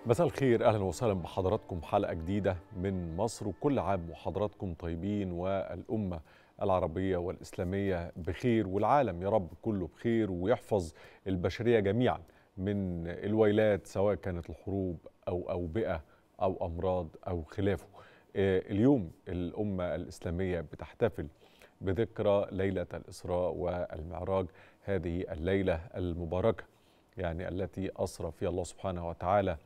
مساء الخير اهلا وسهلا بحضراتكم حلقه جديده من مصر وكل عام وحضراتكم طيبين والامه العربيه والاسلاميه بخير والعالم يا رب كله بخير ويحفظ البشريه جميعا من الويلات سواء كانت الحروب او اوبئه او امراض او خلافه. اليوم الامه الاسلاميه بتحتفل بذكرى ليله الاسراء والمعراج هذه الليله المباركه يعني التي اسرى فيها الله سبحانه وتعالى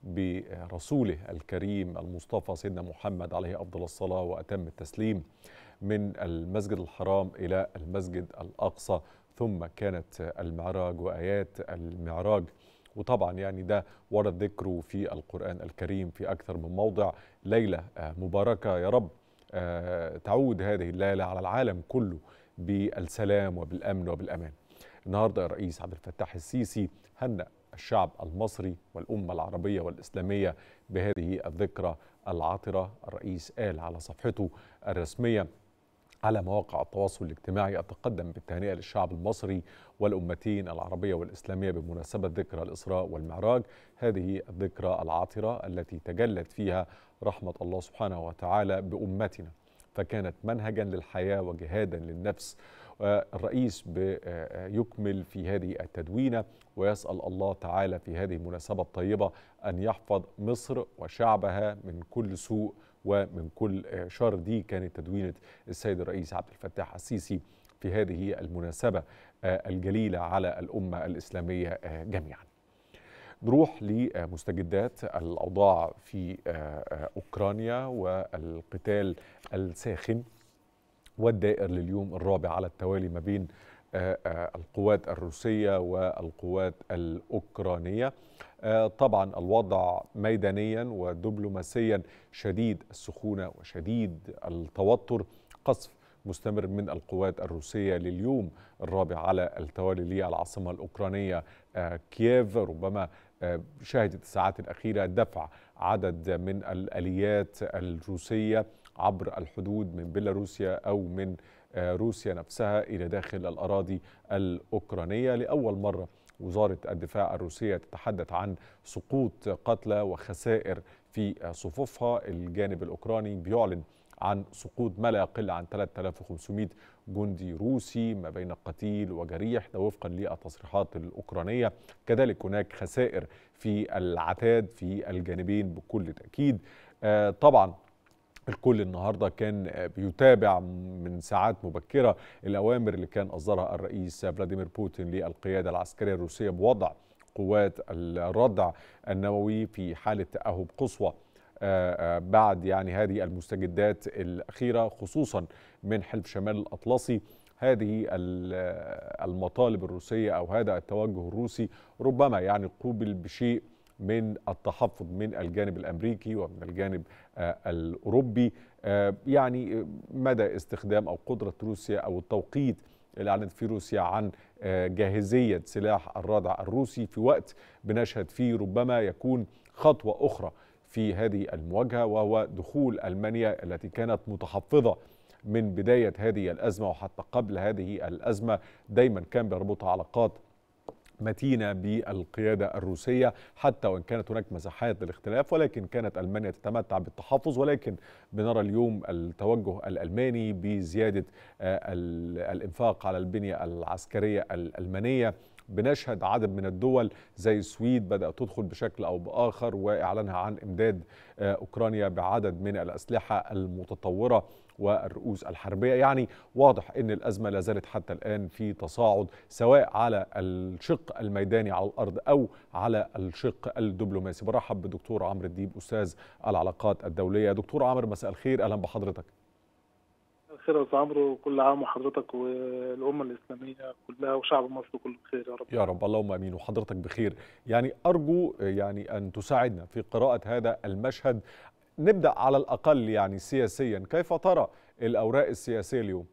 برسوله الكريم المصطفى سيدنا محمد عليه افضل الصلاه واتم التسليم من المسجد الحرام الى المسجد الاقصى ثم كانت المعراج وايات المعراج وطبعا يعني ده ورد ذكره في القران الكريم في اكثر من موضع ليله مباركه يا رب تعود هذه الليله على العالم كله بالسلام وبالامن وبالامان. النهارده الرئيس عبد الفتاح السيسي هنأ الشعب المصري والأمة العربية والإسلامية بهذه الذكرى العاطرة الرئيس قال على صفحته الرسمية على مواقع التواصل الاجتماعي أتقدم بالتهنئة للشعب المصري والأمتين العربية والإسلامية بمناسبة ذكرى الإسراء والمعراج هذه الذكرى العاطرة التي تجلت فيها رحمة الله سبحانه وتعالى بأمتنا فكانت منهجا للحياة وجهادا للنفس الرئيس يكمل في هذه التدوينة ويسأل الله تعالى في هذه المناسبة الطيبة أن يحفظ مصر وشعبها من كل سوء ومن كل شر دي كانت تدوينة السيد الرئيس عبد الفتاح السيسي في هذه المناسبة الجليلة على الأمة الإسلامية جميعا نروح لمستجدات الأوضاع في أوكرانيا والقتال الساخن والدائر لليوم الرابع على التوالي ما بين القوات الروسية والقوات الأوكرانية طبعا الوضع ميدانيا ودبلوماسيا شديد السخونة وشديد التوتر قصف مستمر من القوات الروسية لليوم الرابع على التوالي للعاصمة الأوكرانية كييف ربما شهدت الساعات الأخيرة دفع عدد من الآليات الروسية عبر الحدود من بيلاروسيا أو من روسيا نفسها إلى داخل الأراضي الأوكرانية لأول مرة وزارة الدفاع الروسية تتحدث عن سقوط قتلى وخسائر في صفوفها الجانب الأوكراني بيعلن عن سقوط ما لا يقل عن 3500 جندي روسي ما بين قتيل وجريح ده وفقا للتصريحات الأوكرانية كذلك هناك خسائر في العتاد في الجانبين بكل تأكيد طبعا الكل النهارده كان بيتابع من ساعات مبكره الاوامر اللي كان اصدرها الرئيس فلاديمير بوتين للقياده العسكريه الروسيه بوضع قوات الردع النووي في حاله تاهب قصوى بعد يعني هذه المستجدات الاخيره خصوصا من حلف شمال الاطلسي هذه المطالب الروسيه او هذا التوجه الروسي ربما يعني قوبل بشيء من التحفظ من الجانب الامريكي ومن الجانب الاوروبي يعني مدى استخدام او قدره روسيا او التوقيت اللي اعلنت فيه روسيا عن جاهزيه سلاح الردع الروسي في وقت بنشهد فيه ربما يكون خطوه اخرى في هذه المواجهه وهو دخول المانيا التي كانت متحفظه من بدايه هذه الازمه وحتى قبل هذه الازمه دايما كان بيربطها علاقات متينه بالقياده الروسيه حتى وان كانت هناك مساحات للاختلاف ولكن كانت المانيا تتمتع بالتحفظ ولكن بنرى اليوم التوجه الالماني بزياده الانفاق على البنيه العسكريه الالمانيه بنشهد عدد من الدول زي السويد بدأت تدخل بشكل أو بآخر وإعلانها عن إمداد أوكرانيا بعدد من الأسلحة المتطورة والرؤوس الحربية يعني واضح أن الأزمة لا زالت حتى الآن في تصاعد سواء على الشق الميداني على الأرض أو على الشق الدبلوماسي برحب بدكتور عمرو الديب أستاذ العلاقات الدولية دكتور عمرو مساء الخير أهلا بحضرتك خير يا عمرو كل عام وحضرتك والامه الاسلاميه كلها وشعب مصر كله بخير يا رب يا رب اللهم امين وحضرتك بخير يعني ارجو يعني ان تساعدنا في قراءه هذا المشهد نبدا على الاقل يعني سياسيا كيف ترى الاوراق السياسيه اليوم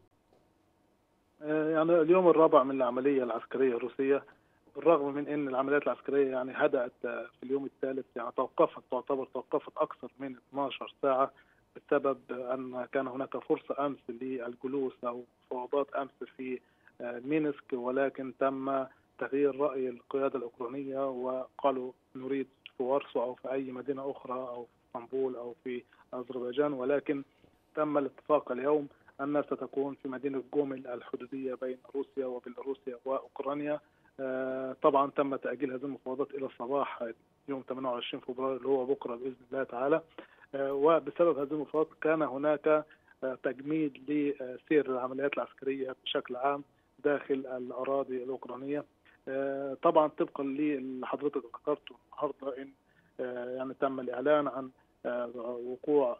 يعني اليوم الرابع من العمليه العسكريه الروسيه بالرغم من ان العمليات العسكريه يعني هدات في اليوم الثالث يعني توقفت تعتبر توقفت اكثر من 12 ساعه بسبب ان كان هناك فرصه امس للجلوس او مفاوضات امس في مينسك ولكن تم تغيير راي القياده الاوكرانيه وقالوا نريد في وارسو او في اي مدينه اخرى او في اسطنبول او في اذربيجان ولكن تم الاتفاق اليوم انها ستكون في مدينه جومل الحدوديه بين روسيا وبيلاروسيا واوكرانيا طبعا تم تاجيل هذه المفاوضات الى الصباح يوم 28 فبراير اللي هو بكره باذن الله تعالى وبسبب هذه المفاوضات كان هناك تجميد لسير العمليات العسكريه بشكل عام داخل الاراضي الاوكرانيه طبعا طبقا للي حضرتك ذكرته النهارده ان يعني تم الاعلان عن وقوع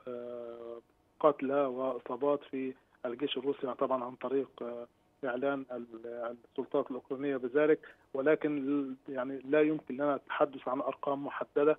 قتلى واصابات في الجيش الروسي طبعا عن طريق اعلان السلطات الاوكرانيه بذلك ولكن يعني لا يمكن لنا التحدث عن ارقام محدده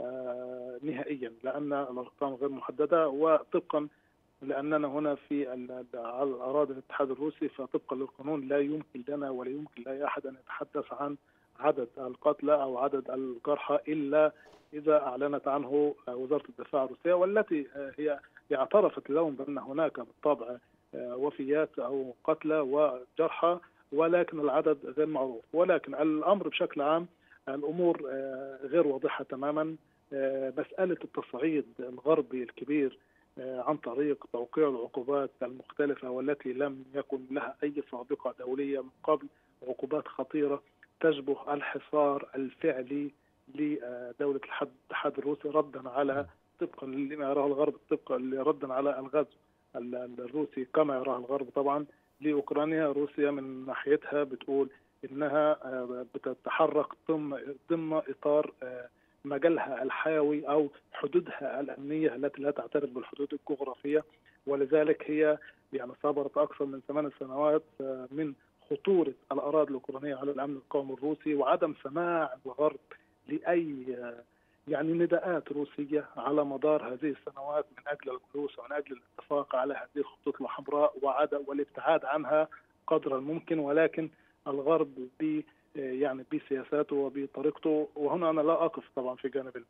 نهائيا لان الارقام غير محدده وطبقا لاننا هنا في على اراضي الاتحاد الروسي فطبقا للقانون لا يمكن لنا ولا يمكن لاي احد ان يتحدث عن عدد القتلى او عدد الجرحى الا اذا اعلنت عنه وزاره الدفاع الروسيه والتي هي اعترفت اليوم بان هناك بالطبع وفيات او قتلى وجرحى ولكن العدد غير معروف ولكن الامر بشكل عام الامور غير واضحه تماما مساله التصعيد الغربي الكبير عن طريق توقيع العقوبات المختلفه والتي لم يكن لها اي سابقه دوليه من قبل عقوبات خطيره تشبه الحصار الفعلي لدوله الاتحاد الروسي ردا على طبقا لما يراه الغرب طبقا ردا على الغزو الروسي كما يراه الغرب طبعا لاوكرانيا روسيا من ناحيتها بتقول انها بتتحرك ضمن ضمن اطار مجالها الحيوي او حدودها الامنيه التي لا تعترف بالحدود الجغرافيه ولذلك هي يعني صبرت اكثر من ثمان سنوات من خطوره الاراضي الاوكرانيه على الامن القومي الروسي وعدم سماع الغرب لاي يعني نداءات روسيه على مدار هذه السنوات من اجل الجلوس ومن اجل الاتفاق على هذه الخطوط الحمراء وعدم والابتعاد عنها قدر الممكن ولكن الغرب ب يعني بسياساته وبطريقته وهنا انا لا اقف طبعا في جانب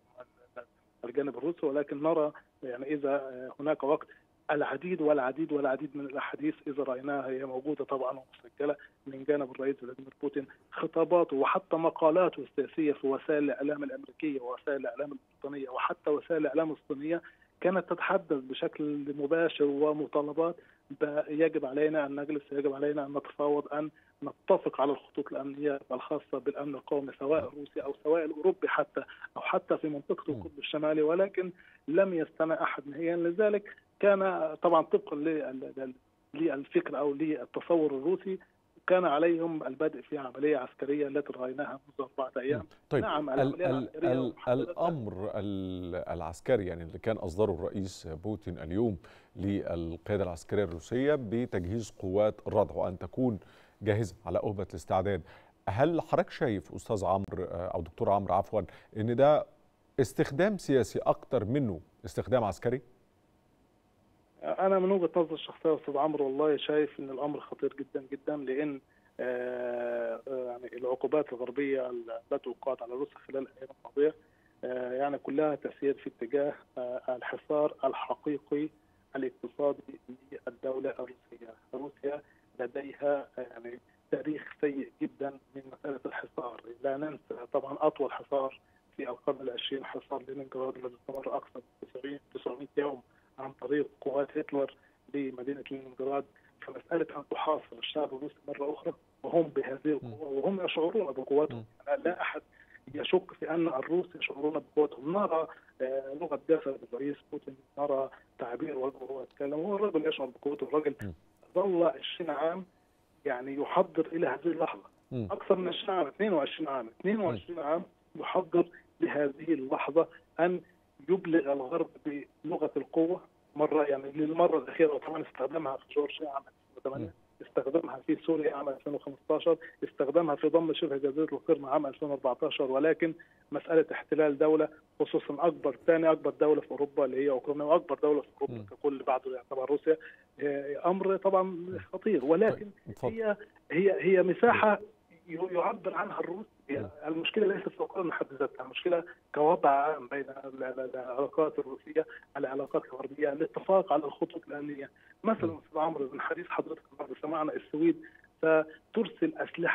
الجانب الروسي ولكن نرى يعني اذا هناك وقت العديد والعديد والعديد من الاحاديث اذا رايناها هي موجوده طبعا ومسجله من جانب الرئيس فلاديمير بوتين خطاباته وحتى مقالاته السياسيه في وسائل الاعلام الامريكيه ووسائل الاعلام البريطانيه وحتى وسائل الاعلام الصينيه كانت تتحدث بشكل مباشر ومطالبات يجب علينا ان نجلس يجب علينا ان نتفاوض ان نتفق على الخطوط الامنيه الخاصه بالامن القومي سواء الروسي او سواء الاوروبي حتى او حتى في منطقه القطب الشمالي ولكن لم يستمع احد نهائيا لذلك كان طبعا طبقا للفكر او للتصور الروسي كان عليهم البدء في عمليه عسكريه التي رايناها منذ اربعه ايام طيب نعم ال ال ال الامر العسكري يعني اللي كان اصدره الرئيس بوتين اليوم للقياده العسكريه الروسيه بتجهيز قوات الردع وان تكون جاهزه على أهبة الاستعداد هل حضرتك شايف استاذ عمرو او دكتور عمرو عفوا ان ده استخدام سياسي اكتر منه استخدام عسكري؟ انا من وجهه نظري الشخصيه استاذ عمرو والله شايف ان الامر خطير جدا جدا لان يعني العقوبات الغربيه التي وقعت على روسيا خلال الايام الماضيه يعني كلها تسير في اتجاه الحصار الحقيقي الاقتصادي للدوله الروسيه، روسيا لديها يعني تاريخ سيء جدا من مساله الحصار، لا ننسى طبعا اطول حصار في القرن العشرين حصار لينينغراد الذي استمر اكثر من 900 يوم عن طريق قوات هتلر لمدينه لينينغراد فمساله ان تحاصر الشعب الروسي مره اخرى وهم بهذه القوه وهم يشعرون بقوتهم يعني لا احد يشك في ان الروس يشعرون بقوتهم نرى لغه جسد الرئيس بوتين نرى تعبير وجهه وهو يتكلم هو الرجل يشعر بقوته الرجل ظل 20 عام يعني يحضر الى هذه اللحظه اكثر من 20 عام 22 عام 22 عام يحضر لهذه اللحظه ان يبلغ الغرب بلغه القوه مره يعني للمره الاخيره وطبعا استخدمها في جورجيا عام 2008 استخدمها في سوريا عام 2015 استخدمها في ضم شبه جزيره القرم عام 2014 ولكن مساله احتلال دوله خصوصا اكبر ثاني اكبر دوله في اوروبا اللي هي اوكرانيا واكبر دوله في اوروبا ككل بعده يعتبر روسيا امر طبعا خطير ولكن هي هي هي مساحه يعبر عنها الروس المشكله ليست في اوكرانيا حد ذاتها المشكله كوضع عام بين العلاقات الروسيه العلاقات الغربيه الاتفاق على الخطوط الامنيه مثلا استاذ عمرو من حديث حضرتك النهارده سمعنا السويد سترسل اسلحه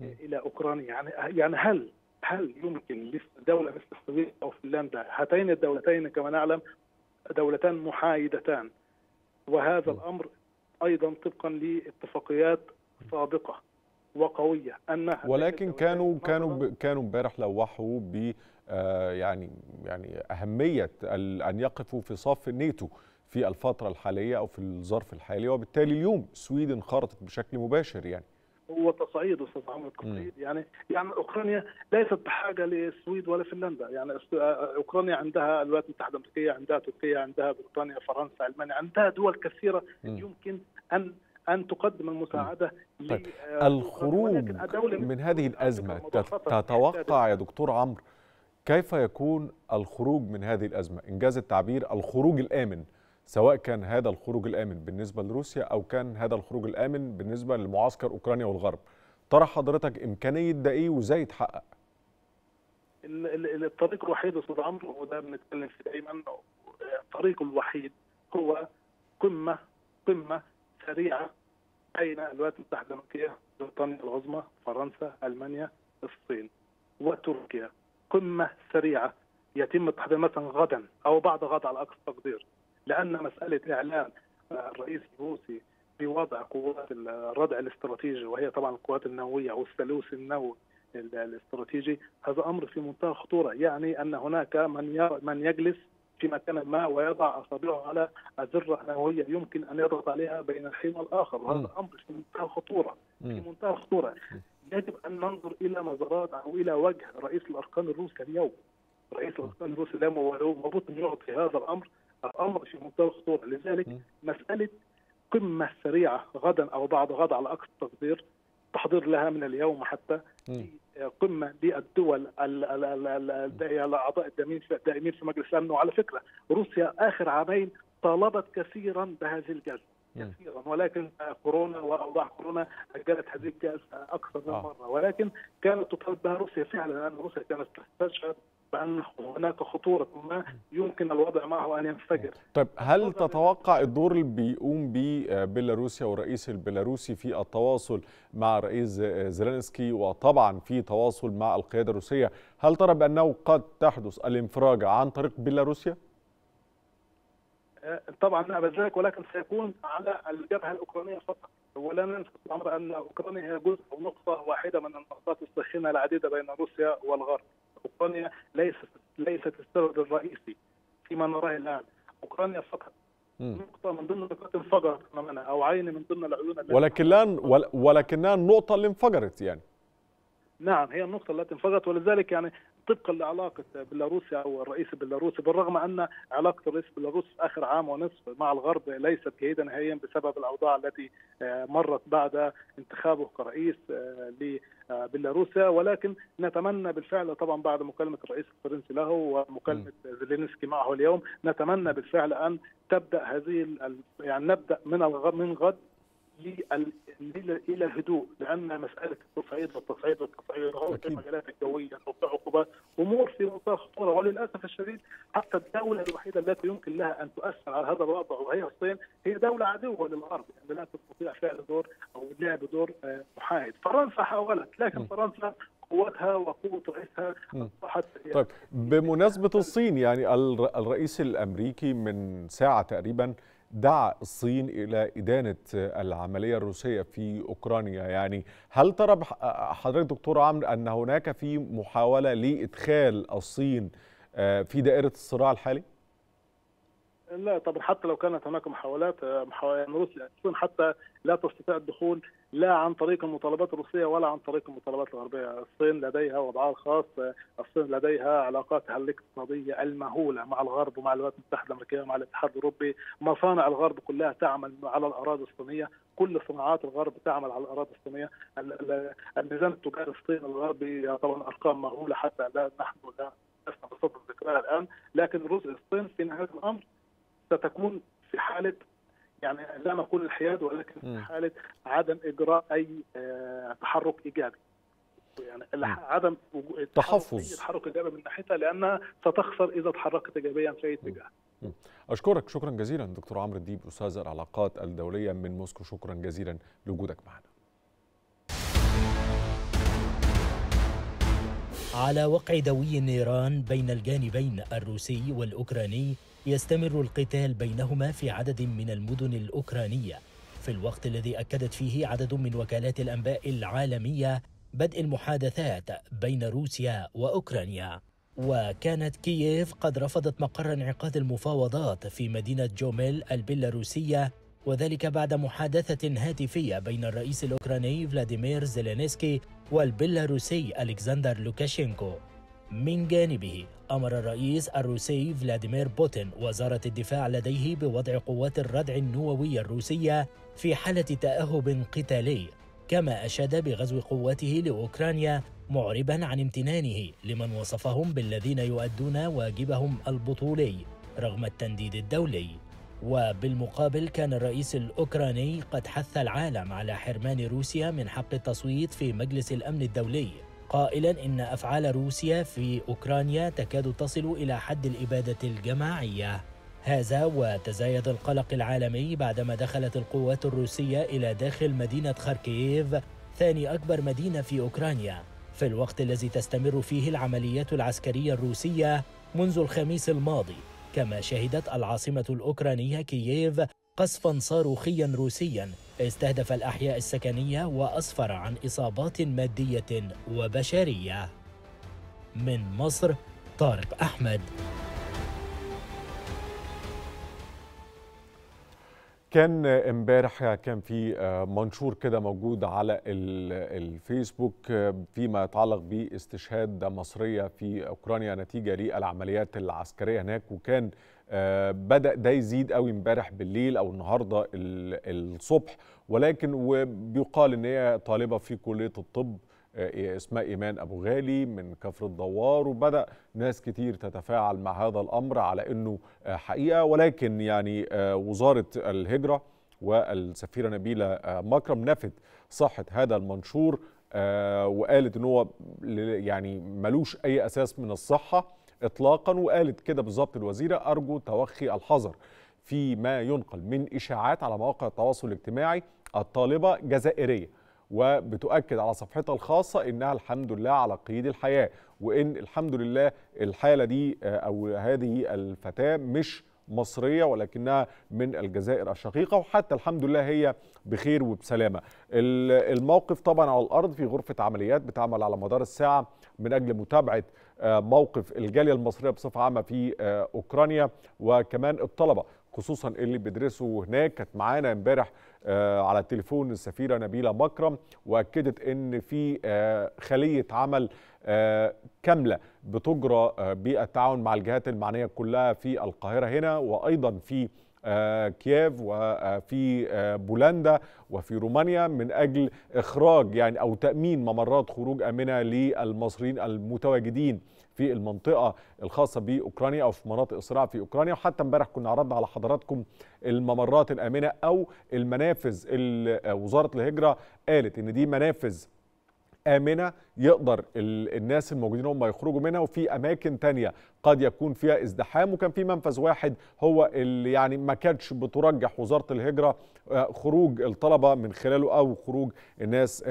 الى اوكرانيا يعني يعني هل هل يمكن لدوله مثل السويد او فنلندا هاتين الدولتين كما نعلم دولتان محايدتان وهذا الامر ايضا طبقا لاتفاقيات سابقه وقويه انها ولكن كانوا كانوا كانوا امبارح لوحوا ب يعني يعني اهميه ان يقفوا في صف الناتو في الفتره الحاليه او في الظرف الحالي وبالتالي اليوم السويد انخرطت بشكل مباشر يعني هو تصعيد استاذ عمرو تصعيد يعني يعني اوكرانيا ليست بحاجه للسويد ولا فنلندا يعني اوكرانيا عندها الولايات المتحده الامريكيه عندها تركيا عندها بريطانيا فرنسا المانيا عندها دول كثيره م. يمكن ان ان تقدم المساعده طيب. الخروج من هذه الازمه تتوقع يا دكتور عمرو كيف يكون الخروج من هذه الازمه انجاز التعبير الخروج الامن سواء كان هذا الخروج الامن بالنسبه لروسيا او كان هذا الخروج الامن بالنسبه لمعسكر اوكرانيا والغرب ترى حضرتك امكانيه ده ايه وازاي يتحقق الطريق الوحيد استاذ عمرو وده بنتكلم فيه دايما الطريق الوحيد هو قمه قمه سريعه بين الولايات المتحده الامريكيه بريطانيا العظمى فرنسا المانيا الصين وتركيا قمه سريعه يتم التحضير مثلا غدا او بعد غد على اقصى تقدير لان مساله اعلان الرئيس الروسي بوضع قوات الردع الاستراتيجي وهي طبعا القوات النوويه او الثالوث النووي الاستراتيجي هذا امر في منتهى الخطوره يعني ان هناك من من يجلس في مكان ما ويضع اصابعه على ازره نوويه يمكن ان يضغط عليها بين الحين والاخر وهذا امر في منتهى الخطوره في منتهى الخطوره يجب ان ننظر الى نظرات او الى وجه رئيس الاركان الروسي اليوم رئيس الاركان الروسي اليوم هو مربوط يعطي هذا الامر الامر في منتهى الخطوره لذلك م. مساله قمه سريعه غدا او بعد غد على اقصى تقدير تحضير لها من اليوم حتى م. قمه للدول الاعضاء الدائمين في مجلس الامن وعلى فكره روسيا اخر عامين طالبت كثيرا بهذه الجلسه كثيرا ولكن كورونا واوضاع كورونا اجلت هذه الجلسه اكثر من مره ولكن كانت تطالب بها روسيا فعلا لان روسيا كانت تستشهد بان هناك خطوره ما يمكن الوضع معه ان ينفجر. طيب هل تتوقع الدور اللي بيقوم به بيلاروسيا والرئيس البيلاروسي في التواصل مع الرئيس زيلينسكي وطبعا في تواصل مع القياده الروسيه، هل ترى بانه قد تحدث الانفراجه عن طريق بيلاروسيا؟ طبعا نعم ذلك ولكن سيكون على الجبهه الاوكرانيه فقط ولا ننسى الامر ان اوكرانيا هي جزء او نقطه واحده من النقطات الساخنه العديده بين روسيا والغرب. اوكرانيا ليست ليست السبب الرئيسي فيما نراه الان اوكرانيا فقط نقطه من ضمن نقاط انفجرت امامنا او عين من ضمن العيون التي ولكنها ولكنها النقطه اللي انفجرت يعني نعم هي النقطه التي انفجرت ولذلك يعني طبقا لعلاقه بيلاروسيا او الرئيس البيلاروسي بالرغم ان علاقه الرئيس البيلاروسي في اخر عام ونصف مع الغرب ليست جيده نهائيا بسبب الاوضاع التي مرت بعد انتخابه كرئيس لبيلاروسيا ولكن نتمنى بالفعل طبعا بعد مكالمه الرئيس الفرنسي له ومكالمه زيلينسكي معه اليوم نتمنى بالفعل ان تبدا هذه يعني نبدا من من غد الى الهدوء لان مساله التصعيد والتصعيد والتصعيد هو في المجالات الجويه توقيع عقوبات امور في منتهى الخطوره وللاسف الشديد حتى الدوله الوحيده التي يمكن لها ان تؤثر على هذا الوضع وهي الصين هي دوله عدوه للغرب يعني لا تستطيع فعل دور او لعب دور محايد فرنسا حاولت لكن فرنسا قوتها وقوه رئيسها اصبحت طيب بمناسبه الصين يعني الرئيس الامريكي من ساعه تقريبا دعا الصين الى ادانه العمليه الروسيه في اوكرانيا يعني هل ترى حضرتك دكتور عمرو ان هناك في محاوله لادخال الصين في دائره الصراع الحالي؟ لا طبعا حتى لو كانت هناك محاولات محاولات روسيا الصين حتى لا تستطيع الدخول لا عن طريق المطالبات الروسيه ولا عن طريق المطالبات الغربيه، الصين لديها وضعها الخاص، الصين لديها علاقاتها الاقتصاديه المهوله مع الغرب ومع الولايات المتحده الامريكيه ومع الاتحاد الاوروبي، مصانع الغرب كلها تعمل على الاراضي الصينيه، كل صناعات الغرب تعمل على الاراضي الصينيه، الميزان التجاري الصيني الغربي طبعا ارقام مهوله حتى لا نحن لا لسنا بصدد ذكرها الان، لكن روسيا الصين في نهايه الامر ستكون في حاله يعني لا نقول الحياد ولكن في حاله عدم اجراء اي تحرك ايجابي يعني عدم تحفظ تحرك ايجابي من ناحيتها لانها ستخسر اذا تحركت ايجابيا في اي اتجاه اشكرك شكرا جزيلا دكتور عمرو الديب استاذ العلاقات الدوليه من موسكو شكرا جزيلا لوجودك معنا على وقع دوي النيران بين الجانبين الروسي والأوكراني يستمر القتال بينهما في عدد من المدن الأوكرانية في الوقت الذي أكدت فيه عدد من وكالات الأنباء العالمية بدء المحادثات بين روسيا وأوكرانيا وكانت كييف قد رفضت مقر انعقاد المفاوضات في مدينة جوميل البيلاروسية وذلك بعد محادثة هاتفية بين الرئيس الأوكراني فلاديمير زيلينسكي والبيلاروسي ألكسندر لوكاشينكو من جانبه أمر الرئيس الروسي فلاديمير بوتين وزارة الدفاع لديه بوضع قوات الردع النووية الروسية في حالة تأهب قتالي كما أشاد بغزو قواته لأوكرانيا معربا عن امتنانه لمن وصفهم بالذين يؤدون واجبهم البطولي رغم التنديد الدولي وبالمقابل كان الرئيس الأوكراني قد حث العالم على حرمان روسيا من حق التصويت في مجلس الأمن الدولي قائلا إن أفعال روسيا في أوكرانيا تكاد تصل إلى حد الإبادة الجماعية هذا وتزايد القلق العالمي بعدما دخلت القوات الروسية إلى داخل مدينة خاركييف ثاني أكبر مدينة في أوكرانيا في الوقت الذي تستمر فيه العمليات العسكرية الروسية منذ الخميس الماضي كما شهدت العاصمة الأوكرانية كييف قصفا صاروخيا روسيا استهدف الأحياء السكنية وأسفر عن إصابات مادية وبشرية من مصر طارق أحمد كان امبارح كان في منشور كده موجود على الفيسبوك فيما يتعلق باستشهاد مصريه في اوكرانيا نتيجه للعمليات العسكريه هناك وكان بدا ده يزيد قوي امبارح بالليل او النهارده الصبح ولكن وبيقال ان هي طالبه في كليه الطب اسمها ايمان ابو غالي من كفر الدوار وبدا ناس كتير تتفاعل مع هذا الامر على انه حقيقه ولكن يعني وزاره الهجره والسفيره نبيله مكرم نفت صحه هذا المنشور وقالت ان هو يعني ملوش اي اساس من الصحه اطلاقا وقالت كده بالظبط الوزيره ارجو توخي الحذر فيما ينقل من اشاعات على مواقع التواصل الاجتماعي الطالبه جزائريه وبتؤكد على صفحتها الخاصة إنها الحمد لله على قيد الحياة وإن الحمد لله الحالة دي أو هذه الفتاة مش مصرية ولكنها من الجزائر الشقيقة وحتى الحمد لله هي بخير وبسلامة الموقف طبعا على الأرض في غرفة عمليات بتعمل على مدار الساعة من أجل متابعة موقف الجالية المصرية بصفة عامة في أوكرانيا وكمان الطلبة خصوصا اللي بيدرسوا هناك كانت معانا امبارح آه على التليفون السفيره نبيله مكرم واكدت ان في آه خليه عمل آه كامله بتجرى بالتعاون مع الجهات المعنيه كلها في القاهره هنا وايضا في كييف وفي بولندا وفي رومانيا من اجل اخراج يعني او تامين ممرات خروج امنه للمصريين المتواجدين في المنطقه الخاصه باوكرانيا او في مناطق الصراع في اوكرانيا وحتى امبارح كنا عرضنا على حضراتكم الممرات الامنه او المنافذ اللي وزاره الهجره قالت ان دي منافذ آمنة يقدر الناس الموجودين هم يخرجوا منها وفي أماكن تانية قد يكون فيها ازدحام وكان في منفذ واحد هو اللي يعني ما كانتش بترجح وزارة الهجرة خروج الطلبة من خلاله أو خروج الناس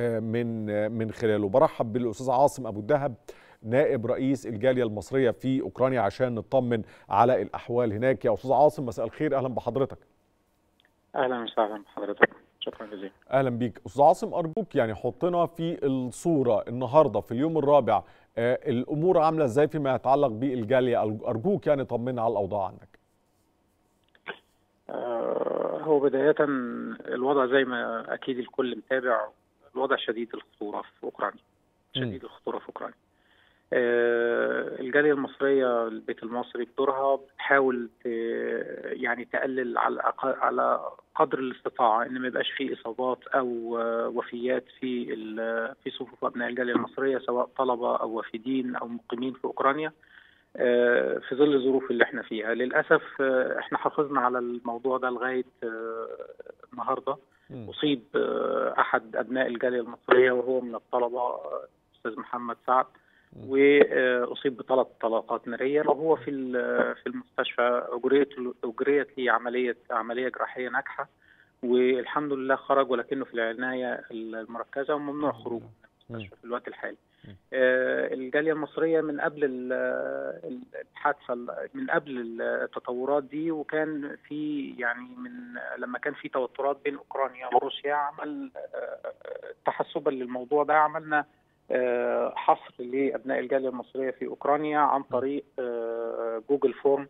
من من خلاله برحب بالأستاذ عاصم أبو الدهب نائب رئيس الجالية المصرية في أوكرانيا عشان نطمن على الأحوال هناك يا أستاذ عاصم مساء الخير أهلا بحضرتك أهلا وسهلا بحضرتك شكرا جزيلا اهلا بيك استاذ عاصم ارجوك يعني حطنا في الصوره النهارده في اليوم الرابع آه الامور عامله ازاي فيما يتعلق بالجاليه ارجوك يعني طمنا على الاوضاع عندك آه هو بدايه الوضع زي ما اكيد الكل متابع الوضع شديد الخطوره في اوكرانيا شديد م. الخطوره في اوكرانيا آه الجاليه المصريه البيت المصري بدورها بتحاول يعني تقلل على على قدر الاستطاعه ان ما يبقاش في اصابات او وفيات في في صفوف ابناء الجاليه المصريه سواء طلبه او وافدين او مقيمين في اوكرانيا آه في ظل الظروف اللي احنا فيها للاسف آه احنا حافظنا على الموضوع ده لغايه النهارده اصيب احد ابناء الجاليه المصريه وهو من الطلبه استاذ محمد سعد واصيب بثلاث طلقات ناريه وهو في في المستشفى اجريت اجريت لي عمليه عمليه جراحيه ناجحه والحمد لله خرج ولكنه في العنايه المركزه وممنوع خروجه من المستشفى في الوقت الحالي. الجاليه المصريه من قبل الحادثه من قبل التطورات دي وكان في يعني من لما كان في توترات بين اوكرانيا وروسيا عمل تحسبا للموضوع ده عملنا حصر لابناء الجاليه المصريه في اوكرانيا عن طريق جوجل فورم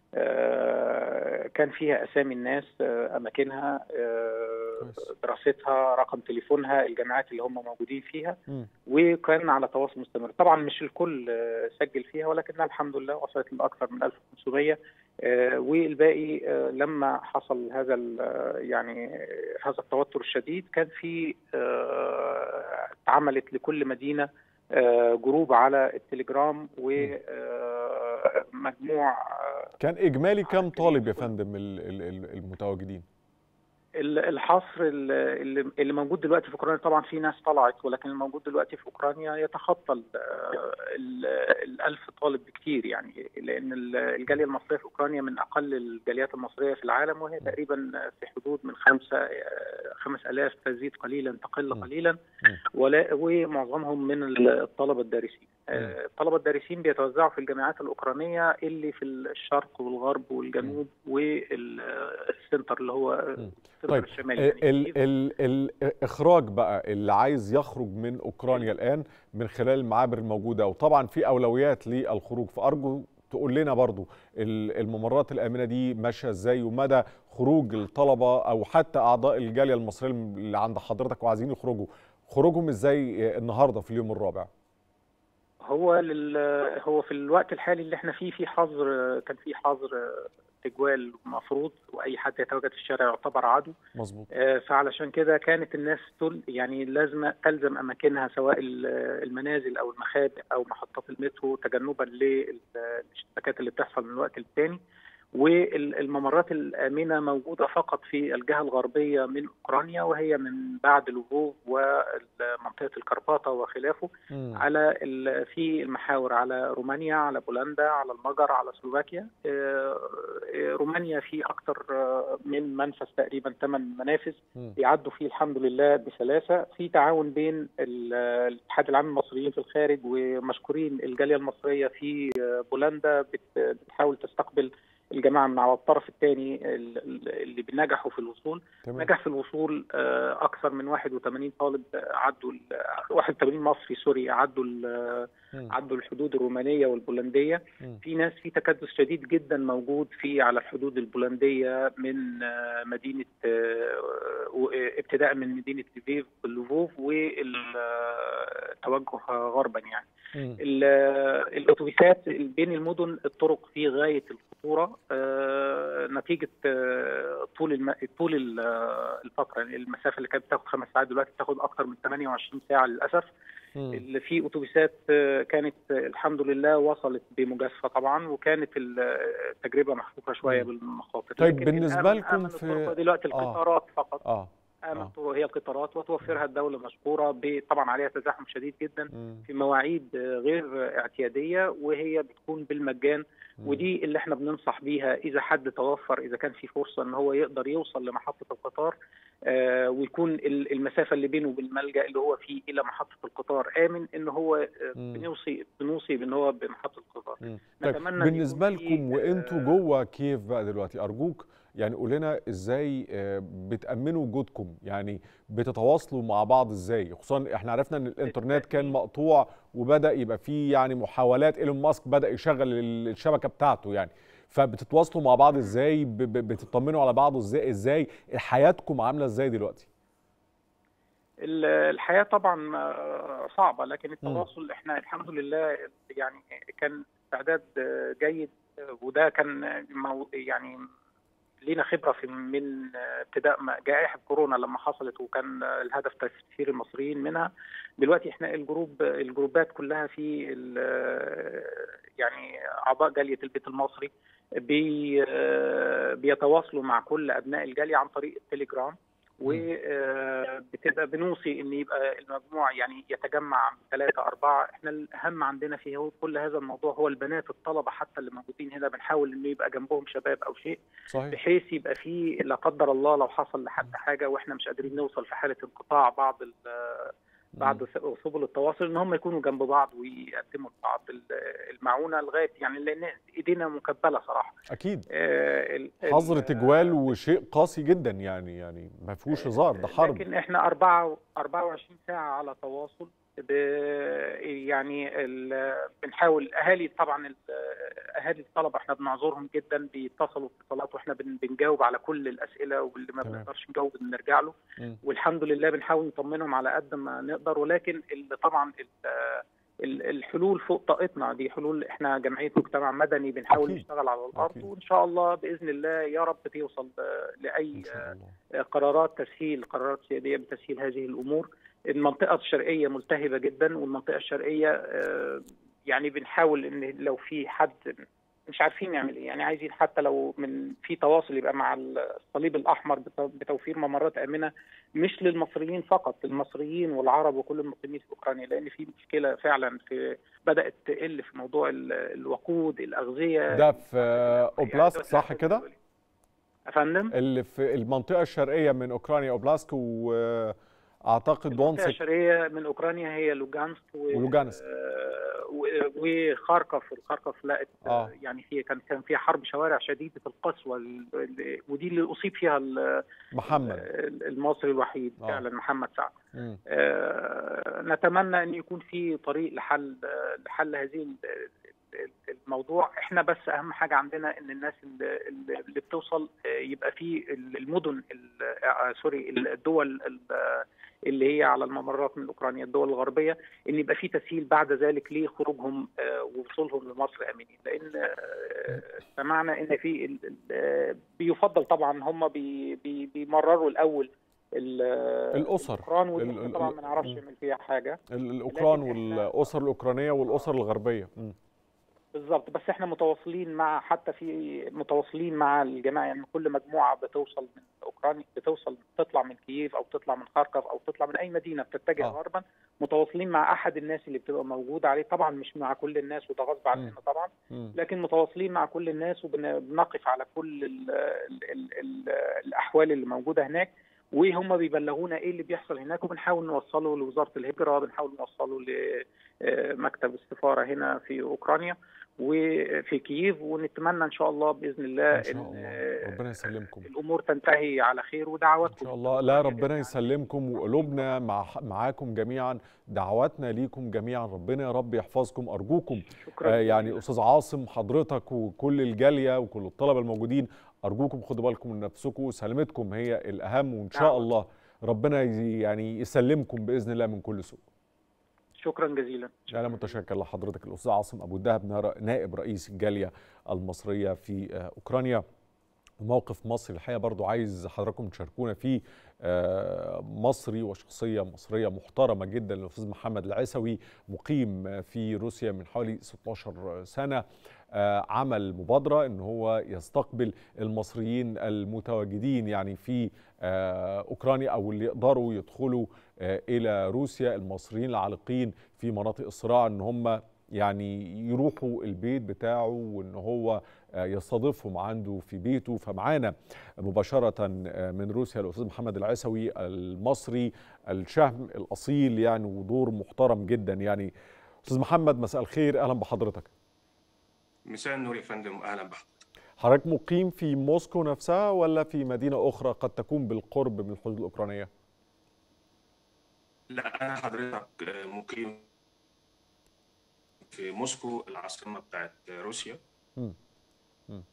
كان فيها اسامي الناس اماكنها دراستها رقم تليفونها الجامعات اللي هم موجودين فيها وكان على تواصل مستمر طبعا مش الكل سجل فيها ولكنها الحمد لله وصلت لاكثر من 1500 والباقي لما حصل هذا يعني هذا التوتر الشديد كان في اتعملت لكل مدينه جروب على التليجرام ومجموع كان اجمالي كم طالب يا فندم المتواجدين الحصر اللي, اللي موجود دلوقتي في اوكرانيا طبعا في ناس طلعت ولكن الموجود دلوقتي في اوكرانيا يتخطى الألف طالب بكتير يعني لان الجاليه المصريه في اوكرانيا من اقل الجاليات المصريه في العالم وهي تقريبا في حدود من خمسة خمس آلاف تزيد قليلا تقل قليلا ولا ومعظمهم من الطلبه الدارسين الطلبه الدارسين بيتوزعوا في الجامعات الاوكرانيه اللي في الشرق والغرب والجنوب والسنتر اللي هو طيب الشمالي يعني ال ال الاخراج بقى اللي عايز يخرج من اوكرانيا الان من خلال المعابر الموجوده وطبعا في اولويات للخروج فارجو تقول لنا برضو الممرات الامنه دي ماشيه ازاي ومدى خروج الطلبه او حتى اعضاء الجاليه المصريه اللي عند حضرتك وعايزين يخرجوا خروجهم ازاي النهارده في اليوم الرابع هو لل... هو في الوقت الحالي اللي احنا فيه في حظر كان في حظر تجوال مفروض واي حد يتواجد في الشارع يعتبر عدو مظبوط آه فعلشان كده كانت الناس تل يعني لازم تلزم اماكنها سواء المنازل او المخابئ او محطات المترو تجنبا للاشتباكات اللي بتحصل من وقت للتاني والممرات الآمنة موجودة فقط في الجهة الغربية من أوكرانيا وهي من بعد لوفوف ومنطقة الكرباطة وخلافه م. على في المحاور على رومانيا على بولندا على المجر على سلوفاكيا رومانيا في أكثر من منفذ تقريبا ثمان منافذ يعدوا فيه الحمد لله بسلاسة في تعاون بين الاتحاد العام المصريين في الخارج ومشكورين الجالية المصرية في بولندا بتحاول تستقبل الجماعه من على الطرف الثاني اللي بنجحوا في الوصول تمام. نجح في الوصول اكثر من 81 طالب عدوا 81 مصري سوري عدوا عدوا الحدود الرومانيه والبولنديه م. في ناس في تكدس شديد جدا موجود في على الحدود البولنديه من مدينه ابتداء من مدينه ليفيف لوفوف والتوجه غربا يعني الاتوبيسات بين المدن الطرق في غايه الخطوره نتيجه طول الم... طول الفتره المسافه اللي كانت بتاخد خمس ساعات دلوقتي بتاخد اكثر من 28 ساعه للاسف اللي في اتوبيسات كانت الحمد لله وصلت بمجازفه طبعا وكانت التجربه محفوفه شويه بالمخاطر طيب بالنسبه لكم في دلوقتي القطارات آه. فقط اه آمن هي القطارات وتوفرها الدولة مشكورة طبعا عليها تزاحم شديد جدا في مواعيد غير اعتيادية وهي بتكون بالمجان ودي اللي احنا بننصح بيها اذا حد توفر اذا كان في فرصه ان هو يقدر يوصل لمحطه القطار آه ويكون المسافه اللي بينه بالملجا اللي هو فيه الى محطه القطار امن ان هو آه بنوصي بنوصي بان هو بمحطه القطار نتمنى بالنسبه لكم وانتوا جوه كييف بقى دلوقتي ارجوك يعني قول لنا ازاي بتامنوا وجودكم يعني بتتواصلوا مع بعض ازاي خصوصا احنا عرفنا ان الانترنت كان مقطوع وبدا يبقى فيه يعني محاولات ايلون ماسك بدا يشغل الشبكه بتاعته يعني فبتتواصلوا مع بعض ازاي بتطمنوا على بعض ازاي ازاي حياتكم عامله ازاي دلوقتي الحياه طبعا صعبه لكن التواصل احنا الحمد لله يعني كان استعداد جيد وده كان يعني لينا خبره في من ابتداء جائحه كورونا لما حصلت وكان الهدف تسفير المصريين منها دلوقتي احنا الجروب الجروبات كلها في يعني اعضاء جاليه البيت المصري بي بيتواصلوا مع كل ابناء الجاليه عن طريق التليجرام وبتبقى بنوصي ان يبقى المجموع يعني يتجمع ثلاثة أربعة احنا الأهم عندنا في كل هذا الموضوع هو البنات الطلبة حتى اللي موجودين هنا بنحاول انه يبقى جنبهم شباب أو شيء صحيح. بحيث يبقى في لا قدر الله لو حصل لحد حاجة واحنا مش قادرين نوصل في حالة انقطاع بعض بعد سبل التواصل ان هم يكونوا جنب بعض ويقدموا لبعض المعونه لغايه يعني لان ايدينا مكبله صراحه اكيد آه، ال- ال- حظر تجوال وشيء قاسي جدا يعني يعني ما فيهوش هزار ده حرب لكن احنا 4 24 ساعه على تواصل ب يعني ال- بنحاول اهالي طبعا ال- اهالي الطلبه احنا بنعذرهم جدا بيتصلوا اتصالات واحنا بن- بنجاوب على كل الاسئله واللي ما تمام. بنقدرش نجاوب بنرجع له مم. والحمد لله بنحاول نطمنهم على قد ما نقدر ولكن ال- طبعا ال- ال- الحلول فوق طاقتنا دي حلول احنا جمعيه مجتمع مدني بنحاول أكيد. نشتغل على الارض أكيد. وان شاء الله باذن الله يا رب توصل آه، لاي ان شاء الله قرارات تسهيل قرارات سياديه بتسهيل هذه الامور المنطقه الشرقيه ملتهبه جدا والمنطقه الشرقيه آه، يعني بنحاول ان لو في حد مش عارفين نعمل ايه يعني عايزين حتى لو من في تواصل يبقى مع الصليب الاحمر بت- بتوفير ممرات امنه مش للمصريين فقط للمصريين والعرب وكل المسلمين في اوكرانيا لان في مشكله فعلا في بدات تقل في موضوع ال- الوقود الاغذيه ده في اوبلاسك صح كده يا فندم اللي في المنطقه الشرقيه من اوكرانيا اوبلاسك واعتقد المنطقة دونسك الشرقية من أوكرانيا هي لوجانسك و... ولوجانسك. آه، و- وخاركوف الخاركوف لقت آه. يعني هي كان كان فيها حرب شوارع شديدة القسوة ال- ال- ودي اللي أصيب فيها ال- محمد ال- المصري الوحيد آه. فعلا محمد سعد مم. آه، نتمنى أن يكون في طريق لحل لحل هذه ال- ال- الموضوع احنا بس اهم حاجه عندنا ان الناس اللي, اللي بتوصل آه، يبقى في المدن ال- آه، سوري الدول ال- اللي هي على الممرات من اوكرانيا الدول الغربيه ان يبقى في تسهيل بعد ذلك لخروجهم آه، ووصولهم لمصر امنين لان آه، سمعنا ان في ال- ال- آه، بيفضل طبعا هم بي بي بيمرروا الاول ال- الأسر. الاوكران ودي ال- ال- طبعا ما نعرفش م. نعمل فيها حاجه ال- الاوكران لكن إحنا- والاسر الاوكرانيه والاسر الغربيه مم. بالظبط بس احنا متواصلين مع حتى في متواصلين مع الجماعه يعني كل مجموعه بتوصل من اوكرانيا بتوصل تطلع من كييف او تطلع من خاركوف او تطلع من اي مدينه بتتجه آه. غربا متواصلين مع احد الناس اللي بتبقى موجوده عليه طبعا مش مع كل الناس وده غصب عننا طبعا مم. لكن متواصلين مع كل الناس وبنقف على كل ال ال ال ال الاحوال اللي موجوده هناك وهم بيبلغونا ايه اللي بيحصل هناك وبنحاول نوصله لوزاره الهجره بنحاول نوصله لمكتب السفاره هنا في اوكرانيا وفي كييف ونتمنى ان شاء الله باذن الله ان شاء الله ربنا يسلمكم الامور تنتهي على خير ودعواتكم ان شاء الله لا ربنا يسلمكم وقلوبنا مع معاكم جميعا دعواتنا ليكم جميعا ربنا يا رب يحفظكم ارجوكم شكرا آه يعني استاذ عاصم حضرتك وكل الجاليه وكل الطلبه الموجودين ارجوكم خدوا بالكم من نفسكم سلامتكم هي الاهم وان شاء نعم. الله ربنا ي- يعني يسلمكم باذن الله من كل سوء شكرا جزيلا انا متشكر لحضرتك الاستاذ عاصم ابو الدهب نار- نائب رئيس الجاليه المصريه في آه، اوكرانيا موقف مصري الحقيقه برضو عايز حضراتكم تشاركونا فيه آه، مصري وشخصيه مصريه محترمه جدا الاستاذ محمد العسوي مقيم آه، في روسيا من حوالي 16 سنه آه، عمل مبادره ان هو يستقبل المصريين المتواجدين يعني في آه، اوكرانيا او اللي يقدروا يدخلوا آه، الى روسيا المصريين العالقين في مناطق الصراع ان هم يعني يروحوا البيت بتاعه وان هو آه، يستضيفهم عنده في بيته فمعانا مباشرة آه، من روسيا الأستاذ محمد العسوي المصري الشهم الأصيل يعني ودور محترم جدا يعني أستاذ محمد مساء الخير أهلا بحضرتك مساء النور يا فندم اهلا بحضرتك حضرتك مقيم في موسكو نفسها ولا في مدينة أخرى قد تكون بالقرب من الحدود الأوكرانية؟ لا انا حضرتك مقيم في موسكو العاصمه بتاعت روسيا مم. مم.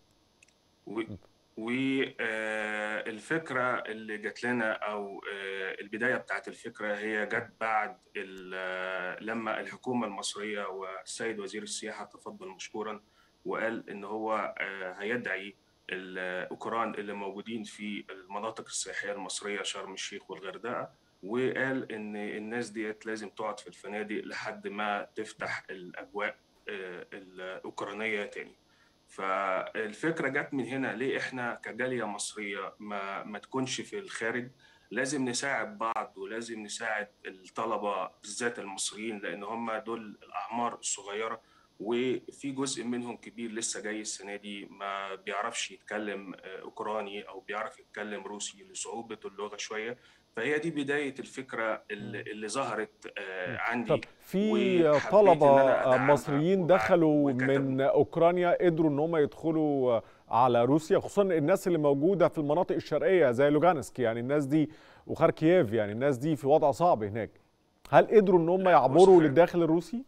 والفكره اللي جات لنا او آه، البدايه بتاعت الفكره هي جت بعد ال- آه، لما الحكومه المصريه والسيد وزير السياحه تفضل مشكورا وقال ان هو آه، هيدعي الاوكران اللي موجودين في المناطق السياحيه المصريه شرم الشيخ والغردقه وقال ان الناس ديت لازم تقعد في الفنادق لحد ما تفتح الاجواء آه، الاوكرانيه تاني فالفكره جت من هنا ليه احنا كجاليه مصريه ما ما تكونش في الخارج لازم نساعد بعض ولازم نساعد الطلبه بالذات المصريين لان هم دول الاعمار الصغيره وفي جزء منهم كبير لسه جاي السنه دي ما بيعرفش يتكلم آه، اوكراني او بيعرف يتكلم روسي لصعوبه اللغه شويه فهي دي بدايه الفكره اللي, اللي ظهرت آه، عندي طب في وحبيت إن أنا طلبة أدعمها مصريين وبع- دخلوا وكتبوا. من أوكرانيا قدروا إن هم يدخلوا على روسيا خصوصا الناس اللي موجودة في المناطق الشرقية زي لوغانسك يعني الناس دي وخاركييف يعني الناس دي في وضع صعب هناك هل قدروا إن هم لا، يعبروا بص، للداخل الروسي؟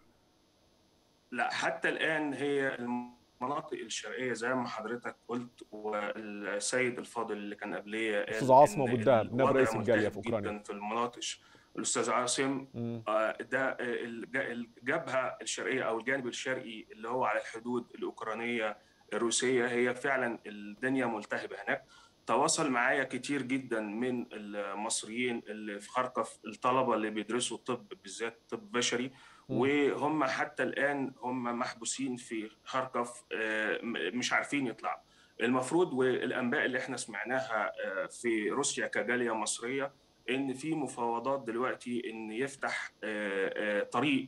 لا حتى الآن هي المناطق الشرقية زي ما حضرتك قلت والسيد الفاضل اللي كان قبليه قال أستاذ عاصم إن أبو الدهب، نائب الوضع رئيس الجالية ملتهب في أوكرانيا. جدا في المناطق الش- الأستاذ عاصم مم. آه، ده آه، الج- الجبهة الشرقية أو الجانب الشرقي اللي هو على الحدود الأوكرانية الروسية هي فعلا الدنيا ملتهبة هناك تواصل معايا كتير جدا من المصريين اللي في خرقف الطلبة اللي بيدرسوا طب بالذات طب بشري مم. وهم حتى الآن هم محبوسين في خرقف آه، م- مش عارفين يطلعوا المفروض والأنباء اللي احنا سمعناها آه، في روسيا كجالية مصرية ان في مفاوضات دلوقتي ان يفتح آه، آه، طريق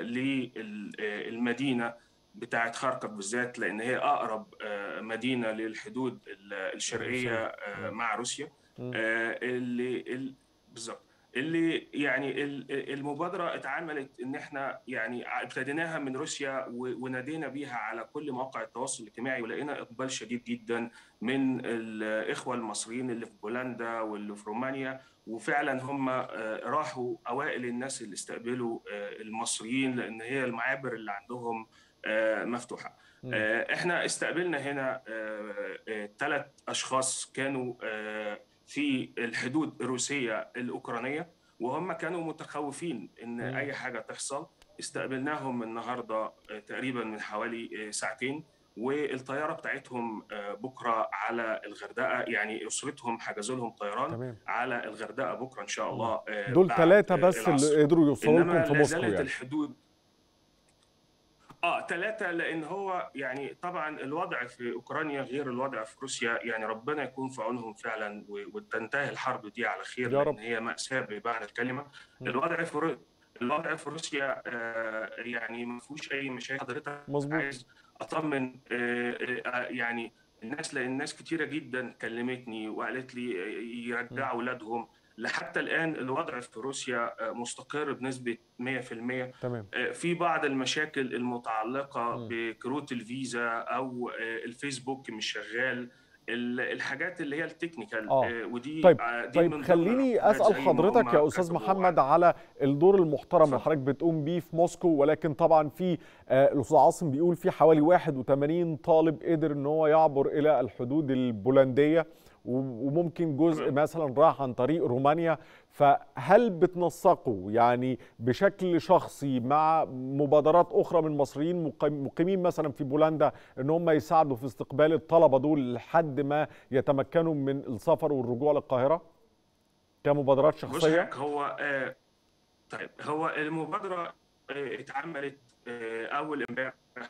للمدينه بتاعت خرقف بالذات لان هي اقرب آه، مدينه للحدود ال- الشرقيه آه، مع روسيا مم. آه، اللي ال- بالظبط اللي يعني ال- المبادره اتعملت ان احنا يعني ابتديناها من روسيا و- ونادينا بيها على كل مواقع التواصل الاجتماعي ولقينا اقبال شديد جدا من الاخوه المصريين اللي في بولندا واللي في رومانيا وفعلا هم آه، راحوا اوائل الناس اللي استقبلوا آه، المصريين لان هي المعابر اللي عندهم آه، مفتوحه مم. آه، احنا استقبلنا هنا ثلاث اشخاص كانوا آه، في الحدود الروسيه الاوكرانيه وهم كانوا متخوفين ان مم. اي حاجه تحصل استقبلناهم النهارده آه، تقريبا من حوالي آه، ساعتين والطياره بتاعتهم آه، بكره على الغردقه يعني اسرتهم حجزوا لهم طيران تمام على الغردقه بكره ان شاء الله آه، دول بعد، ثلاثة آه، بس العصر. اللي قدروا يوصلوا انما لكم في لا موسكو زالت يعني الحدود اه ثلاثة لأن هو يعني طبعا الوضع في أوكرانيا غير الوضع في روسيا يعني ربنا يكون في عونهم فعلا و- وتنتهي الحرب دي على خير يا رب. لأن هي مأساة بمعنى الكلمة م. الوضع في رو... الوضع في روسيا آه يعني ما فيهوش أي مشاكل حضرتك مظبوط عايز أطمن آه آه يعني الناس لأن ناس كتيرة جدا كلمتني وقالت لي يرجعوا أولادهم لحتى الآن الوضع في روسيا آه، مستقر بنسبة 100% تمام في بعض المشاكل المتعلقة مم. بكروت الفيزا أو الفيسبوك مش شغال ال- الحاجات اللي هي التكنيكال آه. آه، ودي طيب آه، دي طيب من ضمن خليني العقوبات اسال زي ما حضرتك هم يا استاذ كتبوا محمد على- على الدور المحترم اللي اتفضل. حضرتك بتقوم بيه في موسكو ولكن طبعا في آه، الاستاذ عاصم بيقول في حوالي 81 طالب قدر ان هو يعبر الى الحدود البولنديه و- وممكن جزء تمام. مثلا راح عن طريق رومانيا فهل بتنسقوا يعني بشكل شخصي مع مبادرات اخرى من مصريين مقيم- مقيمين مثلا في بولندا ان هم يساعدوا في استقبال الطلبه دول لحد ما يتمكنوا من السفر والرجوع للقاهره كمبادرات بص شخصيه حضرتك، هو آه، طيب هو المبادرة آه، اتعملت آه، أول امبارح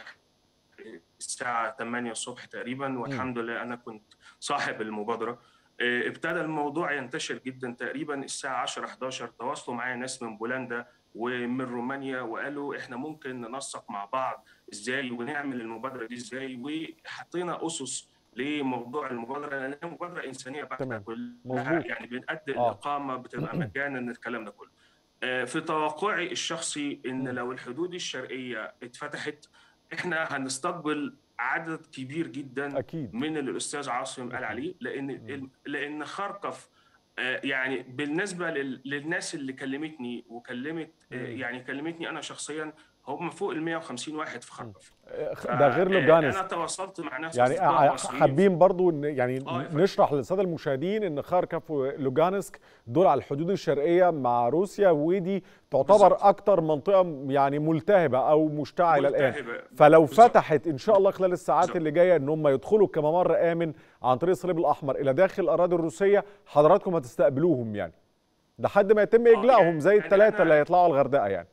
آه، الساعة 8 الصبح تقريبا والحمد لله أنا كنت صاحب المبادرة آه، ابتدى الموضوع ينتشر جدا تقريبا الساعة 10 11 تواصلوا معايا ناس من بولندا ومن رومانيا وقالوا احنا ممكن ننسق مع بعض ازاي ونعمل المبادرة دي ازاي وحطينا أسس لموضوع المبادرة لأنها مبادرة إنسانية بحتة تمام. كلها مظبوط. يعني بنأدي آه. الإقامة بتبقى مجانا الكلام ده كله آه، في توقعي الشخصي ان مم. لو الحدود الشرقيه اتفتحت احنا هنستقبل عدد كبير جدا اكيد من اللي الاستاذ عاصم قال عليه لان مم. لان خرقف آه، يعني بالنسبه لل- للناس اللي كلمتني وكلمت آه، مم. يعني كلمتني انا شخصيا هم فوق ال 150 واحد في خرقف آه، ده غير ف- آه، لوجانسك انا تواصلت مع ناس يعني أصدقاء ع- مصريين حابين برضو ان يعني آه، يا فندم. نشرح للساده المشاهدين ان خاركف ولوجانسك دول على الحدود الشرقيه مع روسيا ودي تعتبر بالظبط. اكتر منطقه يعني ملتهبه او مشتعله الان ملتهبة. فلو بالظبط. فتحت ان شاء الله خلال الساعات بالظبط. اللي جايه ان هم يدخلوا كممر امن عن طريق الصليب الاحمر الى داخل الاراضي الروسيه حضراتكم هتستقبلوهم يعني لحد ما يتم اجلائهم يعني- زي يعني الثلاثه أنا- اللي هيطلعوا الغردقه يعني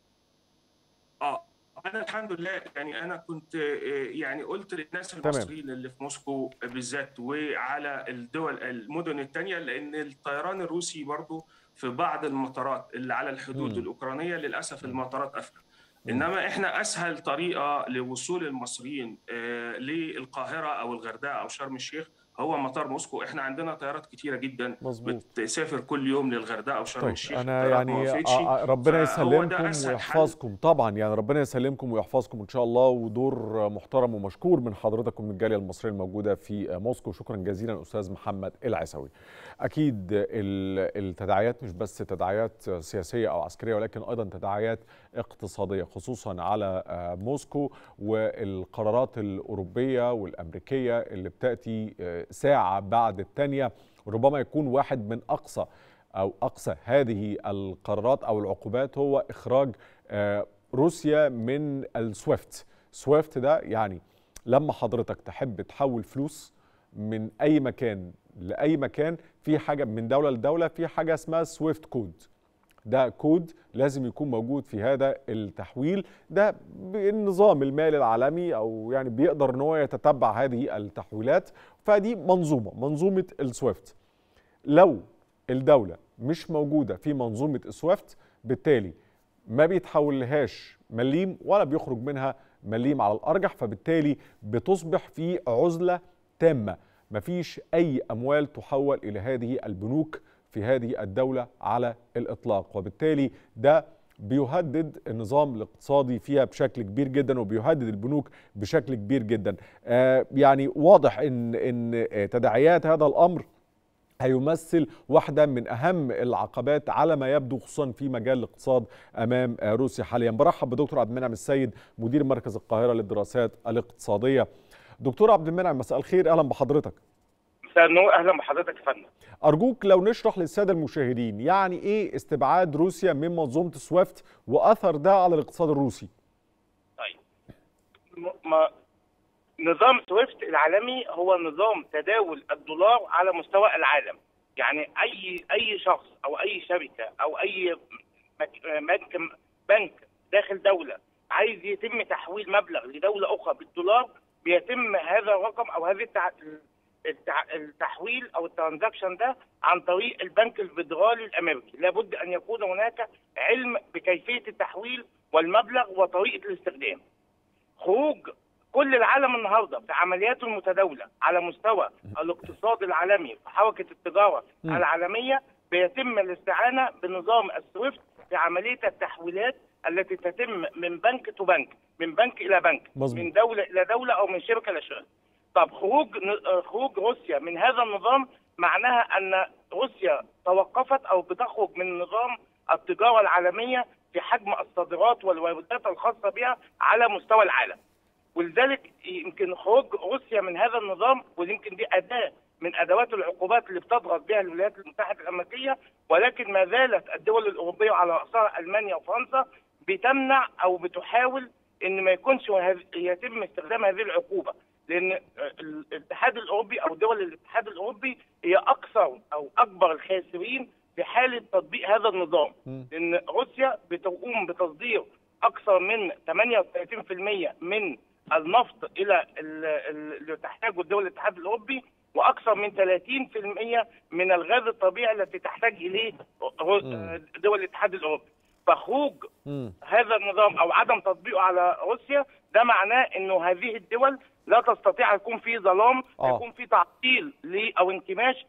اه انا الحمد لله يعني انا كنت آه، يعني قلت للناس تمام. المصريين اللي في موسكو بالذات وعلى الدول المدن الثانيه لان الطيران الروسي برضو في بعض المطارات اللي على الحدود مم. الاوكرانيه للاسف المطارات قافله مم. انما احنا اسهل طريقه لوصول المصريين آه، للقاهره او الغردقه او شرم الشيخ هو مطار موسكو احنا عندنا طيارات كتيره جدا مظبوط بتسافر كل يوم للغردقه وشرم طيب الشيخ انا طيارات ما يعني وقفتش. آه، آه، ربنا فهو ده يسلمكم أسهل حل. ويحفظكم طبعا يعني ربنا يسلمكم ويحفظكم ان شاء الله ودور محترم ومشكور من حضرتك ومن الجاليه المصريه الموجوده في موسكو شكرا جزيلا استاذ محمد العسوي اكيد ال- التداعيات مش بس تداعيات سياسيه او عسكريه ولكن ايضا تداعيات اقتصاديه خصوصا على آه، موسكو والقرارات الاوروبيه والامريكيه اللي بتاتي آه، ساعه بعد الثانيه ربما يكون واحد من اقصى او اقصى هذه القرارات او العقوبات هو اخراج آه، روسيا من السويفت سويفت ده يعني لما حضرتك تحب تحول فلوس من اي مكان لاي مكان في حاجه من دوله لدوله في حاجه اسمها سويفت كود ده كود لازم يكون موجود في هذا التحويل ده بالنظام المالي العالمي او يعني بيقدر ان هو يتتبع هذه التحويلات فدي منظومه منظومه السويفت لو الدولة مش موجودة في منظومة سويفت بالتالي ما بيتحول لهاش مليم ولا بيخرج منها مليم على الأرجح فبالتالي بتصبح في عزلة تامة مفيش أي أموال تحول إلى هذه البنوك في هذه الدولة على الإطلاق وبالتالي ده بيهدد النظام الاقتصادي فيها بشكل كبير جدا وبيهدد البنوك بشكل كبير جدا آه يعني واضح ان ان آه، تداعيات هذا الامر هيمثل واحدة من أهم العقبات على ما يبدو خصوصا في مجال الاقتصاد أمام آه، روسيا حاليا برحب بدكتور عبد المنعم السيد مدير مركز القاهرة للدراسات الاقتصادية دكتور عبد المنعم مساء الخير أهلا بحضرتك مساء النور اهلا بحضرتك يا فندم أرجوك لو نشرح للسادة المشاهدين يعني إيه استبعاد روسيا من منظومة سويفت وأثر ده على الاقتصاد الروسي طيب م- ما نظام سويفت العالمي هو نظام تداول الدولار على مستوى العالم يعني اي اي شخص او اي شركه او اي مك- بنك بنك داخل دوله عايز يتم تحويل مبلغ لدوله اخرى بالدولار بيتم هذا الرقم او هذه التع... التع... التحويل او الترانزاكشن ده عن طريق البنك الفيدرالي الامريكي لابد ان يكون هناك علم بكيفيه التحويل والمبلغ وطريقه الاستخدام خروج كل العالم النهارده في عملياته المتداوله على مستوى الاقتصاد العالمي في حركه التجاره مم. العالميه بيتم الاستعانه بنظام السويفت في عمليه التحويلات التي تتم من بنك تو بنك من بنك الى بنك مظبوط. من دوله الى دوله او من شركه لشركه طب خروج ن- خروج روسيا من هذا النظام معناها ان روسيا توقفت او بتخرج من نظام التجاره العالميه في حجم الصادرات والواردات الخاصه بها على مستوى العالم ولذلك يمكن خروج روسيا من هذا النظام ويمكن دي اداه من ادوات العقوبات اللي بتضغط بها الولايات المتحده الامريكيه ولكن ما زالت الدول الاوروبيه وعلى راسها المانيا وفرنسا بتمنع او بتحاول ان ما يكونش وهذ- يتم استخدام هذه العقوبه لان الاتحاد الاوروبي او دول الاتحاد الاوروبي هي اكثر او اكبر الخاسرين في حاله تطبيق هذا النظام مم. لان روسيا بتقوم بتصدير اكثر من 38% من النفط الى ال- ال- اللي تحتاجه دول الاتحاد الاوروبي واكثر من 30% من الغاز الطبيعي التي تحتاج اليه رو- مم. دول الاتحاد الاوروبي فخروج مم. هذا النظام او عدم تطبيقه على روسيا ده معناه انه هذه الدول لا تستطيع يكون في ظلام آه. يكون في تعطيل ل- او انكماش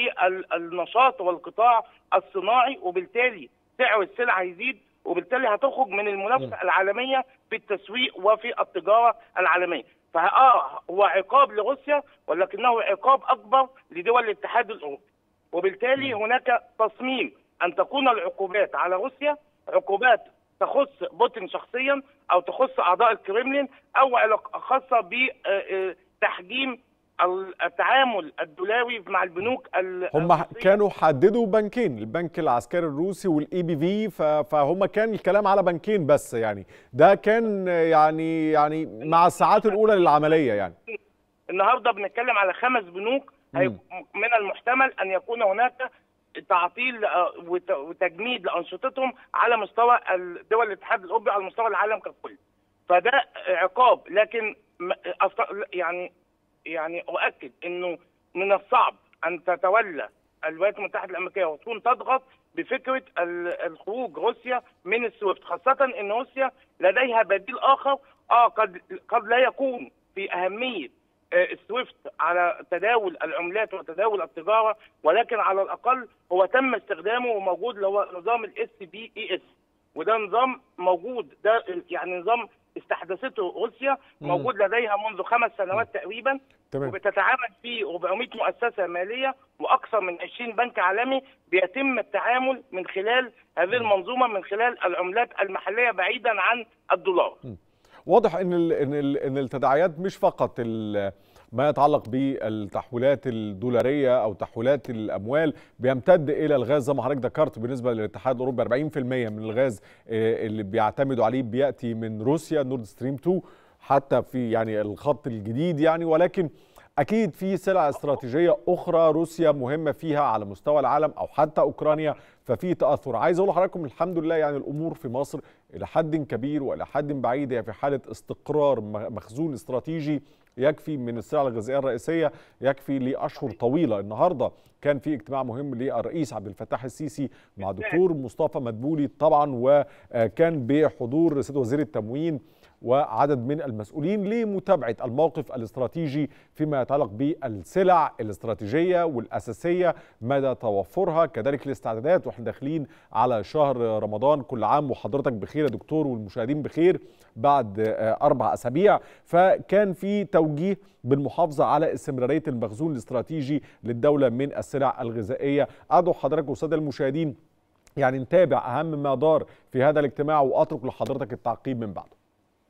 للنشاط والقطاع الصناعي وبالتالي سعر السلع هيزيد وبالتالي هتخرج من المنافسه العالميه في التسويق وفي التجاره العالميه فاه هو عقاب لروسيا ولكنه عقاب اكبر لدول الاتحاد الاوروبي وبالتالي هناك تصميم ان تكون العقوبات على روسيا عقوبات تخص بوتين شخصيا او تخص اعضاء الكريملين او علاقة خاصه بتحجيم التعامل الدولاري مع البنوك ال- هم الروسية. كانوا حددوا بنكين البنك العسكري الروسي والاي بي في فهم كان الكلام على بنكين بس يعني ده كان يعني يعني مع الساعات الاولى للعمليه يعني النهارده بنتكلم على خمس بنوك هي- من المحتمل ان يكون هناك تعطيل آه، وت- وتجميد لانشطتهم على مستوى ال- دول الاتحاد الاوروبي على مستوى العالم ككل فده عقاب لكن م- أفت- يعني يعني اؤكد انه من الصعب ان تتولى الولايات المتحده الامريكيه وتكون تضغط بفكره ال- الخروج روسيا من السويفت خاصه ان روسيا لديها بديل اخر اه قد قد لا يكون في اهميه السويفت على تداول العملات وتداول التجاره ولكن على الاقل هو تم استخدامه وموجود اللي هو نظام الاس بي اي اس وده نظام موجود ده يعني نظام استحدثته روسيا موجود لديها منذ خمس سنوات تقريبا تمام وبتتعامل فيه 400 مؤسسه ماليه واكثر من 20 بنك عالمي بيتم التعامل من خلال هذه المنظومه من خلال العملات المحليه بعيدا عن الدولار. واضح ان ال ان ال ان التداعيات مش فقط ال ما يتعلق بالتحويلات الدولاريه او تحويلات الاموال بيمتد الى الغاز زي ما حضرتك ذكرت بالنسبه للاتحاد الاوروبي 40% من الغاز اللي بيعتمدوا عليه بياتي من روسيا نورد ستريم 2 حتى في يعني الخط الجديد يعني ولكن اكيد في سلع استراتيجيه اخرى روسيا مهمه فيها على مستوى العالم او حتى اوكرانيا ففي تاثر عايز اقول لحضراتكم الحمد لله يعني الامور في مصر الى حد كبير والى حد بعيد هي في حاله استقرار مخزون استراتيجي يكفي من السلع الغذائيه الرئيسيه يكفي لاشهر طويله النهارده كان في اجتماع مهم للرئيس عبد الفتاح السيسي مع دكتور مصطفى مدبولي طبعا وكان بحضور سيد وزير التموين وعدد من المسؤولين لمتابعه الموقف الاستراتيجي فيما يتعلق بالسلع الاستراتيجيه والاساسيه مدى توفرها كذلك الاستعدادات واحنا داخلين على شهر رمضان كل عام وحضرتك بخير يا دكتور والمشاهدين بخير بعد اربع اسابيع فكان في توجيه بالمحافظه على استمراريه المخزون الاستراتيجي للدوله من السلع الغذائيه ادعو حضرتك والساده المشاهدين يعني نتابع اهم ما دار في هذا الاجتماع واترك لحضرتك التعقيب من بعده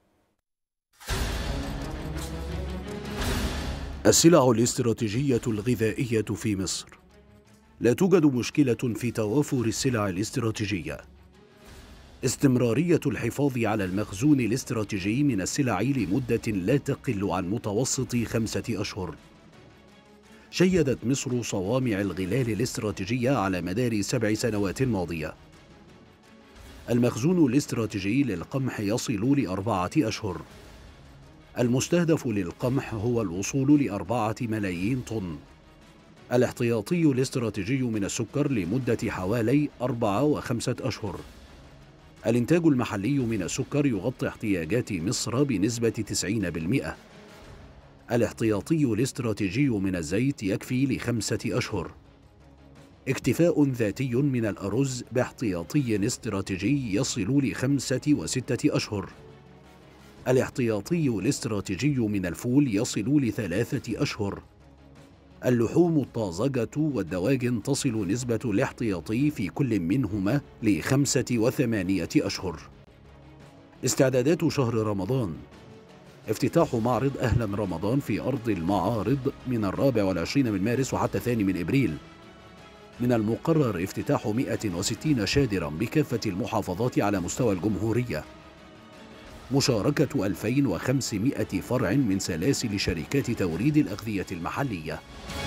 السلع الاستراتيجية الغذائية في مصر لا توجد مشكلة في توافر السلع الاستراتيجية استمرارية الحفاظ على المخزون الاستراتيجي من السلع لمدة لا تقل عن متوسط خمسة أشهر شيدت مصر صوامع الغلال الاستراتيجية على مدار سبع سنوات ماضية المخزون الاستراتيجي للقمح يصل لأربعة أشهر المستهدف للقمح هو الوصول لأربعة ملايين طن الاحتياطي الاستراتيجي من السكر لمدة حوالي أربعة وخمسة أشهر الإنتاج المحلي من السكر يغطي احتياجات مصر بنسبة 90% الاحتياطي الاستراتيجي من الزيت يكفي لخمسة أشهر اكتفاء ذاتي من الأرز باحتياطي استراتيجي يصل لخمسة وستة أشهر الاحتياطي الاستراتيجي من الفول يصل لثلاثة أشهر اللحوم الطازجة والدواجن تصل نسبة الاحتياطي في كل منهما لخمسة وثمانية أشهر استعدادات شهر رمضان افتتاح معرض أهلا رمضان في أرض المعارض من الرابع والعشرين من مارس وحتى الثاني من إبريل من المقرر افتتاح 160 شادرا بكافة المحافظات على مستوى الجمهورية مشاركة 2500 فرع من سلاسل شركات توريد الأغذية المحلية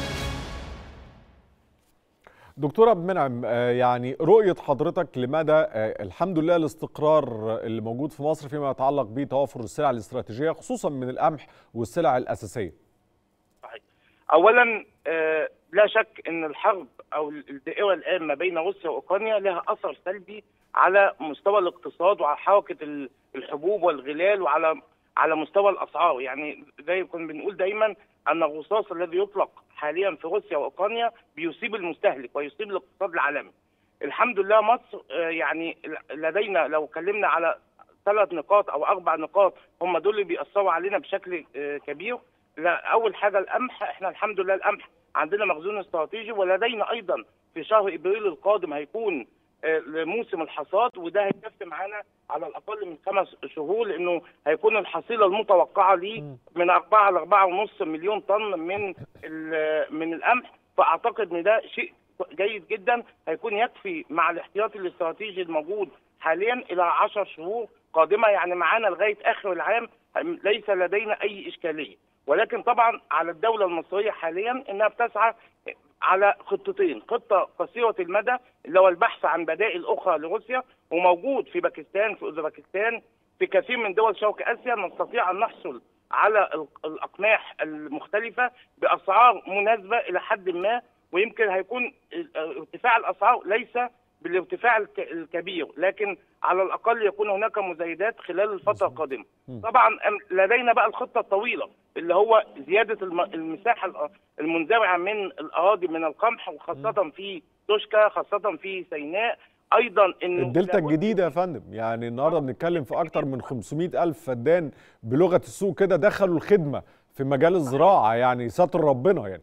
دكتور عبد المنعم يعني رؤية حضرتك لمدى الحمد لله الاستقرار اللي موجود في مصر فيما يتعلق بتوافر السلع الاستراتيجية خصوصا من القمح والسلع الأساسية صحيح. أولا لا شك أن الحرب أو الدائرة الآن ما بين روسيا وأوكرانيا لها أثر سلبي على مستوى الاقتصاد وعلى حركة الحبوب والغلال وعلى على مستوى الاسعار يعني زي كنا بنقول دايما ان الرصاص الذي يطلق حاليا في روسيا واوكرانيا بيصيب المستهلك ويصيب الاقتصاد العالمي. الحمد لله مصر يعني لدينا لو اتكلمنا على ثلاث نقاط او اربع نقاط هم دول اللي بيأثروا علينا بشكل كبير. لا اول حاجه القمح احنا الحمد لله القمح عندنا مخزون استراتيجي ولدينا ايضا في شهر ابريل القادم هيكون لموسم الحصاد وده هيكفي معانا على الاقل من خمس شهور لانه هيكون الحصيله المتوقعه ليه من 4 ل 4.5 مليون طن من من القمح فاعتقد ان ده شيء جيد جدا هيكون يكفي مع الاحتياطي الاستراتيجي الموجود حاليا الى 10 شهور قادمه يعني معانا لغايه اخر العام ليس لدينا اي اشكاليه ولكن طبعا على الدوله المصريه حاليا انها بتسعى على خطتين خطه قصيره المدى اللي هو البحث عن بدائل اخرى لروسيا وموجود في باكستان في اوزبكستان في كثير من دول شرق اسيا نستطيع ان نحصل على الاقماح المختلفه باسعار مناسبه الى حد ما ويمكن هيكون ارتفاع الاسعار ليس بالارتفاع الك- الكبير لكن على الاقل يكون هناك مزايدات خلال الفتره القادمه مم. طبعا أم- لدينا بقى الخطه الطويله اللي هو زياده الم- المساحه الأ- المنزرعه من الاراضي من القمح وخاصه في توشكا خاصه في سيناء ايضا انه الدلتا لابد- الجديدة يا فندم يعني النهاردة بنتكلم في أكتر من 500 ألف فدان بلغة السوق كده دخلوا الخدمة في مجال الزراعة يعني ستر ربنا يعني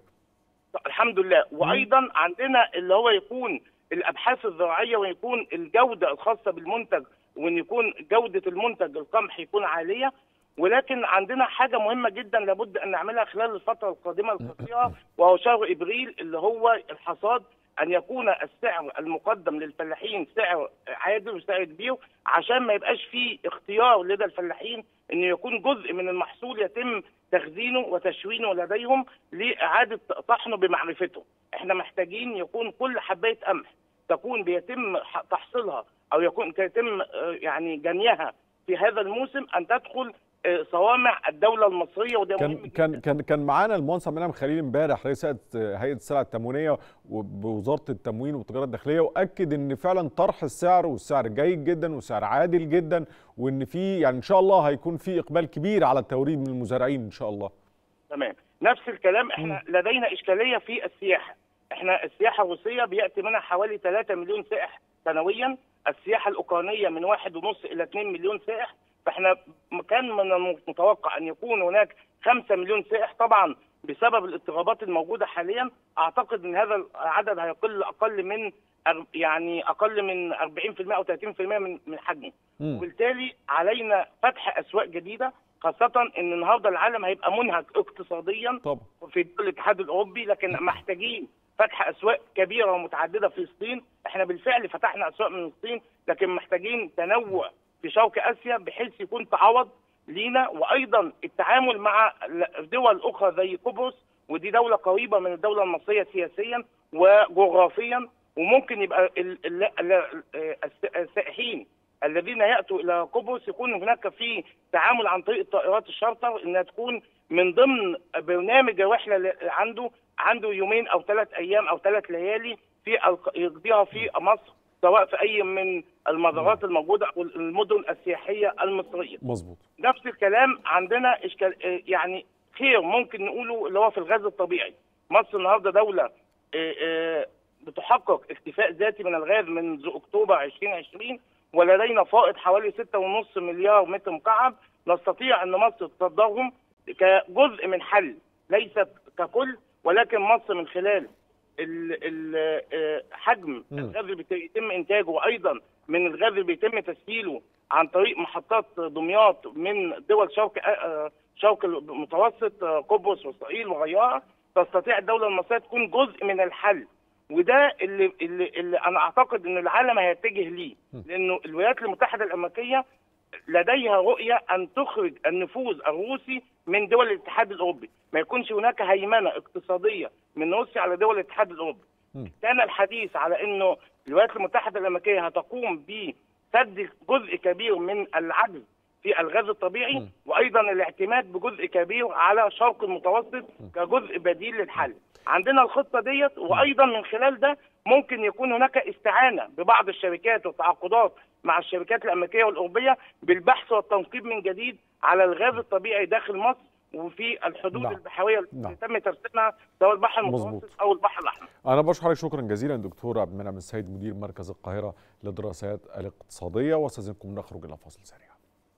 الحمد لله وايضا عندنا اللي هو يكون الابحاث الزراعيه ويكون الجوده الخاصه بالمنتج وان يكون جوده المنتج القمح يكون عاليه ولكن عندنا حاجه مهمه جدا لابد ان نعملها خلال الفتره القادمه القصيره وهو شهر ابريل اللي هو الحصاد ان يكون السعر المقدم للفلاحين سعر عادل وسعر كبير عشان ما يبقاش فيه اختيار لدى الفلاحين ان يكون جزء من المحصول يتم تخزينه وتشوينه لديهم لاعاده طحنه بمعرفته احنا محتاجين يكون كل حبايه قمح تكون بيتم ح- تحصيلها او يكون يتم آه، يعني جنيها في هذا الموسم ان تدخل آه، صوامع الدوله المصريه وده مهم كان جدا كان كان كان معانا المهندس عبد المنعم خليل امبارح رئيس هيئه هيئه السلع التموينيه وبوزاره التموين والتجاره الداخليه واكد ان فعلا طرح السعر والسعر جيد جدا وسعر عادل جدا وان في يعني ان شاء الله هيكون في اقبال كبير على التوريد من المزارعين ان شاء الله تمام نفس الكلام احنا لدينا اشكاليه في السياحه احنا السياحه الروسيه بياتي منها حوالي 3 مليون سائح سنويا السياحه الاوكرانيه من واحد ونص الى 2 مليون سائح فاحنا م- كان من المتوقع ان يكون هناك 5 مليون سائح طبعا بسبب الاضطرابات الموجوده حاليا اعتقد ان هذا العدد هيقل اقل من أر- يعني اقل من 40% او 30% من من حجمه مم. وبالتالي علينا فتح اسواق جديده خاصه ان النهارده العالم هيبقى منهك اقتصاديا طبعا في دول الاتحاد الاوروبي لكن محتاجين فتح اسواق كبيره ومتعدده في الصين احنا بالفعل فتحنا اسواق من الصين لكن محتاجين تنوع في شرق اسيا بحيث يكون تعوض لينا وايضا التعامل مع دول اخرى زي قبرص ودي دوله قريبه من الدوله المصريه سياسيا وجغرافيا وممكن يبقى ال- ال- ال- الس- السائحين الذين ياتوا الى قبرص يكون هناك في تعامل عن طريق الطائرات الشارتر انها تكون من ضمن برنامج الرحله اللي عنده عنده يومين او ثلاث ايام او ثلاث ليالي في الق- يقضيها في مصر سواء في اي من المزارات الموجوده او المدن السياحيه المصريه. مظبوط نفس الكلام عندنا اشكال آه، يعني خير ممكن نقوله اللي هو في الغاز الطبيعي. مصر النهارده دوله آه، آه، بتحقق اكتفاء ذاتي من الغاز منذ اكتوبر 2020 ولدينا فائض حوالي 6.5 مليار متر مكعب نستطيع ان مصر تصدرهم كجزء من حل ليست ككل ولكن مصر من خلال ال- ال- آه، حجم مم. الغاز اللي بيت- بيتم انتاجه وايضا من الغاز اللي بيتم تسييله عن طريق محطات دمياط من دول شرق آه، شرق المتوسط آه، قبرص واسرائيل وغيرها تستطيع الدوله المصريه تكون جزء من الحل وده اللي, اللي, اللي انا اعتقد ان العالم هيتجه ليه لانه الولايات المتحده الامريكيه لديها رؤيه ان تخرج النفوذ الروسي من دول الاتحاد الاوروبي، ما يكونش هناك هيمنه اقتصاديه من روسيا على دول الاتحاد الاوروبي. مم. كان الحديث على انه الولايات المتحده الامريكيه هتقوم بسد جزء كبير من العجز في الغاز الطبيعي مم. وايضا الاعتماد بجزء كبير على شرق المتوسط كجزء بديل للحل. عندنا الخطه ديت وايضا من خلال ده ممكن يكون هناك استعانه ببعض الشركات والتعاقدات مع الشركات الامريكيه والاوروبيه بالبحث والتنقيب من جديد على الغاز الطبيعي داخل مصر وفي الحدود نعم. البحريه نعم. اللي تم ترسيمها سواء البحر مظبوط. المتوسط او البحر الاحمر. انا بشكرك شكرا جزيلا دكتور عبد المنعم السيد مدير مركز القاهره للدراسات الاقتصاديه واستاذنكم نخرج الى فاصل سريع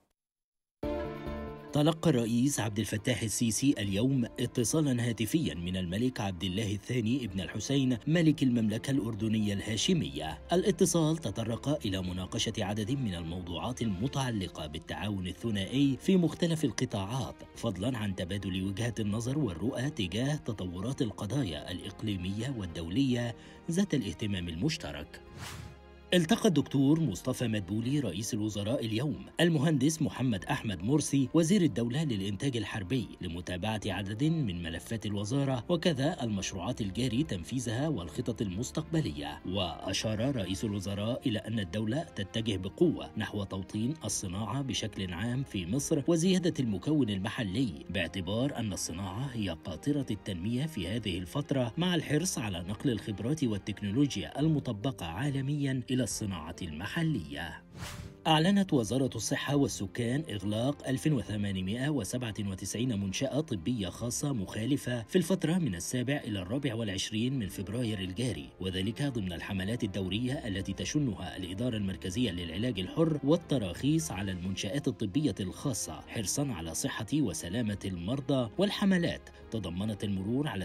تلقى الرئيس عبد الفتاح السيسي اليوم اتصالا هاتفيا من الملك عبد الله الثاني ابن الحسين ملك المملكة الأردنية الهاشمية. الاتصال تطرق إلى مناقشة عدد من الموضوعات المتعلقة بالتعاون الثنائي في مختلف القطاعات، فضلا عن تبادل وجهات النظر والرؤى تجاه تطورات القضايا الإقليمية والدولية ذات الاهتمام المشترك. التقى الدكتور مصطفى مدبولي رئيس الوزراء اليوم المهندس محمد أحمد مرسي وزير الدولة للإنتاج الحربي لمتابعة عدد من ملفات الوزارة وكذا المشروعات الجاري تنفيذها والخطط المستقبلية وأشار رئيس الوزراء إلى أن الدولة تتجه بقوة نحو توطين الصناعة بشكل عام في مصر وزيادة المكون المحلي باعتبار أن الصناعة هي قاطرة التنمية في هذه الفترة مع الحرص على نقل الخبرات والتكنولوجيا المطبقة عالميا إلى الصناعة المحلية. أعلنت وزارة الصحة والسكان إغلاق 1897 منشأة طبية خاصة مخالفة في الفترة من السابع إلى الرابع والعشرين من فبراير الجاري وذلك ضمن الحملات الدورية التي تشنها الإدارة المركزية للعلاج الحر والتراخيص على المنشآت الطبية الخاصة حرصا على صحة وسلامة المرضى والحملات تضمنت المرور على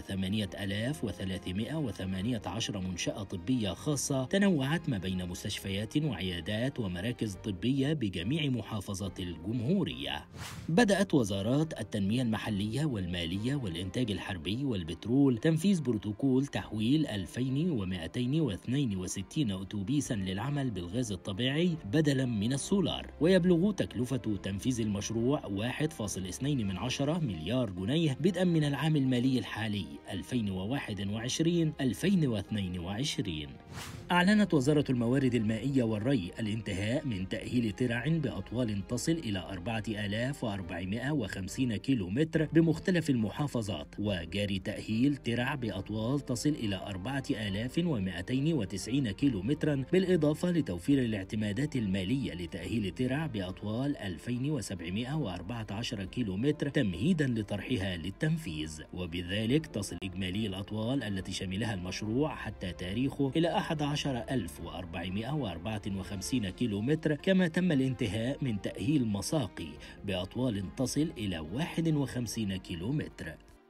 8318 منشأة طبية خاصة تنوعت ما بين مستشفيات وعيادات ومراكز طبية بجميع محافظات الجمهورية. بدأت وزارات التنمية المحلية والمالية والإنتاج الحربي والبترول تنفيذ بروتوكول تحويل 2262 أتوبيسا للعمل بالغاز الطبيعي بدلا من السولار ويبلغ تكلفة تنفيذ المشروع 1.2 مليار جنيه بدءا من العام المالي الحالي 2021-2022 أعلنت وزارة الموارد المائية والري الانتهاء من تأهيل ترع بأطوال تصل إلى 4450 كيلو متر بمختلف المحافظات وجاري تأهيل ترع بأطوال تصل إلى 4290 كيلو مترا بالإضافة لتوفير الاعتمادات المالية لتأهيل ترع بأطوال 2714 كيلو متر تمهيدا لطرحها للتنفيذ وبذلك تصل إجمالي الأطوال التي شملها المشروع حتى تاريخه إلى 11454 كيلو متر كما تم الانتهاء من تأهيل مساقي بأطوال تصل إلى 51 كيلو متر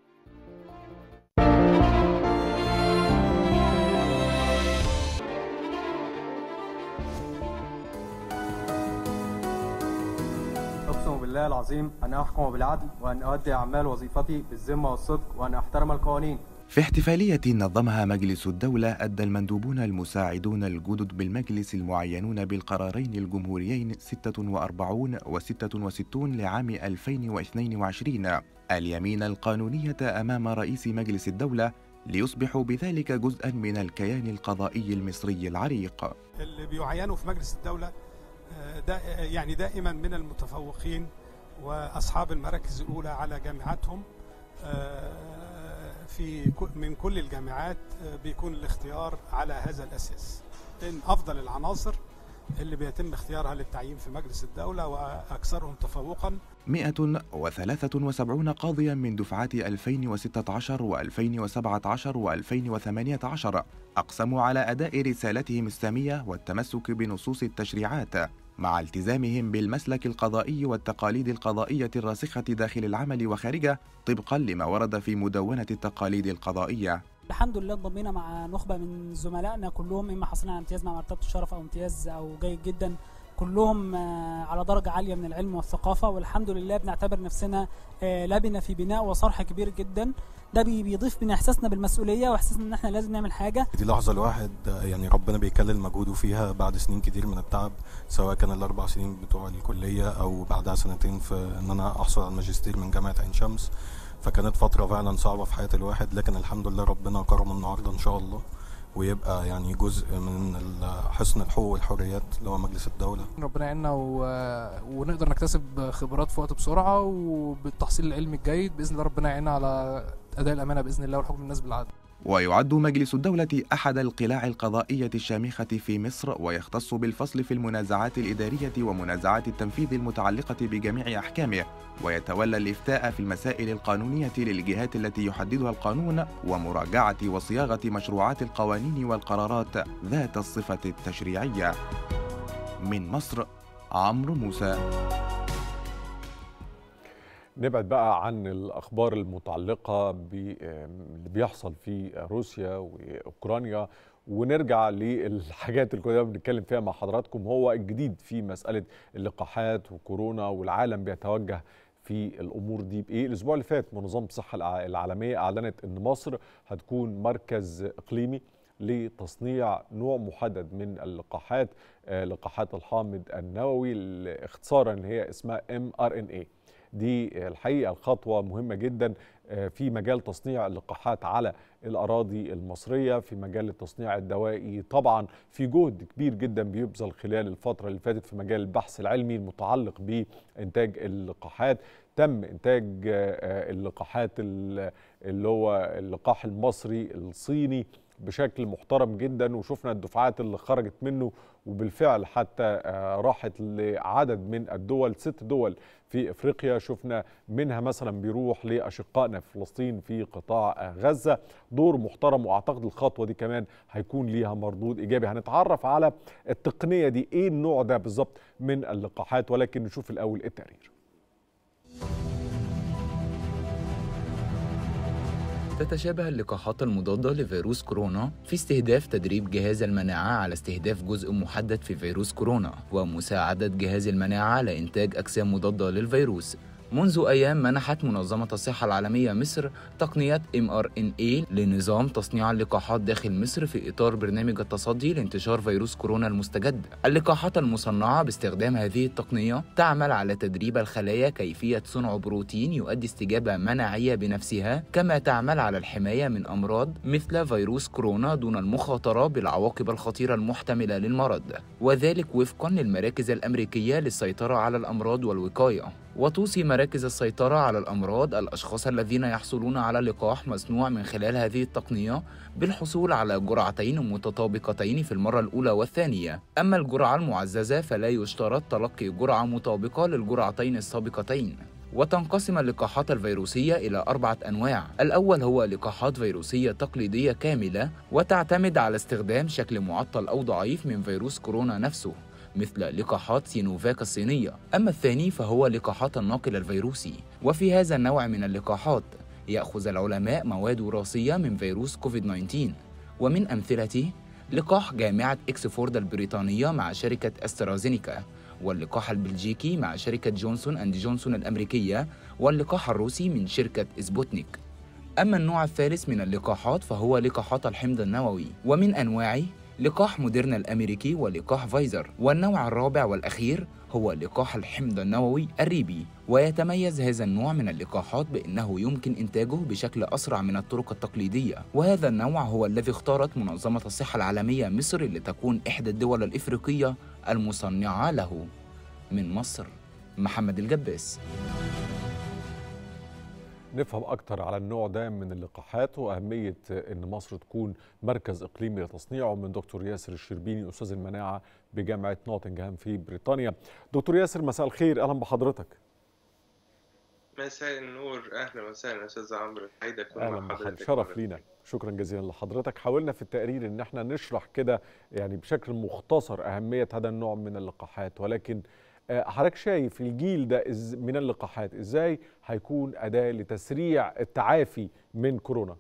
أقسم بالله العظيم أن أحكم بالعدل وأن أؤدي أعمال وظيفتي بالذمة والصدق وأن أحترم القوانين في احتفالية نظمها مجلس الدولة أدى المندوبون المساعدون الجدد بالمجلس المعينون بالقرارين الجمهوريين 46 و 66 لعام 2022 اليمين القانونية أمام رئيس مجلس الدولة ليصبحوا بذلك جزءا من الكيان القضائي المصري العريق اللي بيعينوا في مجلس الدولة دا يعني دائما من المتفوقين وأصحاب المراكز الأولى على جامعاتهم في من كل الجامعات بيكون الاختيار على هذا الأساس إن أفضل العناصر اللي بيتم اختيارها للتعيين في مجلس الدولة وأكثرهم تفوقا 173 قاضيا من دفعات 2016 و2017 و2018 أقسموا على أداء رسالتهم السامية والتمسك بنصوص التشريعات مع التزامهم بالمسلك القضائي والتقاليد القضائية الراسخة داخل العمل وخارجه طبقا لما ورد في مدونة التقاليد القضائية الحمد لله انضمينا مع نخبة من زملائنا كلهم إما حاصلين على امتياز مع مرتبة الشرف أو امتياز أو جيد جدا كلهم على درجة عالية من العلم والثقافة والحمد لله بنعتبر نفسنا لبنة في بناء وصرح كبير جدا ده بيضيف من احساسنا بالمسؤوليه واحساسنا ان احنا لازم نعمل حاجه دي لحظه الواحد يعني ربنا بيكلل مجهوده فيها بعد سنين كتير من التعب سواء كان الاربع سنين بتوع الكليه او بعدها سنتين في ان انا احصل على الماجستير من جامعه عين شمس فكانت فتره فعلا صعبه في حياه الواحد لكن الحمد لله ربنا كرمه النهارده ان شاء الله ويبقى يعني جزء من حصن الحقوق والحريات اللي هو مجلس الدولة ربنا يعيننا و... ونقدر نكتسب خبرات في وقت بسرعة وبالتحصيل العلمي الجيد بإذن الله ربنا يعيننا على أداء الأمانة بإذن الله والحكم الناس بالعدل ويعد مجلس الدولة أحد القلاع القضائية الشامخة في مصر ويختص بالفصل في المنازعات الإدارية ومنازعات التنفيذ المتعلقة بجميع أحكامه ويتولى الإفتاء في المسائل القانونية للجهات التي يحددها القانون ومراجعة وصياغة مشروعات القوانين والقرارات ذات الصفة التشريعية من مصر عمرو موسى نبعد بقى عن الأخبار المتعلقة باللي بيحصل في روسيا وأوكرانيا ونرجع للحاجات اللي كنا بنتكلم فيها مع حضراتكم هو الجديد في مسألة اللقاحات وكورونا والعالم بيتوجه في الامور دي بايه الاسبوع اللي فات منظمه الصحه العالميه اعلنت ان مصر هتكون مركز اقليمي لتصنيع نوع محدد من اللقاحات لقاحات الحامض النووي اختصارا اللي هي اسمها ام ار ان اي دي الحقيقه الخطوه مهمه جدا في مجال تصنيع اللقاحات على الاراضي المصريه في مجال التصنيع الدوائي طبعا في جهد كبير جدا بيبذل خلال الفتره اللي فاتت في مجال البحث العلمي المتعلق بانتاج اللقاحات تم انتاج اللقاحات اللي هو اللقاح المصري الصيني بشكل محترم جدا وشفنا الدفعات اللي خرجت منه وبالفعل حتى راحت لعدد من الدول ست دول في افريقيا شفنا منها مثلا بيروح لاشقائنا في فلسطين في قطاع غزه دور محترم واعتقد الخطوه دي كمان هيكون ليها مردود ايجابي هنتعرف على التقنيه دي ايه النوع ده بالظبط من اللقاحات ولكن نشوف الاول التقرير تتشابه اللقاحات المضادة لفيروس كورونا في استهداف تدريب جهاز المناعة على استهداف جزء محدد في فيروس كورونا ومساعدة جهاز المناعة على إنتاج أجسام مضادة للفيروس منذ أيام منحت منظمة الصحة العالمية مصر تقنية mRNA لنظام تصنيع اللقاحات داخل مصر في إطار برنامج التصدي لانتشار فيروس كورونا المستجد. اللقاحات المصنعة باستخدام هذه التقنية تعمل على تدريب الخلايا كيفية صنع بروتين يؤدي استجابة مناعية بنفسها، كما تعمل على الحماية من أمراض مثل فيروس كورونا دون المخاطرة بالعواقب الخطيرة المحتملة للمرض، وذلك وفقا للمراكز الأمريكية للسيطرة على الأمراض والوقاية. وتوصي مراكز السيطرة على الأمراض الأشخاص الذين يحصلون على لقاح مصنوع من خلال هذه التقنية بالحصول على جرعتين متطابقتين في المرة الأولى والثانية أما الجرعة المعززة فلا يشترط تلقي جرعة مطابقة للجرعتين السابقتين وتنقسم اللقاحات الفيروسية إلى أربعة أنواع الأول هو لقاحات فيروسية تقليدية كاملة وتعتمد على استخدام شكل معطل أو ضعيف من فيروس كورونا نفسه مثل لقاحات سينوفاك الصينية أما الثاني فهو لقاحات الناقل الفيروسي وفي هذا النوع من اللقاحات يأخذ العلماء مواد وراثية من فيروس كوفيد-19 ومن أمثلته لقاح جامعة إكسفورد البريطانية مع شركة أسترازينيكا واللقاح البلجيكي مع شركة جونسون أند جونسون الأمريكية واللقاح الروسي من شركة سبوتنيك أما النوع الثالث من اللقاحات فهو لقاحات الحمض النووي ومن أنواعه لقاح موديرنا الأمريكي ولقاح فايزر والنوع الرابع والأخير هو لقاح الحمض النووي الريبي ويتميز هذا النوع من اللقاحات بأنه يمكن إنتاجه بشكل أسرع من الطرق التقليدية وهذا النوع هو الذي اختارت منظمة الصحة العالمية مصر لتكون إحدى الدول الإفريقية المصنعة له من مصر محمد الجباس نفهم أكتر على النوع ده من اللقاحات وأهمية أن مصر تكون مركز إقليمي لتصنيعه من دكتور ياسر الشربيني أستاذ المناعة بجامعة نوتنغهام في بريطانيا دكتور ياسر مساء الخير أهلا بحضرتك مساء النور اهلا وسهلا استاذ عمرو سعيد اكون اهلا بحضرتك شرف لينا شكرا جزيلا لحضرتك حاولنا في التقرير ان احنا نشرح كده يعني بشكل مختصر اهميه هذا النوع من اللقاحات ولكن حضرتك شايف الجيل ده من اللقاحات ازاي هيكون اداه لتسريع التعافي من كورونا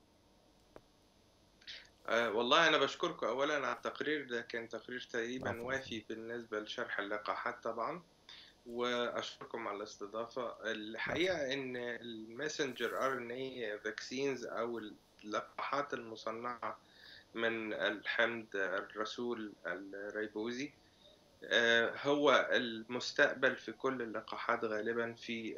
أه والله انا بشكركم اولا على التقرير ده كان تقرير تقريبا وافي بالنسبه لشرح اللقاحات طبعا واشكركم على الاستضافه الحقيقه ان الماسنجر ار ان اي فاكسينز او اللقاحات المصنعه من الحمض الرسول الريبوزي هو المستقبل في كل اللقاحات غالبا في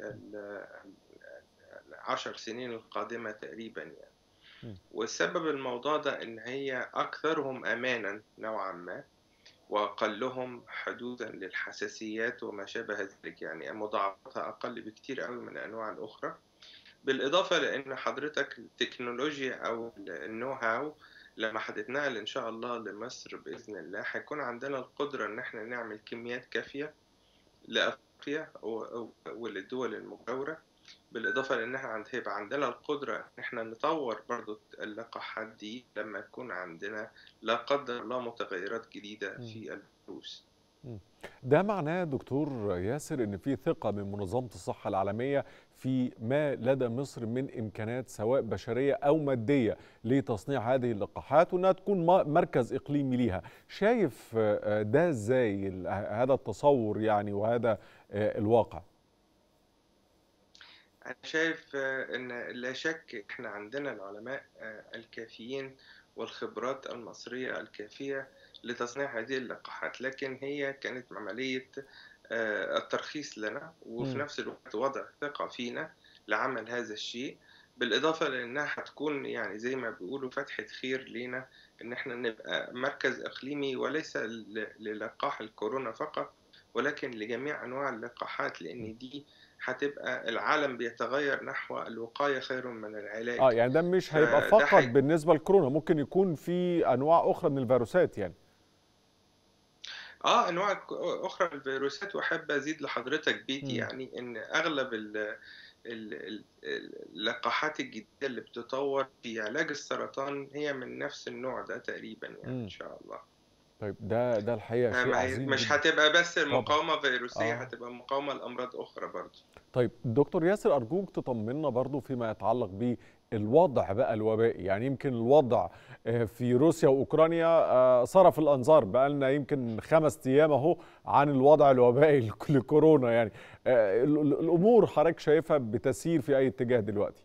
العشر سنين القادمة تقريبا يعني والسبب الموضوع ده ان هي اكثرهم امانا نوعا ما واقلهم حدودا للحساسيات وما شابه ذلك يعني مضاعفتها اقل بكتير قوي من الانواع الاخرى بالاضافه لان حضرتك التكنولوجيا او النو هاو لما هتتنقل ان شاء الله لمصر باذن الله هيكون عندنا القدره ان احنا نعمل كميات كافيه لافريقيا وللدول المجاوره بالاضافه لان احنا عند هيبقى عندنا القدره ان احنا نطور برضو اللقاحات دي لما يكون عندنا لا قدر الله متغيرات جديده في الفيروس ده معناه دكتور ياسر ان في ثقه من منظمه الصحه العالميه في ما لدى مصر من امكانات سواء بشريه او ماديه لتصنيع هذه اللقاحات وانها تكون مركز اقليمي ليها شايف ده ازاي هذا التصور يعني وهذا الواقع أنا شايف إن لا شك إحنا عندنا العلماء الكافيين والخبرات المصرية الكافية لتصنيع هذه اللقاحات لكن هي كانت عملية الترخيص لنا وفي مم. نفس الوقت وضع ثقة فينا لعمل هذا الشيء بالإضافة لأنها هتكون يعني زي ما بيقولوا فتحة خير لينا إن إحنا نبقى مركز إقليمي وليس ل- للقاح الكورونا فقط ولكن لجميع أنواع اللقاحات لأن دي هتبقى العالم بيتغير نحو الوقاية خير من العلاج اه يعني ده مش هيبقى فده فقط حي- بالنسبه لكورونا ممكن يكون في انواع اخرى من الفيروسات يعني اه انواع ك- اخرى من الفيروسات واحب ازيد لحضرتك بيتي مم. يعني ان اغلب ال ال- ال- اللقاحات الجديده اللي بتطور في علاج السرطان هي من نفس النوع ده تقريبا يعني مم. ان شاء الله طيب ده ده الحقيقه شيء ما هي- عظيم مش جدا هتبقى بس طبعا مقاومه فيروسيه آه. هتبقى مقاومه لامراض اخرى برضه طيب دكتور ياسر أرجوك تطمنا برضو فيما يتعلق بالوضع بقى الوبائي يعني يمكن الوضع آه، في روسيا وأوكرانيا آه، صرف الأنظار بقى لنا يمكن خمس أيام أهو عن الوضع الوبائي لك- لكورونا يعني آه، ال- ال- الأمور حضرتك شايفها بتسير في أي اتجاه دلوقتي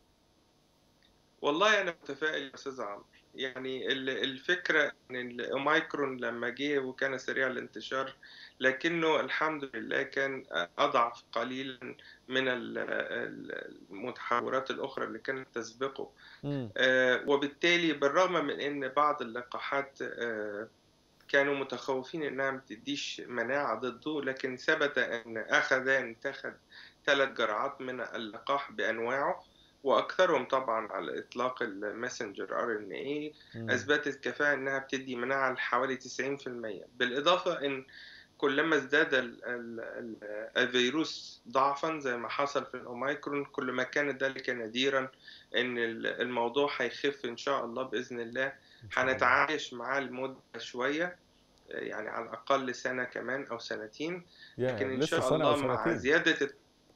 والله انا متفائل يا استاذ عمرو يعني ال- الفكره ان الاوميكرون لما جه وكان سريع الانتشار لكنه الحمد لله كان اضعف قليلا من ال- ال- المتحورات الاخرى اللي كانت تسبقه آه، وبالتالي بالرغم من ان بعض اللقاحات آه، كانوا متخوفين انها ما تديش مناعه ضده لكن ثبت ان اخذان اتخذ ثلاث جرعات من اللقاح بانواعه واكثرهم طبعا على الاطلاق الماسنجر ار ان اي مم. اثبتت كفاءه انها بتدي مناعه لحوالي 90% بالاضافه ان كلما ازداد ال- ال- ال- الفيروس ضعفا زي ما حصل في الاوميكرون كل ما كان ذلك نذيرا ان ال- الموضوع هيخف ان شاء الله باذن الله هنتعايش معاه لمده شويه يعني على الاقل سنه كمان او سنتين يا لكن ان لسه شاء سنة أو الله مع سنتين. زياده الت-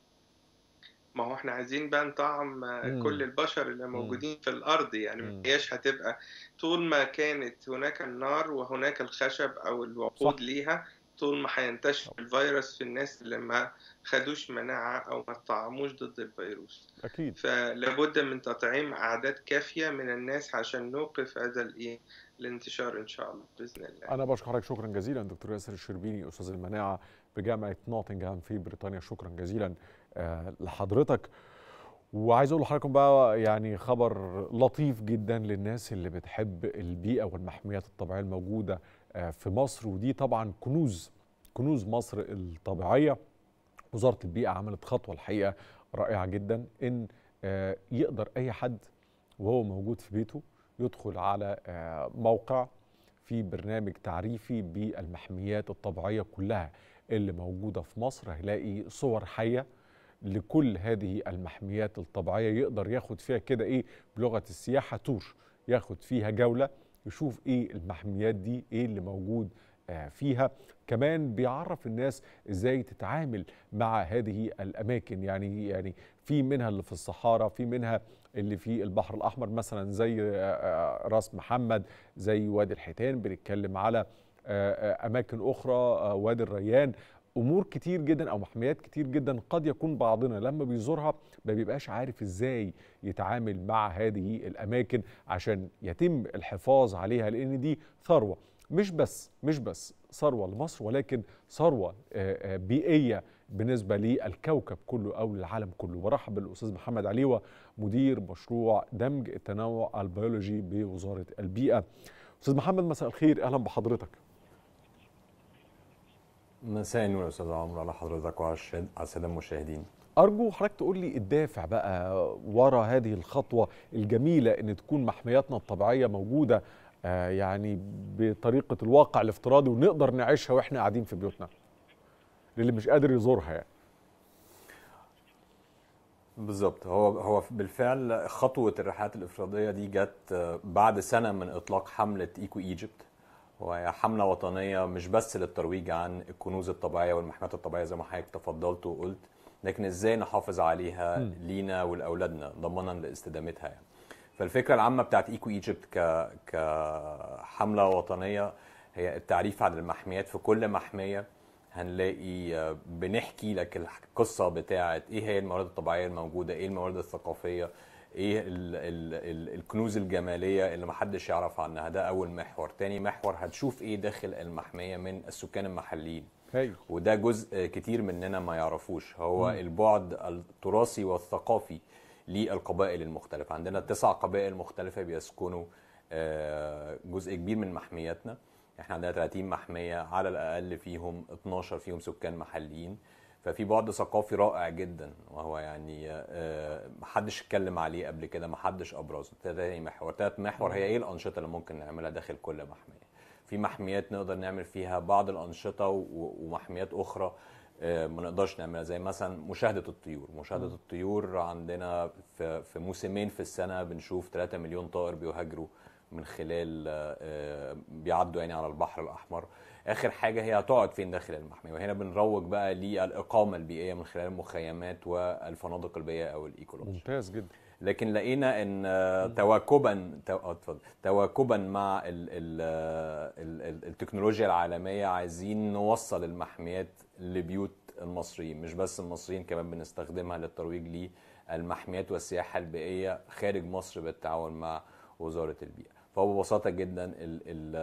ما هو احنا عايزين بقى نطعم مم. كل البشر اللي مم. موجودين في الارض يعني ما هياش هتبقى طول ما كانت هناك النار وهناك الخشب او الوقود صح. ليها طول ما هينتشر الفيروس في الناس اللي ما خدوش مناعة او ما طعموش ضد الفيروس أكيد فلابد من تطعيم اعداد كافية من الناس عشان نوقف هذا الايه الانتشار ان شاء الله باذن الله أنا بشكرك شكرا جزيلا دكتور ياسر الشربيني أستاذ المناعة بجامعة نوتنغهام في بريطانيا شكرا جزيلا آه، لحضرتك وعايز اقول لحضراتكم بقى يعني خبر لطيف جدا للناس اللي بتحب البيئه والمحميات الطبيعيه الموجوده آه، في مصر ودي طبعا كنوز كنوز مصر الطبيعيه وزاره البيئه عملت خطوه الحقيقه رائعه جدا ان آه، يقدر اي حد وهو موجود في بيته يدخل على آه، موقع في برنامج تعريفي بالمحميات الطبيعيه كلها اللي موجوده في مصر هيلاقي صور حيه لكل هذه المحميات الطبيعيه يقدر ياخد فيها كده ايه بلغه السياحه تور ياخد فيها جوله يشوف ايه المحميات دي ايه اللي موجود آه، فيها كمان بيعرف الناس ازاي تتعامل مع هذه الاماكن يعني يعني في منها اللي في الصحراء في منها اللي في البحر الاحمر مثلا زي آه، آه، راس محمد زي وادي الحيتان بنتكلم على آه، آه، اماكن اخرى آه، وادي الريان امور كتير جدا او محميات كتير جدا قد يكون بعضنا لما بيزورها ما بيبقاش عارف ازاي يتعامل مع هذه الاماكن عشان يتم الحفاظ عليها لان دي ثروه مش بس مش بس ثروه لمصر ولكن ثروه آه، آه، بيئيه بالنسبه للكوكب كله او للعالم كله برحب بالاستاذ محمد عليوه مدير مشروع دمج التنوع البيولوجي بوزاره البيئه استاذ محمد مساء الخير اهلا بحضرتك مساء النور يا استاذ عمرو على حضرتك وعلى الشاد- على الساده المشاهدين أرجو حضرتك تقول لي الدافع بقى ورا هذه الخطوة الجميلة إن تكون محمياتنا الطبيعية موجودة آه، يعني بطريقة الواقع الافتراضي ونقدر نعيشها وإحنا قاعدين في بيوتنا للي مش قادر يزورها يعني بالظبط هو هو بالفعل خطوه الرحلات الافراديه دي جت آه، بعد سنه من اطلاق حمله ايكو ايجيبت وهي حمله وطنيه مش بس للترويج عن الكنوز الطبيعيه والمحميات الطبيعيه زي ما حضرتك تفضلت وقلت لكن ازاي نحافظ عليها مم. لينا ولاولادنا ضمانا لاستدامتها يعني فالفكره العامه بتاعت ايكو ايجيبت ك كحمله وطنيه هي التعريف عن المحميات في كل محميه هنلاقي آه، بنحكي لك القصه بتاعت ايه هي الموارد الطبيعيه الموجوده ايه الموارد الثقافيه ايه ال ال ال الكنوز الجماليه اللي محدش يعرف عنها ده اول محور تاني محور هتشوف ايه داخل المحميه من السكان المحليين هاي. وده جزء كتير مننا ما يعرفوش هو مم. البعد التراثي والثقافي للقبائل المختلفة عندنا تسع قبائل مختلفة بيسكنوا آه، جزء كبير من محمياتنا احنا عندنا 30 محمية على الأقل فيهم 12 فيهم سكان محليين ففي بعد ثقافي رائع جدا وهو يعني آه، محدش اتكلم عليه قبل كده محدش أبرزه ده تاني محور تالت محور هي ايه الأنشطة اللي ممكن نعملها داخل كل محمية في محميات نقدر نعمل فيها بعض الأنشطة و- ومحميات أخرى آه، ما نقدرش نعملها زي مثلا مشاهدة الطيور مشاهدة مم. الطيور عندنا في في موسمين في السنة بنشوف 3 مليون طائر بيهاجروا من خلال آه، بيعدوا يعني على البحر الأحمر آخر حاجة هي هتقعد فين داخل المحمية وهنا بنروج بقى للإقامة البيئية من خلال المخيمات والفنادق البيئية أو الإيكولوجي ممتاز جدا لكن لقينا ان آه، تواكبا تو- آه، اتفضل تواكبا مع ال ال ال ال التكنولوجيا العالميه عايزين نوصل المحميات لبيوت المصريين مش بس المصريين كمان بنستخدمها للترويج للمحميات والسياحه البيئيه خارج مصر بالتعاون مع وزاره البيئه فهو ببساطه جدا ال ال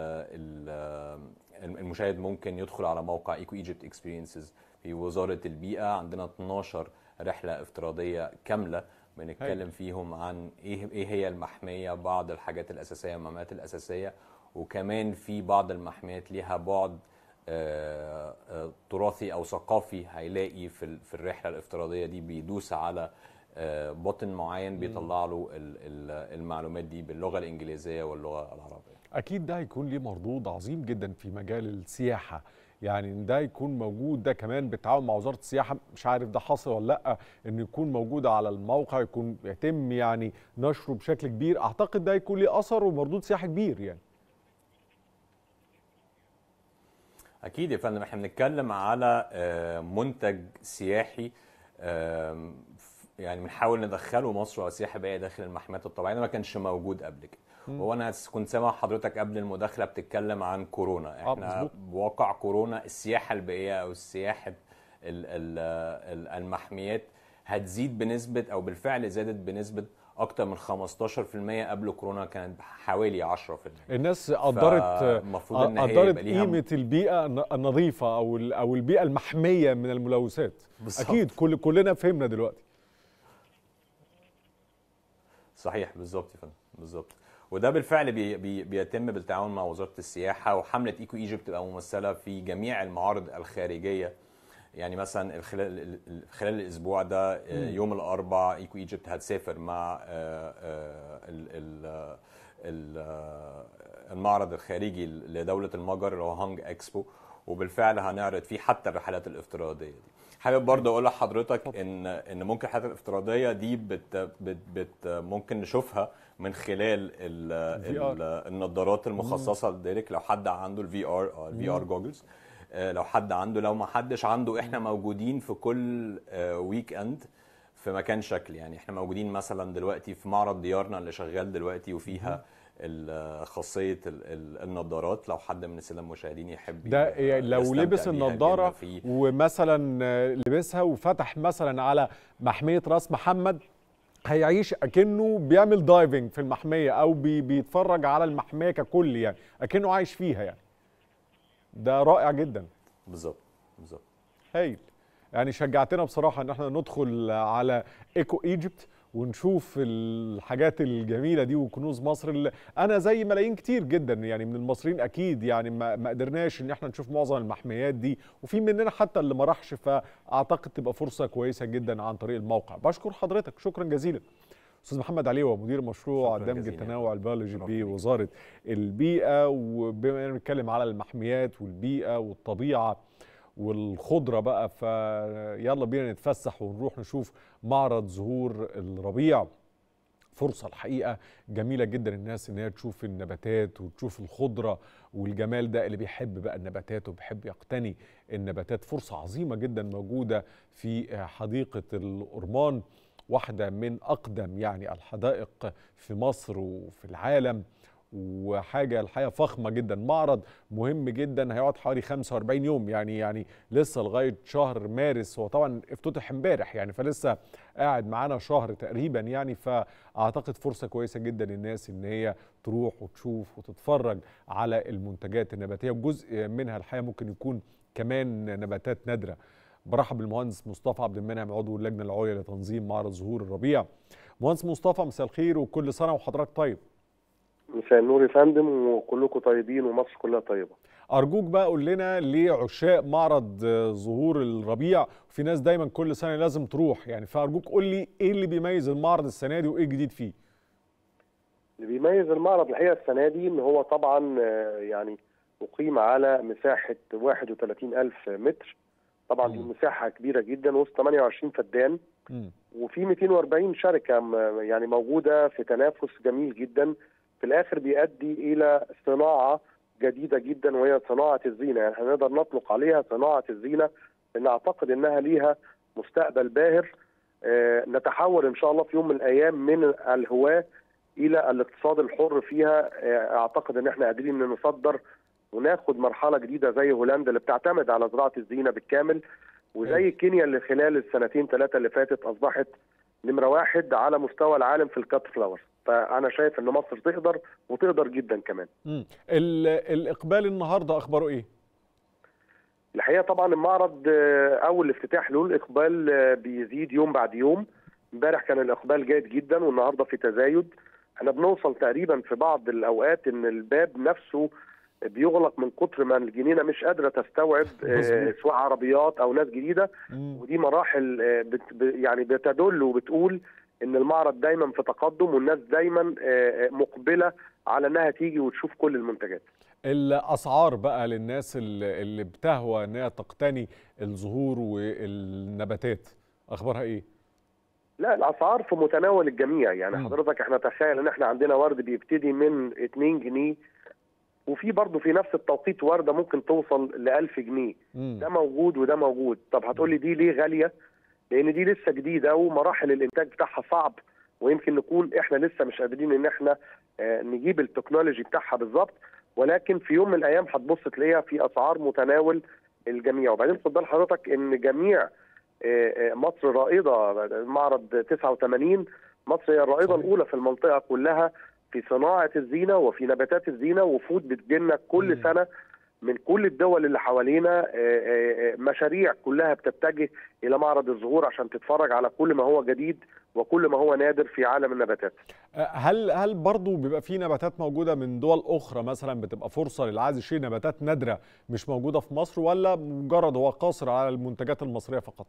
ال المشاهد ممكن يدخل على موقع ايكو ايجيبت اكسبيرينسز في وزاره البيئه عندنا 12 رحله افتراضيه كامله بنتكلم فيهم عن ايه ايه هي المحميه بعض الحاجات الاساسيه المعلومات الاساسيه وكمان في بعض المحميات ليها بعد آه، آه، تراثي او ثقافي هيلاقي في ال- في الرحله الافتراضيه دي بيدوس على آه، بوتن معين بيطلع له ال- ال- المعلومات دي باللغه الانجليزيه واللغه العربيه اكيد ده هيكون ليه مردود عظيم جدا في مجال السياحه يعني إن ده يكون موجود ده كمان بالتعاون مع وزاره السياحه مش عارف ده حاصل ولا لا انه يكون موجود على الموقع يكون يتم يعني نشره بشكل كبير اعتقد ده يكون ليه اثر ومردود سياحي كبير يعني اكيد يا فندم احنا بنتكلم على آه، منتج سياحي آم، ف- يعني بنحاول ندخله مصر وسياحه بيئيه داخل المحميات الطبيعيه ده ما كانش موجود قبل كده مم. هو انا كنت سامع حضرتك قبل المداخله بتتكلم عن كورونا آه، احنا مظبوط. بواقع كورونا السياحه البيئيه او السياحه ال- ال- ال- المحميات هتزيد بنسبه او بالفعل زادت بنسبه اكتر من 15% قبل كورونا كانت حوالي 10% الناس قدرت فالمفروض ان هي قدرت يبقى ليها قيمه البيئه الن- النظيفه او ال- او البيئه المحميه من الملوثات بالظبط. اكيد كل كلنا فهمنا دلوقتي صحيح بالظبط يا فندم بالظبط وده بالفعل بي بي بيتم بالتعاون مع وزاره السياحه وحمله ايكو ايجيبت تبقى ممثله في جميع المعارض الخارجيه يعني مثلا خلال خلال الاسبوع ده آه، مم. يوم الاربعاء ايكو ايجيبت هتسافر مع آه، آه، ال- ال- ال- آه، المعرض الخارجي لدوله المجر اللي هو هانج اكسبو وبالفعل هنعرض فيه حتى الرحلات الافتراضيه دي حابب برضه اقول لحضرتك ان ان ممكن الحالات الافتراضيه دي بت بت بت ممكن نشوفها من خلال ال ال النظارات المخصصه لذلك لو حد عنده الفي ار الفي ار مم. جوجلز لو حد عنده لو ما حدش عنده احنا موجودين في كل ويك اند في مكان شكل يعني احنا موجودين مثلا دلوقتي في معرض ديارنا اللي شغال دلوقتي وفيها ال- خاصيه ال- ال- النظارات لو حد من الساده المشاهدين يحب ده يبقى يعني لو يستمتع لبس بيها النضاره بيبقى في ومثلا آه، لبسها وفتح مثلا على محميه راس محمد هيعيش اكنه بيعمل دايفنج في المحميه او بي بيتفرج على المحميه ككل يعني اكنه عايش فيها يعني ده رائع جدا بالظبط بالظبط هايل يعني شجعتنا بصراحه ان احنا ندخل على ايكو ايجيبت ونشوف الحاجات الجميله دي وكنوز مصر اللي انا زي ملايين كتير جدا يعني من المصريين اكيد يعني ما ما قدرناش ان احنا نشوف معظم المحميات دي وفي مننا حتى اللي ما راحش فاعتقد تبقى فرصه كويسه جدا عن طريق الموقع بشكر حضرتك شكرا جزيلا استاذ محمد عليوه مدير مشروع شكراً دمج جزيلاً. التنوع البيولوجي بوزاره البيئه وبما اننا بنتكلم على المحميات والبيئه والطبيعه والخضره بقى فيلا بينا نتفسح ونروح نشوف معرض زهور الربيع فرصة الحقيقة جميلة جدا الناس ان هي تشوف النباتات وتشوف الخضرة والجمال ده اللي بيحب بقى النباتات وبيحب يقتني النباتات فرصة عظيمة جدا موجودة في حديقة الأرمان واحدة من أقدم يعني الحدائق في مصر وفي العالم وحاجه الحقيقه فخمه جدا معرض مهم جدا هيقعد حوالي 45 يوم يعني يعني لسه لغايه شهر مارس هو طبعا افتتح امبارح يعني فلسه قاعد معانا شهر تقريبا يعني فاعتقد فرصه كويسه جدا للناس ان هي تروح وتشوف وتتفرج على المنتجات النباتيه وجزء منها الحقيقه ممكن يكون كمان نباتات نادره برحب بالمهندس مصطفى عبد المنعم عضو اللجنه العليا لتنظيم معرض زهور الربيع مهندس مصطفى مساء الخير وكل سنه وحضرتك طيب مساء النور يا فندم وكلكم طيبين ومصر كلها طيبه ارجوك بقى قول لنا ليه عشاق معرض زهور الربيع في ناس دايما كل سنه لازم تروح يعني فارجوك قول لي ايه اللي بيميز المعرض السنه دي وايه الجديد فيه اللي بيميز المعرض الحقيقه السنه دي ان هو طبعا يعني اقيم على مساحه 31 الف متر طبعا دي مساحه كبيره جدا وسط 28 فدان وفي 240 شركه يعني موجوده في تنافس جميل جدا في الاخر بيؤدي الى صناعه جديده جدا وهي صناعه الزينه يعني هنقدر نطلق عليها صناعه الزينه لان اعتقد انها ليها مستقبل باهر آه نتحول ان شاء الله في يوم من الايام من الهواه الى الاقتصاد الحر فيها آه اعتقد ان احنا قادرين نصدر وناخد مرحله جديده زي هولندا اللي بتعتمد على زراعه الزينه بالكامل وزي كينيا اللي خلال السنتين ثلاثه اللي فاتت اصبحت نمره واحد على مستوى العالم في الكات فلاورز فانا شايف ان مصر تقدر وتقدر جدا كمان امم الاقبال النهارده اخباره ايه الحقيقه طبعا المعرض اول افتتاح له الاقبال بيزيد يوم بعد يوم امبارح كان الاقبال جيد جدا والنهارده في تزايد احنا بنوصل تقريبا في بعض الاوقات ان الباب نفسه بيغلق من كتر ما الجنينه مش قادره تستوعب سواء عربيات او ناس جديده ودي مراحل بت يعني بتدل وبتقول ان المعرض دايما في تقدم والناس دايما مقبله على انها تيجي وتشوف كل المنتجات الاسعار بقى للناس اللي بتهوى انها تقتني الزهور والنباتات اخبارها ايه لا الاسعار في متناول الجميع يعني م. حضرتك احنا تخيل ان احنا عندنا ورد بيبتدي من 2 جنيه وفي برضه في نفس التوقيت ورده ممكن توصل ل 1000 جنيه م. ده موجود وده موجود طب هتقول لي دي ليه غاليه لان دي لسه جديده ومراحل الانتاج بتاعها صعب ويمكن نكون احنا لسه مش قادرين ان احنا آه نجيب التكنولوجي بتاعها بالظبط ولكن في يوم من الايام هتبص تلاقيها في اسعار متناول الجميع وبعدين خد بال حضرتك ان جميع آه مصر رائده معرض 89 مصر هي الرائده الاولى في المنطقه كلها في صناعه الزينه وفي نباتات الزينه وفود بتجيلنا كل م. سنه من كل الدول اللي حوالينا مشاريع كلها بتتجه الى معرض الزهور عشان تتفرج على كل ما هو جديد وكل ما هو نادر في عالم النباتات. هل هل برضه بيبقى في نباتات موجوده من دول اخرى مثلا بتبقى فرصه للي عايز يشتري نباتات نادره مش موجوده في مصر ولا مجرد هو قاصر على المنتجات المصريه فقط؟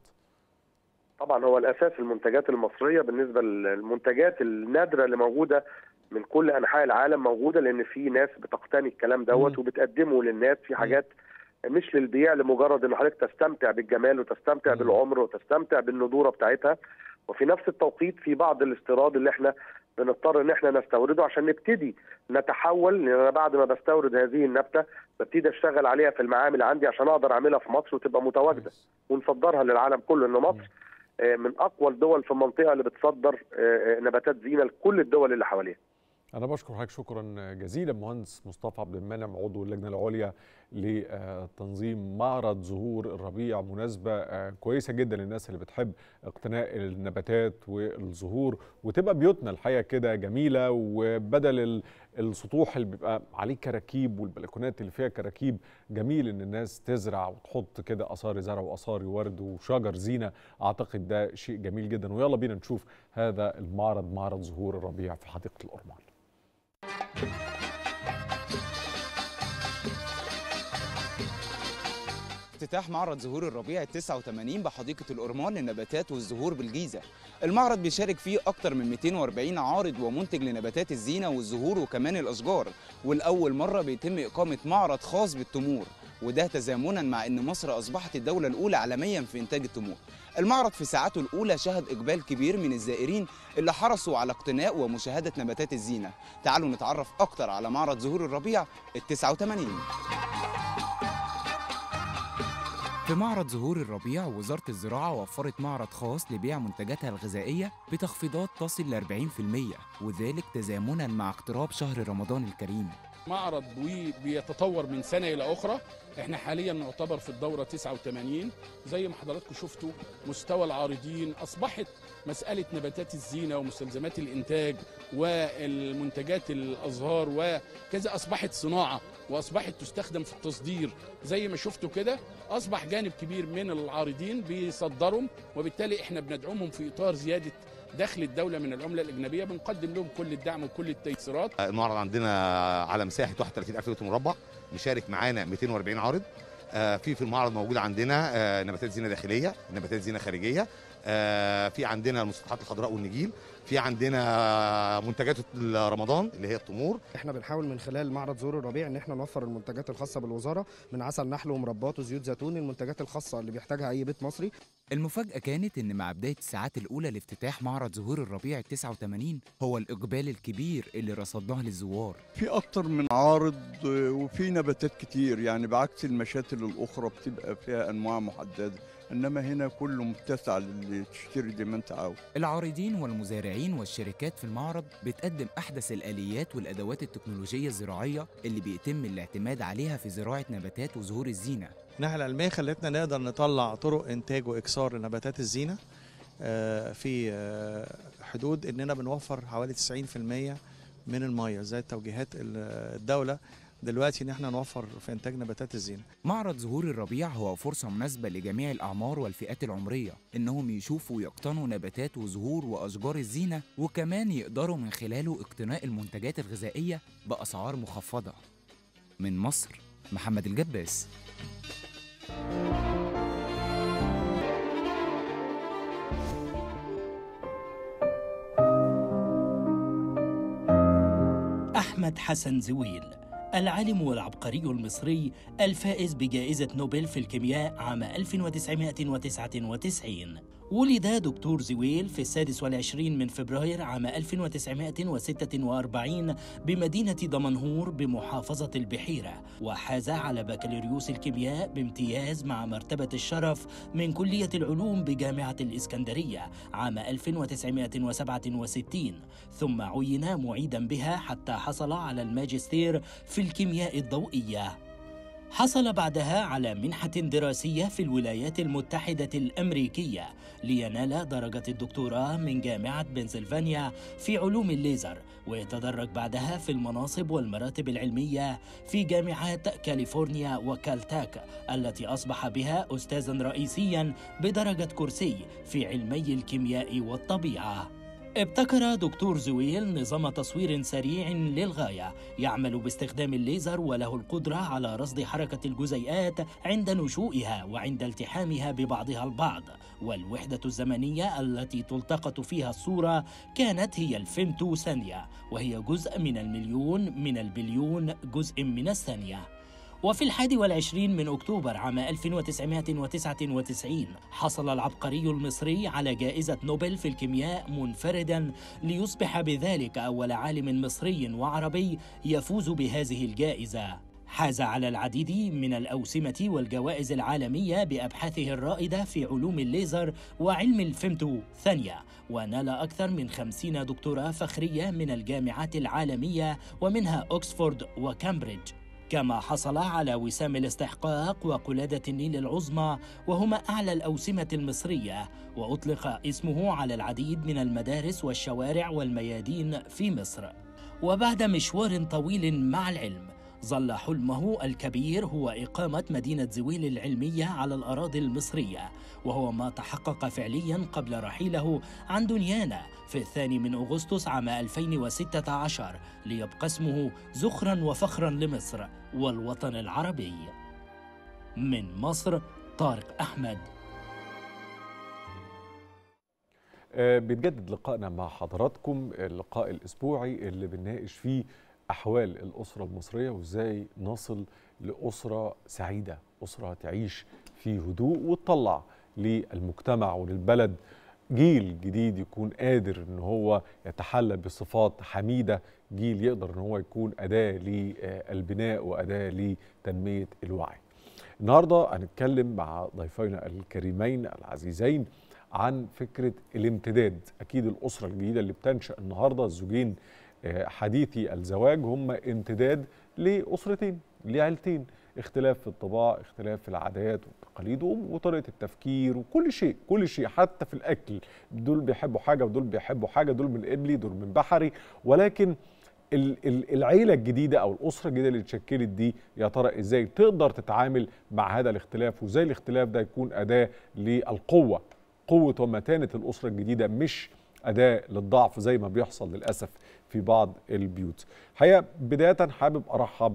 طبعا هو الاساس المنتجات المصريه بالنسبه للمنتجات النادره اللي موجوده من كل انحاء العالم موجوده لان في ناس بتقتني الكلام دوت وبتقدمه للناس في حاجات مش للبيع لمجرد ان حضرتك تستمتع بالجمال وتستمتع بالعمر وتستمتع بالندوره بتاعتها وفي نفس التوقيت في بعض الاستيراد اللي احنا بنضطر ان احنا نستورده عشان نبتدي نتحول لان انا بعد ما بستورد هذه النبته ببتدي اشتغل عليها في المعامل عندي عشان اقدر اعملها في مصر وتبقى متواجده ونصدرها للعالم كله ان مصر من اقوى الدول في المنطقه اللي بتصدر نباتات زينه لكل الدول اللي حواليها. أنا بشكر حضرتك شكرا جزيلا مهندس مصطفى عبد المنعم عضو اللجنة العليا لتنظيم معرض زهور الربيع مناسبة كويسة جدا للناس اللي بتحب اقتناء النباتات والزهور وتبقى بيوتنا الحقيقة كده جميلة وبدل السطوح اللي بيبقى عليه كراكيب والبلكونات اللي فيها كراكيب جميل ان الناس تزرع وتحط كده اثار زرع واثار ورد وشجر زينة اعتقد ده شيء جميل جدا ويلا بينا نشوف هذا المعرض معرض زهور الربيع في حديقة الأرمان افتتاح معرض زهور الربيع 89 بحديقة الأورمان للنباتات والزهور بالجيزة المعرض بيشارك فيه أكتر من 240 عارض ومنتج لنباتات الزينة والزهور وكمان الأشجار والأول مرة بيتم إقامة معرض خاص بالتمور وده تزامنا مع أن مصر أصبحت الدولة الأولى عالميا في إنتاج التمور المعرض في ساعاته الأولى شهد إقبال كبير من الزائرين اللي حرصوا على اقتناء ومشاهدة نباتات الزينة تعالوا نتعرف أكتر على معرض زهور الربيع ال 89 في معرض زهور الربيع وزارة الزراعة وفرت معرض خاص لبيع منتجاتها الغذائية بتخفيضات تصل ل 40% وذلك تزامنا مع اقتراب شهر رمضان الكريم معرض بيتطور من سنة إلى أخرى احنا حاليا نعتبر في الدورة 89 زي ما حضراتكم شفتوا مستوى العارضين أصبحت مسألة نباتات الزينة ومستلزمات الإنتاج والمنتجات الأزهار وكذا أصبحت صناعة وأصبحت تستخدم في التصدير زي ما شفتوا كده أصبح جانب كبير من العارضين بيصدرهم وبالتالي احنا بندعمهم في إطار زيادة دخل الدولة من العملة الأجنبية بنقدم لهم كل الدعم وكل التيسيرات المعرض عندنا على مساحة 31000 متر مربع مشارك معانا 240 عارض آه، في في المعرض موجود عندنا آه، نباتات زينه داخليه نباتات زينه خارجيه آه، في عندنا المسطحات الخضراء والنجيل في عندنا منتجات رمضان اللي هي التمور احنا بنحاول من خلال معرض زهور الربيع ان احنا نوفر المنتجات الخاصه بالوزاره من عسل نحل ومربات وزيوت زيتون المنتجات الخاصه اللي بيحتاجها اي بيت مصري المفاجأة كانت إن مع بداية الساعات الأولى لافتتاح معرض زهور الربيع ال 89 هو الإقبال الكبير اللي رصدناه للزوار في أكتر من عارض وفي نباتات كتير يعني بعكس المشاتل الأخرى بتبقى فيها أنواع محددة إنما هنا كله متسع للي تشتري زي ما أنت عاوز العارضين والمزارعين والشركات في المعرض بتقدم أحدث الآليات والأدوات التكنولوجية الزراعية اللي بيتم الاعتماد عليها في زراعة نباتات وزهور الزينة الناحية العلمية خلتنا نقدر نطلع طرق إنتاج وإكسار لنباتات الزينة آه، في آه، حدود إننا بنوفر حوالي 90% من المية زي توجيهات الدولة دلوقتي ان احنا نوفر في انتاج نباتات الزينه. معرض زهور الربيع هو فرصه مناسبه لجميع الاعمار والفئات العمريه انهم يشوفوا ويقتنوا نباتات وزهور واشجار الزينه وكمان يقدروا من خلاله اقتناء المنتجات الغذائيه باسعار مخفضه. من مصر محمد الجباس. أحمد حسن زويل العالم والعبقري المصري الفائز بجائزة نوبل في الكيمياء عام 1999 ولد دكتور زويل في السادس والعشرين من فبراير عام 1946 بمدينة دمنهور بمحافظة البحيرة وحاز على بكالوريوس الكيمياء بامتياز مع مرتبة الشرف من كلية العلوم بجامعة الإسكندرية عام 1967 ثم عين معيدا بها حتى حصل على الماجستير في الكيمياء الضوئية حصل بعدها على منحة دراسية في الولايات المتحدة الأمريكية لينال درجة الدكتوراه من جامعة بنسلفانيا في علوم الليزر ويتدرج بعدها في المناصب والمراتب العلمية في جامعات كاليفورنيا وكالتاك التي أصبح بها أستاذا رئيسيا بدرجة كرسي في علمي الكيمياء والطبيعة ابتكر دكتور زويل نظام تصوير سريع للغاية يعمل باستخدام الليزر وله القدرة على رصد حركة الجزيئات عند نشوئها وعند التحامها ببعضها البعض والوحدة الزمنية التي تلتقط فيها الصورة كانت هي الفيمتو ثانية وهي جزء من المليون من البليون جزء من الثانية وفي الحادي والعشرين من أكتوبر عام 1999 حصل العبقري المصري على جائزة نوبل في الكيمياء منفردا ليصبح بذلك أول عالم مصري وعربي يفوز بهذه الجائزة حاز على العديد من الأوسمة والجوائز العالمية بأبحاثه الرائدة في علوم الليزر وعلم الفيمتو ثانية ونال أكثر من خمسين دكتوراه فخرية من الجامعات العالمية ومنها أكسفورد وكامبريدج كما حصل على وسام الاستحقاق وقلادة النيل العظمى وهما أعلى الأوسمة المصرية وأطلق اسمه على العديد من المدارس والشوارع والميادين في مصر وبعد مشوار طويل مع العلم ظل حلمه الكبير هو إقامة مدينة زويل العلمية على الأراضي المصرية وهو ما تحقق فعليا قبل رحيله عن دنيانا في الثاني من أغسطس عام 2016 ليبقى اسمه زخرا وفخرا لمصر والوطن العربي من مصر طارق أحمد آه، بيتجدد لقائنا مع حضراتكم اللقاء الأسبوعي اللي بنناقش فيه أحوال الأسرة المصرية وإزاي نصل لأسرة سعيدة أسرة تعيش في هدوء وتطلع للمجتمع وللبلد جيل جديد يكون قادر ان هو يتحلى بصفات حميده جيل يقدر ان هو يكون اداه للبناء واداه لتنميه الوعي النهارده هنتكلم مع ضيفينا الكريمين العزيزين عن فكره الامتداد اكيد الاسره الجديده اللي بتنشا النهارده الزوجين آه، حديثي الزواج هم امتداد لاسرتين لعيلتين اختلاف في الطباع اختلاف في العادات والتقاليد وطريقه التفكير وكل شيء كل شيء حتى في الاكل دول بيحبوا حاجه ودول بيحبوا حاجه دول من قبلي دول من بحري ولكن ال- ال- العيله الجديده او الاسره الجديده اللي اتشكلت دي يا ترى ازاي تقدر تتعامل مع هذا الاختلاف وازاي الاختلاف ده يكون اداه للقوه قوه ومتانه الاسره الجديده مش اداه للضعف زي ما بيحصل للاسف في بعض البيوت. الحقيقه بدايه حابب ارحب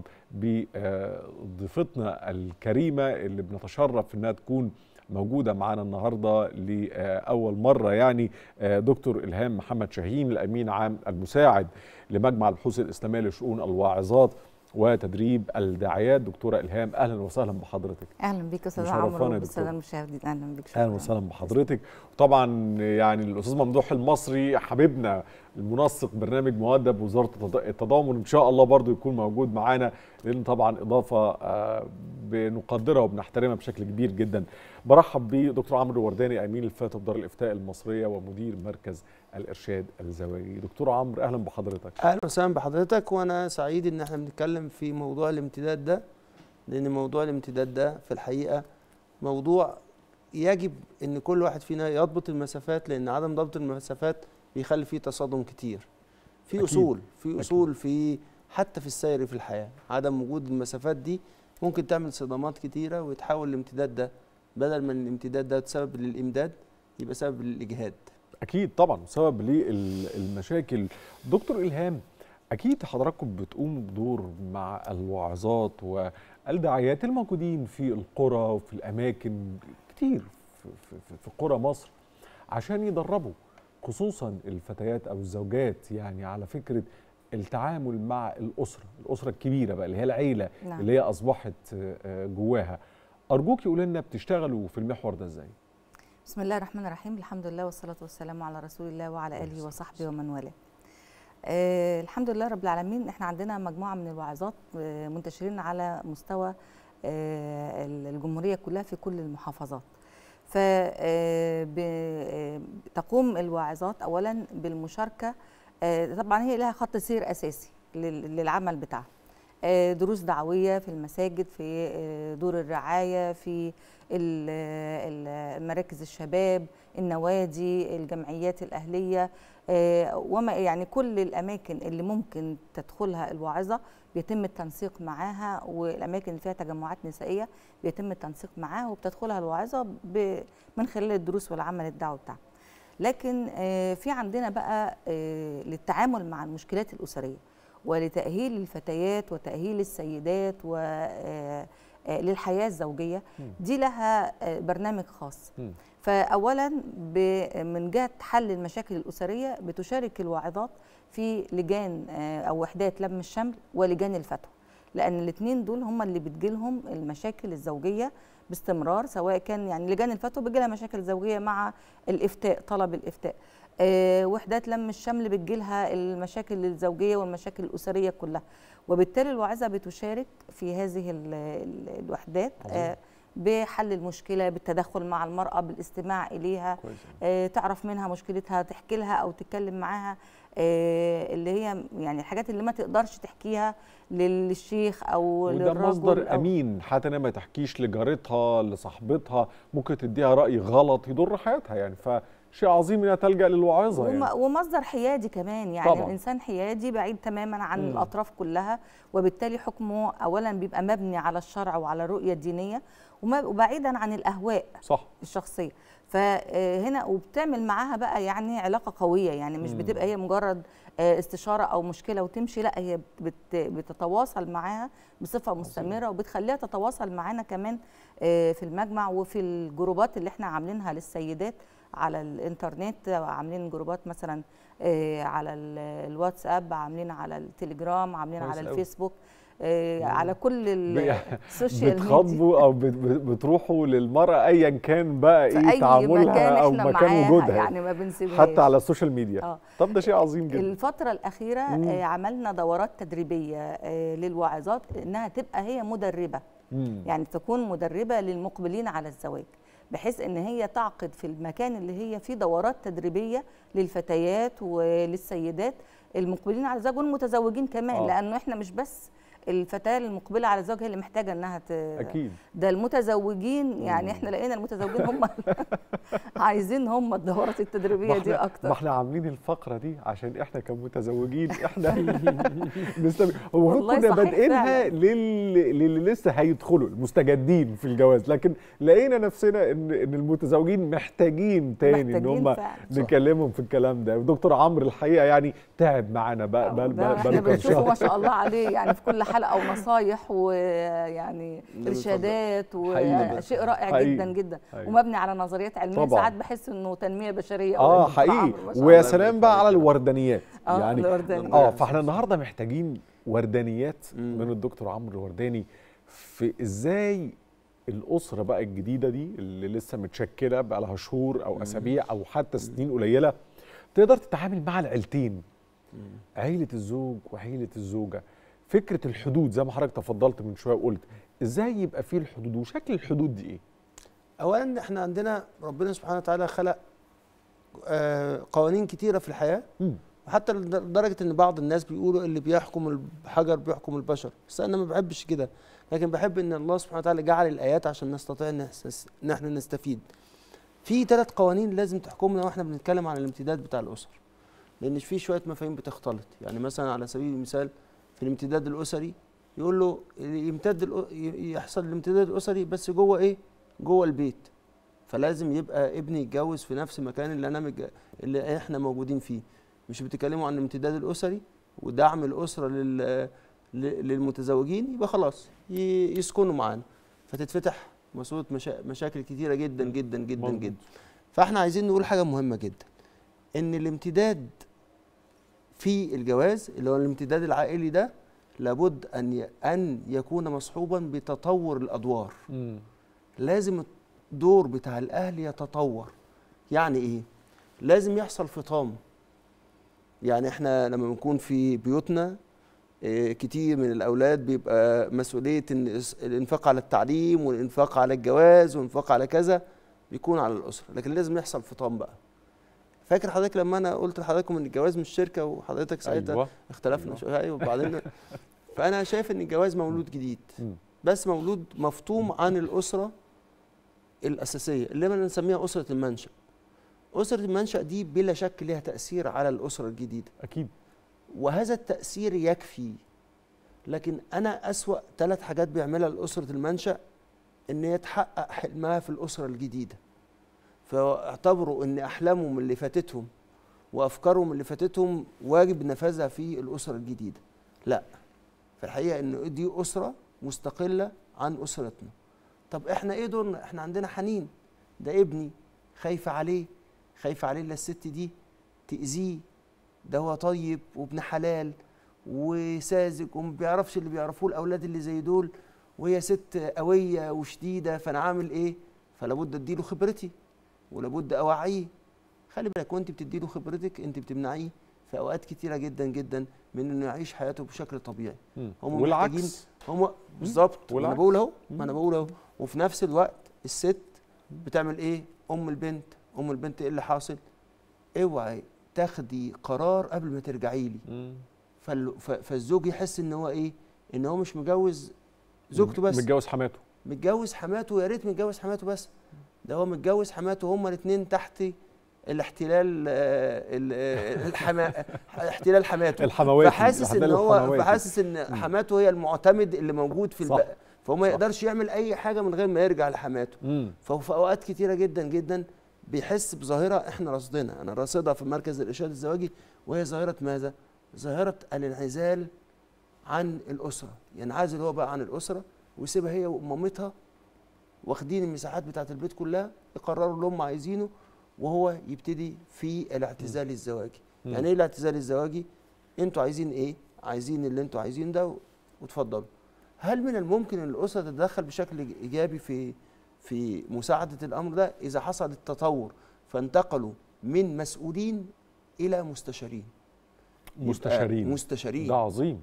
بضيفتنا الكريمه اللي بنتشرف انها تكون موجوده معانا النهارده لاول مره يعني آه، دكتور الهام محمد شاهين الامين عام المساعد لمجمع البحوث الاسلاميه لشؤون الواعظات وتدريب الداعيات دكتوره الهام اهلا وسهلا بحضرتك اهلا بيك استاذ مشرفانا عمرو يا وبالساده دكتورة. المشاهدين اهلا بيك اهلا وسهلا بحضرتك وطبعا يعني الاستاذ ممدوح المصري حبيبنا المنسق برنامج مؤدب وزاره التض- التضامن ان شاء الله برضو يكون موجود معانا لان طبعا اضافه آه، بنقدرها وبنحترمها بشكل كبير جدا برحب بدكتور عمرو ورداني امين الفتى بدار الافتاء المصريه ومدير مركز الارشاد الزواجي دكتور عمرو اهلا بحضرتك اهلا وسهلا بحضرتك وانا سعيد ان احنا بنتكلم في موضوع الامتداد ده لان موضوع الامتداد ده في الحقيقه موضوع يجب ان كل واحد فينا يضبط المسافات لان عدم ضبط المسافات بيخلي فيه تصادم كتير في أكيد. اصول في أكيد. اصول في حتى في السير في الحياه عدم وجود المسافات دي ممكن تعمل صدامات كتيره ويتحول الامتداد ده بدل ما الامتداد ده سبب للامداد يبقى سبب للاجهاد اكيد طبعا سبب للمشاكل دكتور الهام اكيد حضراتكم بتقوموا بدور مع الواعظات والداعيات الموجودين في القرى وفي الاماكن كتير في, في, في, في قرى مصر عشان يدربوا خصوصا الفتيات او الزوجات يعني على فكره التعامل مع الاسره الاسره الكبيره بقى اللي هي العيله نعم. اللي هي اصبحت آه، آه، جواها ارجوك يقول لنا بتشتغلوا في المحور ده ازاي بسم الله الرحمن الرحيم الحمد لله والصلاة والسلام على رسول الله وعلى آله وصحبه ومن والاه آه الحمد لله رب العالمين احنا عندنا مجموعة من الواعظات آه منتشرين على مستوى آه الجمهورية كلها في كل المحافظات فتقوم الواعظات أولا بالمشاركة آه طبعا هي لها خط سير أساسي لل- للعمل بتاعها آه، دروس دعوية في المساجد في آه، دور الرعاية في ال- ال- مراكز الشباب النوادي الجمعيات الأهلية آه، وما يعني كل الأماكن اللي ممكن تدخلها الواعظة بيتم التنسيق معاها والأماكن اللي فيها تجمعات نسائية بيتم التنسيق معاها وبتدخلها الواعظة ب- من خلال الدروس والعمل الدعوي بتاعها لكن آه، في عندنا بقى آه، للتعامل مع المشكلات الأسرية ولتأهيل الفتيات وتأهيل السيدات وللحياة الزوجية دي لها آه، برنامج خاص فأولا ب- من جهة حل المشاكل الأسرية بتشارك الواعظات في لجان آه، أو وحدات لم الشمل ولجان الفتوى لأن الاثنين دول هم اللي بتجيلهم المشاكل الزوجية باستمرار سواء كان يعني لجان الفتوى بتجيلها مشاكل زوجية مع الإفتاء طلب الإفتاء آه، وحدات لم الشمل بتجيلها المشاكل الزوجية والمشاكل الأسرية كلها وبالتالي الواعظة بتشارك في هذه ال- ال- الوحدات آه، بحل المشكلة بالتدخل مع المرأة بالاستماع إليها آه، تعرف منها مشكلتها تحكي لها أو تتكلم معاها آه، اللي هي يعني الحاجات اللي ما تقدرش تحكيها للشيخ أو وده للرجل مصدر أو امين حتى انها ما تحكيش لجارتها لصاحبتها ممكن تديها راي غلط يضر حياتها يعني فشيء عظيم انها تلجا للواعظه وم- يعني ومصدر حيادي كمان يعني طبعاً. الانسان حيادي بعيد تماما عن مم. الاطراف كلها وبالتالي حكمه اولا بيبقى مبني على الشرع وعلى الرؤيه الدينيه وما- وبعيدا عن الاهواء صح الشخصيه فهنا وبتعمل معاها بقى يعني علاقه قويه يعني مش مم. بتبقى هي مجرد آه، استشاره او مشكله وتمشي لا هي بت- بتتواصل معاها بصفه مستمره وبتخليها تتواصل معانا كمان آه، في المجمع وفي الجروبات اللي احنا عاملينها للسيدات على الانترنت عاملين جروبات مثلا آه، على ال- الواتساب عاملين على التليجرام عاملين كويس على أوي. الفيسبوك آه، على كل ال- ب- السوشيال ميديا بتخاطبوا او بت- بت- بتروحوا للمراه ايا كان بقى في ايه أي تعاملها مكان او إحنا مكان معاها، وجودها يعني ما بنسيبهاش. حتى على السوشيال ميديا آه. طب ده شيء عظيم جدا الفترة الأخيرة مم. آه، عملنا دورات تدريبية آه، للواعظات إنها تبقى هي مدربة مم. يعني تكون مدربه للمقبلين على الزواج بحيث ان هي تعقد في المكان اللي هي فيه دورات تدريبيه للفتيات وللسيدات المقبلين على الزواج والمتزوجين كمان آه. آه. لانه احنا مش بس الفتاه المقبله على الزواج هي اللي محتاجه انها ت... اكيد ده المتزوجين يعني احنا لقينا المتزوجين هم عايزين هم الدورات التدريبيه ما دي احنا اكتر ما احنا عاملين الفقره دي عشان احنا كمتزوجين احنا نستم... هو والله كنا صحيح بادئينها فعلا. لل... للي لسه هيدخلوا المستجدين في الجواز لكن لقينا نفسنا ان ان المتزوجين محتاجين تاني ان محتاجين هم فعلا. نكلمهم في الكلام ده دكتور عمرو الحقيقه يعني تعب معانا بقى بقى ده بقى احنا بقى كام بنشوفه شهر. ما شاء الله عليه يعني في كل حلقه ونصايح ويعني ده ارشادات حقيقي. وشيء رائع حقيقي. جدا جدا حقيقي. ومبني على نظريات علميه طبعاً. ساعات بحس انه تنميه بشريه أو اه دكتور حقيقي عمرو ما شاء الله. ويا سلام بقى على الوردانيات آه، يعني الوردانيات. اه فاحنا النهارده محتاجين وردانيات من الدكتور عمرو الورداني في ازاي الاسره بقى الجديده دي اللي لسه متشكله بقى لها شهور او اسابيع او حتى سنين قليله تقدر تتعامل مع العيلتين عيله الزوج وعيله الزوجه فكره الحدود زي ما حضرتك تفضلت من شويه وقلت ازاي يبقى فيه الحدود وشكل الحدود دي ايه اولا احنا عندنا ربنا سبحانه وتعالى خلق آه، قوانين كتيره في الحياه وحتى لدرجه ان بعض الناس بيقولوا اللي بيحكم الحجر بيحكم البشر بس انا ما بحبش كده لكن بحب ان الله سبحانه وتعالى جعل الايات عشان نستطيع ان نس- ان احنا نستفيد في ثلاث قوانين لازم تحكمنا واحنا بنتكلم عن الامتداد بتاع الاسر لان في شويه مفاهيم بتختلط يعني مثلا على سبيل المثال في الامتداد الاسري يقول له يمتد الأ- ي- يحصل الامتداد الاسري بس جوه ايه جوه البيت فلازم يبقى ابني يتجوز في نفس المكان اللي انا متج... اللي احنا موجودين فيه مش بتتكلموا عن الامتداد الاسري ودعم الاسره لل... ل- للمتزوجين يبقى خلاص ي... يسكنوا معانا فتتفتح مسؤولة مشا... مشاكل كتيره جدا جدا جدا مظبوط. جدا فاحنا عايزين نقول حاجه مهمه جدا ان الامتداد في الجواز اللي هو الامتداد العائلي ده لابد ان ي... ان يكون مصحوبا بتطور الادوار مم. لازم الدور بتاع الاهل يتطور يعني ايه لازم يحصل فطام يعني احنا لما بنكون في بيوتنا آه، كتير من الاولاد بيبقى مسؤوليه إن الإس- الانفاق على التعليم والانفاق على الجواز والانفاق على كذا بيكون على الاسره لكن لازم يحصل فطام بقى فاكر حضرتك لما انا قلت لحضراتكم ان الجواز مش شركه وحضرتك ساعتها أيوة. اختلفنا أيوة. شويه ايوه وبعدين فانا شايف ان الجواز مولود جديد مم. بس مولود مفطوم عن الاسره الاساسيه اللي انا نسميها اسره المنشا اسره المنشا دي بلا شك لها تاثير على الاسره الجديده اكيد وهذا التاثير يكفي لكن انا اسوا ثلاث حاجات بيعملها لاسره المنشا ان هي تحقق حلمها في الاسره الجديده فاعتبروا ان احلامهم اللي فاتتهم وافكارهم اللي فاتتهم واجب نفاذها في الاسره الجديده لا في الحقيقه ان دي اسره مستقله عن اسرتنا طب احنا ايه دورنا احنا عندنا حنين ده ابني خايفه عليه خايفه عليه الا الست دي تاذيه ده هو طيب وابن حلال وساذج وما بيعرفش اللي بيعرفوه الاولاد اللي زي دول وهي ست قويه وشديده فانا عامل ايه فلابد اديله خبرتي ولابد اوعيه خلي بالك وانت بتديله خبرتك انت بتمنعيه في اوقات كتيره جدا جدا من انه يعيش حياته بشكل طبيعي مم. هم والعكس. محتاجين هم بالظبط ما انا والعكس. بقول اهو ما انا بقول اهو وفي نفس الوقت الست بتعمل ايه ام البنت ام البنت ايه اللي حاصل اوعي تاخدي قرار قبل ما ترجعي لي فال- ف- فالزوج يحس ان هو ايه ان هو مش متجوز زوجته بس متجوز حماته متجوز حماته يا ريت متجوز حماته بس ده هو متجوز حماته هما الاثنين تحت الاحتلال آه، ال- آه، الحما احتلال حماته الحمواتي، فحاسس ان الاحتلال هو الحمواتي. فحاسس ان حماته هي المعتمد اللي موجود في صح. البقى فهو ما يقدرش يعمل اي حاجه من غير ما يرجع لحماته مم. فهو في اوقات كتيره جدا جدا بيحس بظاهره احنا راصدينها انا راصدها في مركز الارشاد الزواجي وهي ظاهره ماذا ظاهره الانعزال عن الاسره ينعزل هو بقى عن الاسره ويسيبها هي ومامتها واخدين المساحات بتاعت البيت كلها يقرروا اللي هم عايزينه وهو يبتدي في الاعتزال الزواجي مم. يعني ايه الاعتزال الزواجي انتوا عايزين ايه عايزين اللي انتوا عايزين ده و- وتفضلوا هل من الممكن ان الاسره تتدخل بشكل ايجابي في في مساعده الامر ده اذا حصل التطور فانتقلوا من مسؤولين الى مستشارين يبقى مستشارين مستشارين ده عظيم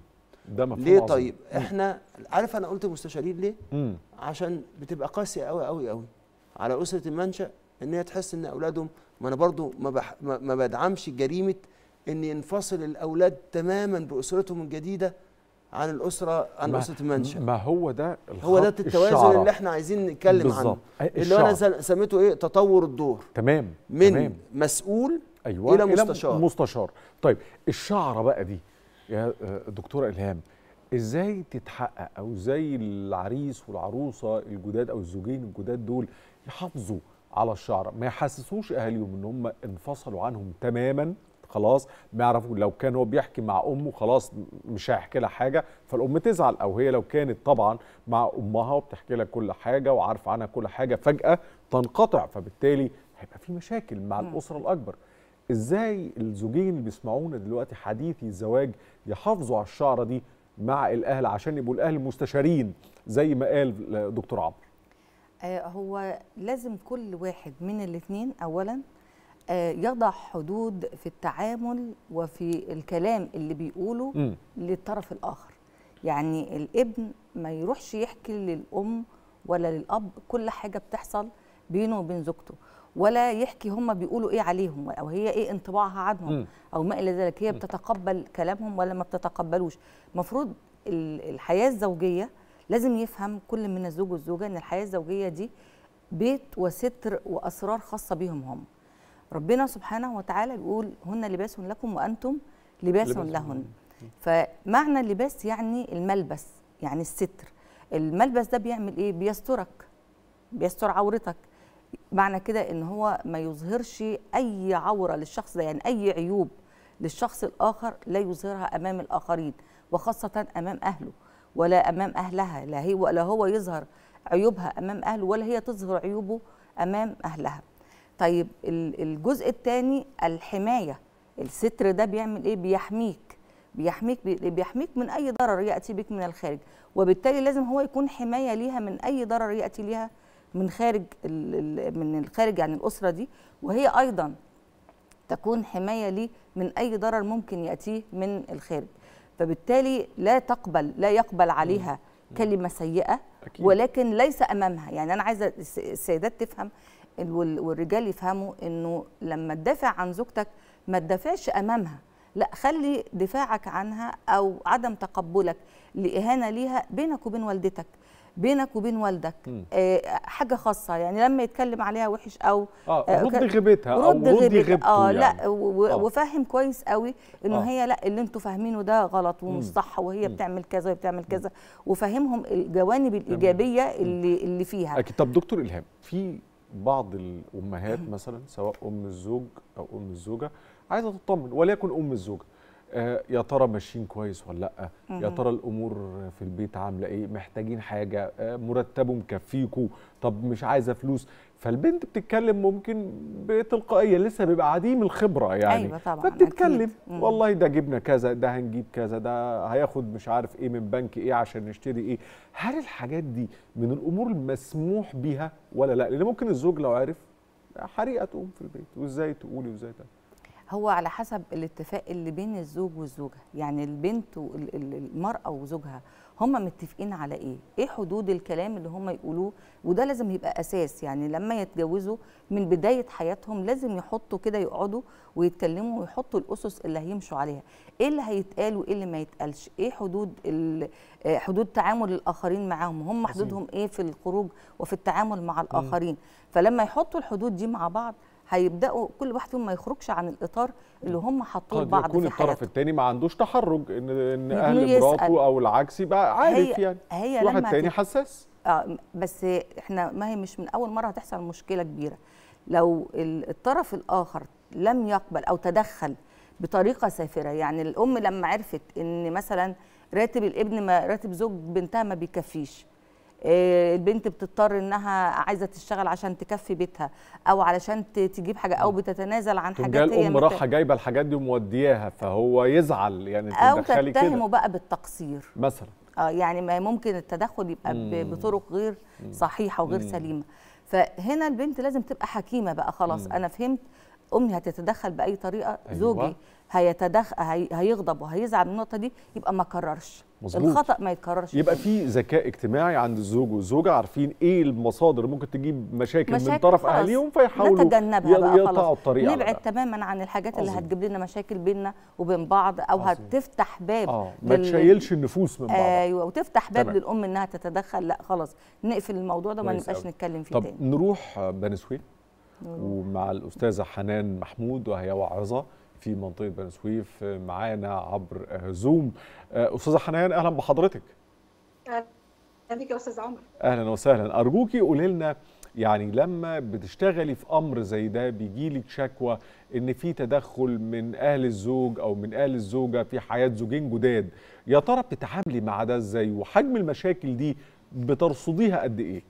ده مفهوم ليه عظيم. طيب مم. احنا عارف انا قلت مستشارين ليه مم. عشان بتبقى قاسيه قوي قوي قوي على اسره المنشا ان هي تحس ان اولادهم ما انا برضو ما, بح ما ما بدعمش جريمه ان ينفصل الاولاد تماما باسرتهم الجديده عن الاسره عن ما- اسره المنشا ما هو ده هو ده الخط التوازن الشعرة. اللي احنا عايزين نتكلم عنه بالظبط. أي- اللي هو انا الشعرة. سل- سميته ايه تطور الدور تمام من تمام. مسؤول ايوه الى مستشار مستشار طيب الشعره بقى دي يا آه، دكتوره الهام ازاي تتحقق او ازاي العريس والعروسه الجداد او الزوجين الجداد دول يحافظوا على الشعره ما يحسسوش اهاليهم ان هم انفصلوا عنهم تماما خلاص ما يعرفوا لو كان هو بيحكي مع امه خلاص مش هيحكي لها حاجه فالام تزعل او هي لو كانت طبعا مع امها وبتحكي لها كل حاجه وعارفه عنها كل حاجه فجاه تنقطع فبالتالي هيبقى في مشاكل مع مم. الاسره الاكبر ازاي الزوجين اللي بيسمعونا دلوقتي حديثي الزواج يحافظوا على الشعره دي مع الاهل عشان يبقوا الاهل مستشارين زي ما قال دكتور عمرو آه، هو لازم كل واحد من الاثنين اولا آه، يضع حدود في التعامل وفي الكلام اللي بيقوله مم. للطرف الاخر يعني الابن ما يروحش يحكي للام ولا للاب كل حاجه بتحصل بينه وبين زوجته ولا يحكي هم بيقولوا ايه عليهم او هي ايه انطباعها عنهم مم. او ما الى ذلك هي بتتقبل كلامهم ولا ما بتتقبلوش المفروض الحياه الزوجيه لازم يفهم كل من الزوج والزوجه ان الحياه الزوجيه دي بيت وستر واسرار خاصه بيهم هم ربنا سبحانه وتعالى بيقول هن لباس لكم وانتم لباس, لباس لهن فمعنى اللباس يعني الملبس يعني الستر الملبس ده بيعمل ايه بيسترك بيستر عورتك معنى كده ان هو ما يظهرش اي عوره للشخص ده يعني اي عيوب للشخص الاخر لا يظهرها امام الاخرين وخاصه امام اهله ولا امام اهلها لا هي ولا هو يظهر عيوبها امام اهله ولا هي تظهر عيوبه امام اهلها طيب ال- الجزء الثاني الحمايه الستر ده بيعمل ايه بيحميك بيحميك بي- بيحميك من اي ضرر ياتي بك من الخارج وبالتالي لازم هو يكون حمايه ليها من اي ضرر ياتي ليها من خارج ال- ال- من الخارج عن الاسره دي وهي ايضا تكون حمايه ليه من اي ضرر ممكن ياتيه من الخارج فبالتالي لا تقبل لا يقبل عليها كلمه سيئه أكيد. ولكن ليس امامها يعني انا عايزه الس- السيدات تفهم ال- وال- والرجال يفهموا انه لما تدافع عن زوجتك ما تدافعش امامها لا خلي دفاعك عنها او عدم تقبلك لاهانه ليها بينك وبين والدتك بينك وبين والدك مم. آه حاجه خاصه يعني لما يتكلم عليها وحش او اه آه، رد ك- غيبتها او رد ردي غيبتها. غيبته اه يعني. لا و- آه. وفاهم كويس قوي انه آه. هي لا اللي انتوا فاهمينه ده غلط ومش مم. صح وهي مم. بتعمل كذا وبتعمل كذا وفهمهم الجوانب الايجابيه اللي اللي فيها اكيد طب دكتور الهام في بعض الامهات مثلا سواء ام الزوج او ام الزوجه عايزه تطمن وليكن ام الزوجه آه يا ترى ماشيين كويس ولا لا يا مهم. ترى الامور في البيت عامله ايه محتاجين حاجه آه مرتبه مكفيكوا طب مش عايزه فلوس فالبنت بتتكلم ممكن بتلقائيه لسه بيبقى عديم الخبره يعني أيوة طبعاً، فبتتكلم أكيد. مم. والله ده جبنا كذا ده هنجيب كذا ده هياخد مش عارف ايه من بنك ايه عشان نشتري ايه هل الحاجات دي من الامور المسموح بيها ولا لا لان ممكن الزوج لو عرف حريقه تقوم في البيت وازاي تقولي وازاي تعملي هو على حسب الاتفاق اللي بين الزوج والزوجه يعني البنت والمراه وزوجها هم متفقين على ايه ايه حدود الكلام اللي هم يقولوه وده لازم يبقى اساس يعني لما يتجوزوا من بدايه حياتهم لازم يحطوا كده يقعدوا ويتكلموا ويحطوا الاسس اللي هيمشوا عليها ايه اللي هيتقال وايه اللي ما يتقالش ايه حدود ال- آه، حدود تعامل الاخرين معاهم هم حدودهم ايه في الخروج وفي التعامل مع الاخرين فلما يحطوا الحدود دي مع بعض هيبداوا كل واحد فيهم ما يخرجش عن الاطار اللي هم حطوه قد لبعض يكون في الطرف حياتهم الثاني ما عندوش تحرج ان ان إنه اهل يسأل. مراته او العكس يبقى عارف هي يعني هي في واحد لما تاني هتت- حساس اه بس احنا ما هي مش من اول مره هتحصل مشكله كبيره لو ال- الطرف الاخر لم يقبل او تدخل بطريقه سافره يعني الام لما عرفت ان مثلا راتب الابن ما راتب زوج بنتها ما بيكفيش آه، البنت بتضطر انها عايزه تشتغل عشان تكفي بيتها او علشان ت- تجيب حاجه او بتتنازل عن تقوم حاجات جايه هي الام مت- رايحه جايبه الحاجات دي ومودياها فهو يزعل يعني او تدخلي تتهمه كده بقى بالتقصير مثلا اه يعني ما ممكن التدخل يبقى ب- مم. بطرق غير صحيحه وغير مم. سليمه فهنا البنت لازم تبقى حكيمه بقى خلاص مم. انا فهمت امي هتتدخل باي طريقه أيوة. زوجي هيتدخل هي... هيغضب وهيزعل من النقطه دي يبقى ما كررش مظبوط. الخطا ما يتكررش يبقى في ذكاء اجتماعي عند الزوج والزوجه عارفين ايه المصادر اللي ممكن تجيب مشاكل, من طرف خلاص. اهاليهم فيحاولوا نتجنبها بقى يقطعوا خلاص الطريق على نبعد ده. تماما عن الحاجات اللي عظيم. هتجيب لنا مشاكل بيننا وبين بعض او عظيم. هتفتح باب اه ما لل- تشيلش النفوس من بعض ايوه وتفتح باب تمام. للام انها تتدخل لا خلاص نقفل الموضوع ده وما كويس نبقاش أوي. نتكلم فيه طب تاني نروح بني سويف نروح. ومع الاستاذه حنان محمود وهي واعظه في منطقه بني سويف معانا عبر زوم استاذه حنان اهلا بحضرتك اهلا بيك يا استاذ عمرو اهلا وسهلا ارجوكي قولي لنا يعني لما بتشتغلي في امر زي ده بيجي لك شكوى ان في تدخل من اهل الزوج او من اهل الزوجه في حياه زوجين جداد يا ترى بتتعاملي مع ده ازاي وحجم المشاكل دي بترصديها قد ايه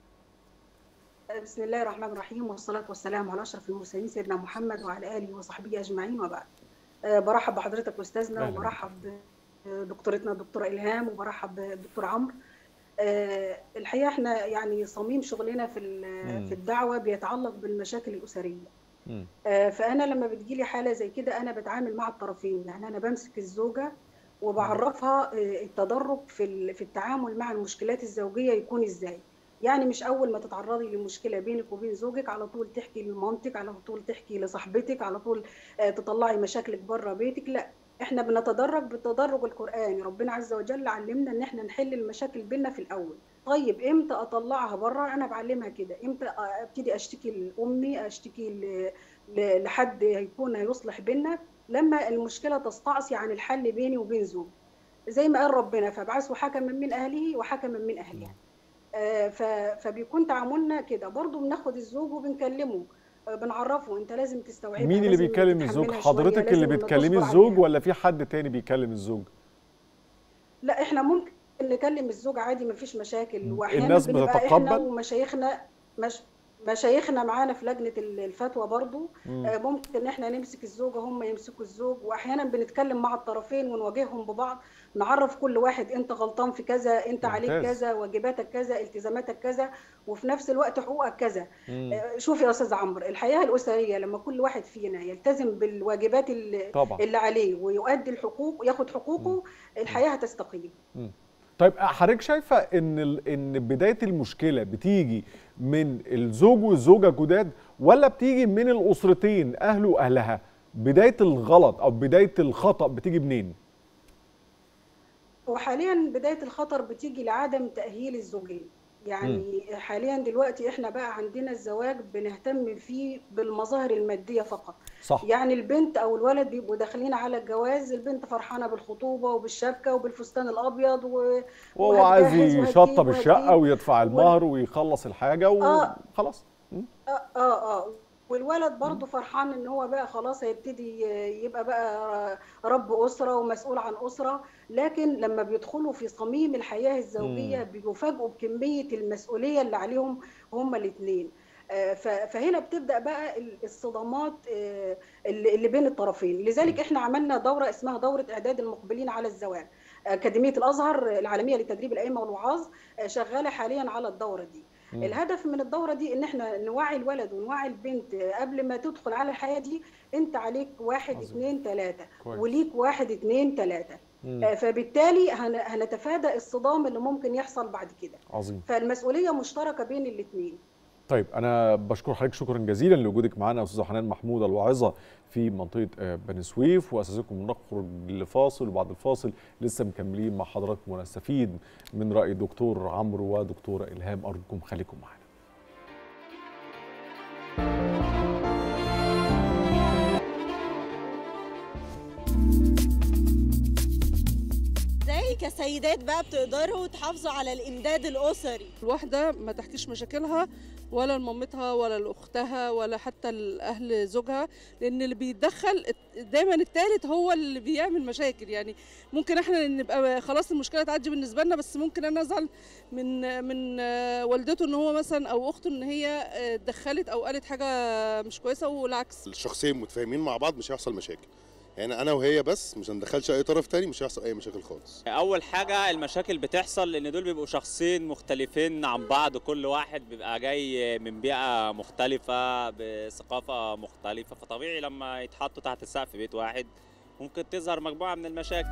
بسم الله الرحمن الرحيم والصلاة والسلام على أشرف المرسلين سيدنا محمد وعلى آله وصحبه أجمعين وبعد أه برحب بحضرتك أستاذنا أهلاً. وبرحب بدكتورتنا الدكتورة إلهام وبرحب بالدكتور عمرو أه الحقيقة احنا يعني صميم شغلنا في ال- مم. في الدعوة بيتعلق بالمشاكل الأسرية مم. آه، فانا لما بتجيلي حاله زي كده انا بتعامل مع الطرفين يعني انا بمسك الزوجه وبعرفها آه، التدرج في ال- في التعامل مع المشكلات الزوجيه يكون ازاي يعني مش اول ما تتعرضي لمشكله بينك وبين زوجك على طول تحكي لمامتك على طول تحكي لصاحبتك على طول آه، تطلعي مشاكلك بره بيتك لا احنا بنتدرج بالتدرج القراني ربنا عز وجل علمنا ان احنا نحل المشاكل بينا في الاول طيب امتى اطلعها بره انا بعلمها كده امتى ابتدي اشتكي لامي اشتكي ل- ل- لحد هيكون هيصلح بينا لما المشكله تستعصي عن الحل بيني وبين زوجي زي ما قال ربنا فابعثوا حكما من اهله وحكما من اهلها آه، ف- فبيكون تعاملنا كده برضو بناخد الزوج وبنكلمه آه، بنعرفه انت لازم تستوعبها مين اللي لازم بيكلم الزوج تتحملها شوية، حضرتك اللي لازم بتكلمي تصبر الزوج عليها. ولا في حد تاني بيكلم الزوج لا احنا ممكن نكلم الزوج عادي مفيش مشاكل واحيانا الناس بنبقى احنا بتتقبل؟ ومشايخنا مش مشايخنا معانا في لجنه الفتوى برضو مم. آه، ممكن ان احنا نمسك الزوجه هم يمسكوا الزوج واحيانا بنتكلم مع الطرفين ونواجههم ببعض نعرف كل واحد انت غلطان في كذا انت عليك ممتاز. كذا واجباتك كذا التزاماتك كذا وفي نفس الوقت حقوقك كذا مم. آه، شوف يا استاذ عمرو الحياه الاسريه لما كل واحد فينا يلتزم بالواجبات اللي, طبعا. اللي عليه ويؤدي الحقوق وياخد حقوقه الحياه هتستقيم مم. طيب حضرتك شايفه ان ال- ان بدايه المشكله بتيجي من الزوج والزوجه جداد ولا بتيجي من الاسرتين اهله واهلها بدايه الغلط او بدايه الخطا بتيجي منين وحاليا بداية الخطر بتيجي لعدم تأهيل الزوجين يعني حاليا دلوقتي احنا بقى عندنا الزواج بنهتم فيه بالمظاهر المادية فقط صح. يعني البنت او الولد بيبقوا داخلين على الجواز البنت فرحانة بالخطوبة وبشبكة وبالفستان الابيض و... وهو عايز وهتجهز يشطب وهتجيب الشقه وهتجيب. ويدفع المهر ويخلص الحاجه آه. وخلاص اه اه اه والولد برضه فرحان ان هو بقى خلاص هيبتدي يبقى بقى رب اسره ومسؤول عن اسره لكن لما بيدخلوا في صميم الحياه الزوجيه بيفاجئوا بكميه المسؤوليه اللي عليهم هما الاثنين فهنا بتبدا بقى الصدامات آه، اللي اللي بين الطرفين لذلك احنا عملنا دوره اسمها دوره اعداد المقبلين على الزواج اكاديميه الازهر العالميه لتدريب الائمه والوعاظ آه، شغاله حاليا على الدوره دي مم. الهدف من الدوره دي ان احنا نوعي الولد ونوعي البنت قبل ما تدخل على الحياه دي انت عليك واحد عظيم. اتنين تلاته كويس. وليك واحد اتنين تلاته مم. آه، فبالتالي هن- هنتفادى الصدام اللي ممكن يحصل بعد كده عظيم فالمسؤوليه مشتركه بين الاثنين طيب انا بشكر حضرتك شكرا جزيلا لوجودك معنا يا استاذه حنان محمود الواعظه في منطقه آه، بني سويف واساسكم نخرج لفاصل وبعد الفاصل لسه مكملين مع حضراتكم ونستفيد من راي دكتور عمرو ودكتوره الهام ارجوكم خليكم معنا ازاي كسيدات بقى بتقدروا تحافظوا على الامداد الاسري الواحدة ما تحكيش مشاكلها ولا لمامتها ولا لاختها ولا حتى لاهل زوجها لان اللي بيتدخل دايما التالت هو اللي بيعمل مشاكل يعني ممكن احنا نبقى خلاص المشكله تعدي بالنسبه لنا بس ممكن انا ازعل من من آه، والدته ان هو مثلا او اخته ان هي آه، اتدخلت او قالت حاجه مش كويسه والعكس الشخصين متفاهمين مع بعض مش هيحصل مشاكل يعني انا وهي بس مش هندخلش اي طرف تاني مش هيحصل اي مشاكل خالص اول حاجه المشاكل بتحصل لان دول بيبقوا شخصين مختلفين عن بعض كل واحد بيبقى جاي من بيئه مختلفه بثقافه مختلفه فطبيعي لما يتحطوا تحت سقف بيت واحد ممكن تظهر مجموعه من المشاكل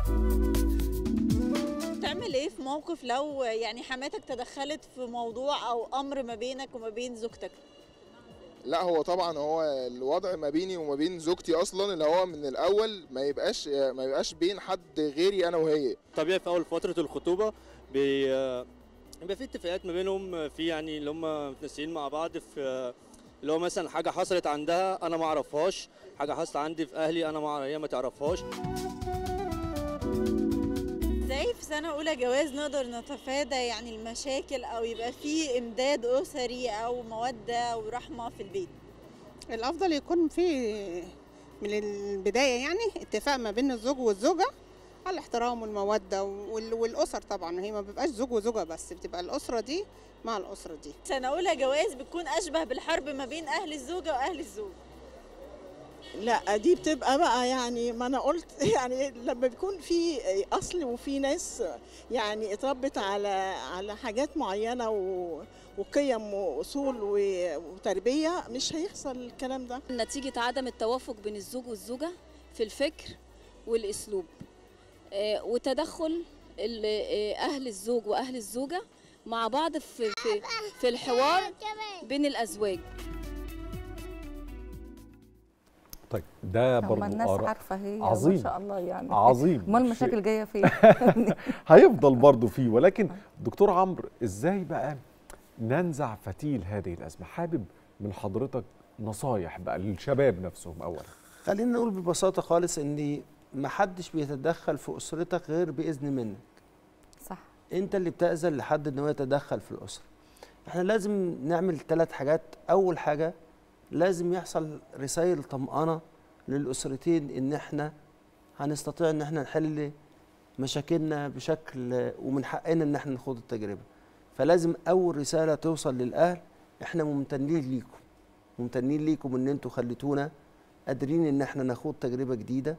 تعمل ايه في موقف لو يعني حماتك تدخلت في موضوع او امر ما بينك وما بين زوجتك لا هو طبعا هو الوضع ما بيني وما بين زوجتي اصلا اللي هو من الاول ما يبقاش ما يبقاش بين حد غيري انا وهي طبيعي في اول فتره الخطوبه بي يبقى في اتفاقات ما بينهم في يعني اللي هم متنسقين مع بعض في اللي هو مثلا حاجه حصلت عندها انا ما اعرفهاش حاجه حصلت عندي في اهلي انا ما هي ما تعرفهاش ازاي في سنه اولى جواز نقدر نتفادى يعني المشاكل او يبقى في امداد اسري او موده ورحمه في البيت الافضل يكون في من البدايه يعني اتفاق ما بين الزوج والزوجه على الاحترام والموده وال- والاسر طبعا هي ما بيبقاش زوج وزوجه بس بتبقى الاسره دي مع الاسره دي سنه اولى جواز بتكون اشبه بالحرب ما بين اهل الزوجه واهل الزوج لا دي بتبقى بقى يعني ما انا قلت يعني لما بيكون في اصل وفي ناس يعني اتربت على على حاجات معينه و وقيم واصول و- وتربيه مش هيحصل الكلام ده نتيجة عدم التوافق بين الزوج والزوجة في الفكر والأسلوب آه، وتدخل ال- آه، أهل الزوج وأهل الزوجة مع بعض في, في, في الحوار بين الأزواج طيب ده هم برضو الناس آراء عارفه هي عظيم ما شاء الله يعني عظيم امال شيء- المشاكل جايه فين هيفضل برضو فيه ولكن دكتور عمرو ازاي بقى ننزع فتيل هذه الازمه حابب من حضرتك نصايح بقى للشباب نفسهم اولا خلينا نقول ببساطه خالص ان ما حدش بيتدخل في اسرتك غير باذن منك صح انت اللي بتاذن لحد ان هو يتدخل في الاسره احنا لازم نعمل ثلاث حاجات اول حاجه لازم يحصل رسائل طمأنة للأسرتين إن إحنا هنستطيع إن إحنا نحل مشاكلنا بشكل ومن حقنا إن إحنا نخوض التجربة فلازم أول رسالة توصل للأهل إحنا ممتنين ليكم ممتنين ليكم إن أنتوا خليتونا قادرين إن إحنا نخوض تجربة جديدة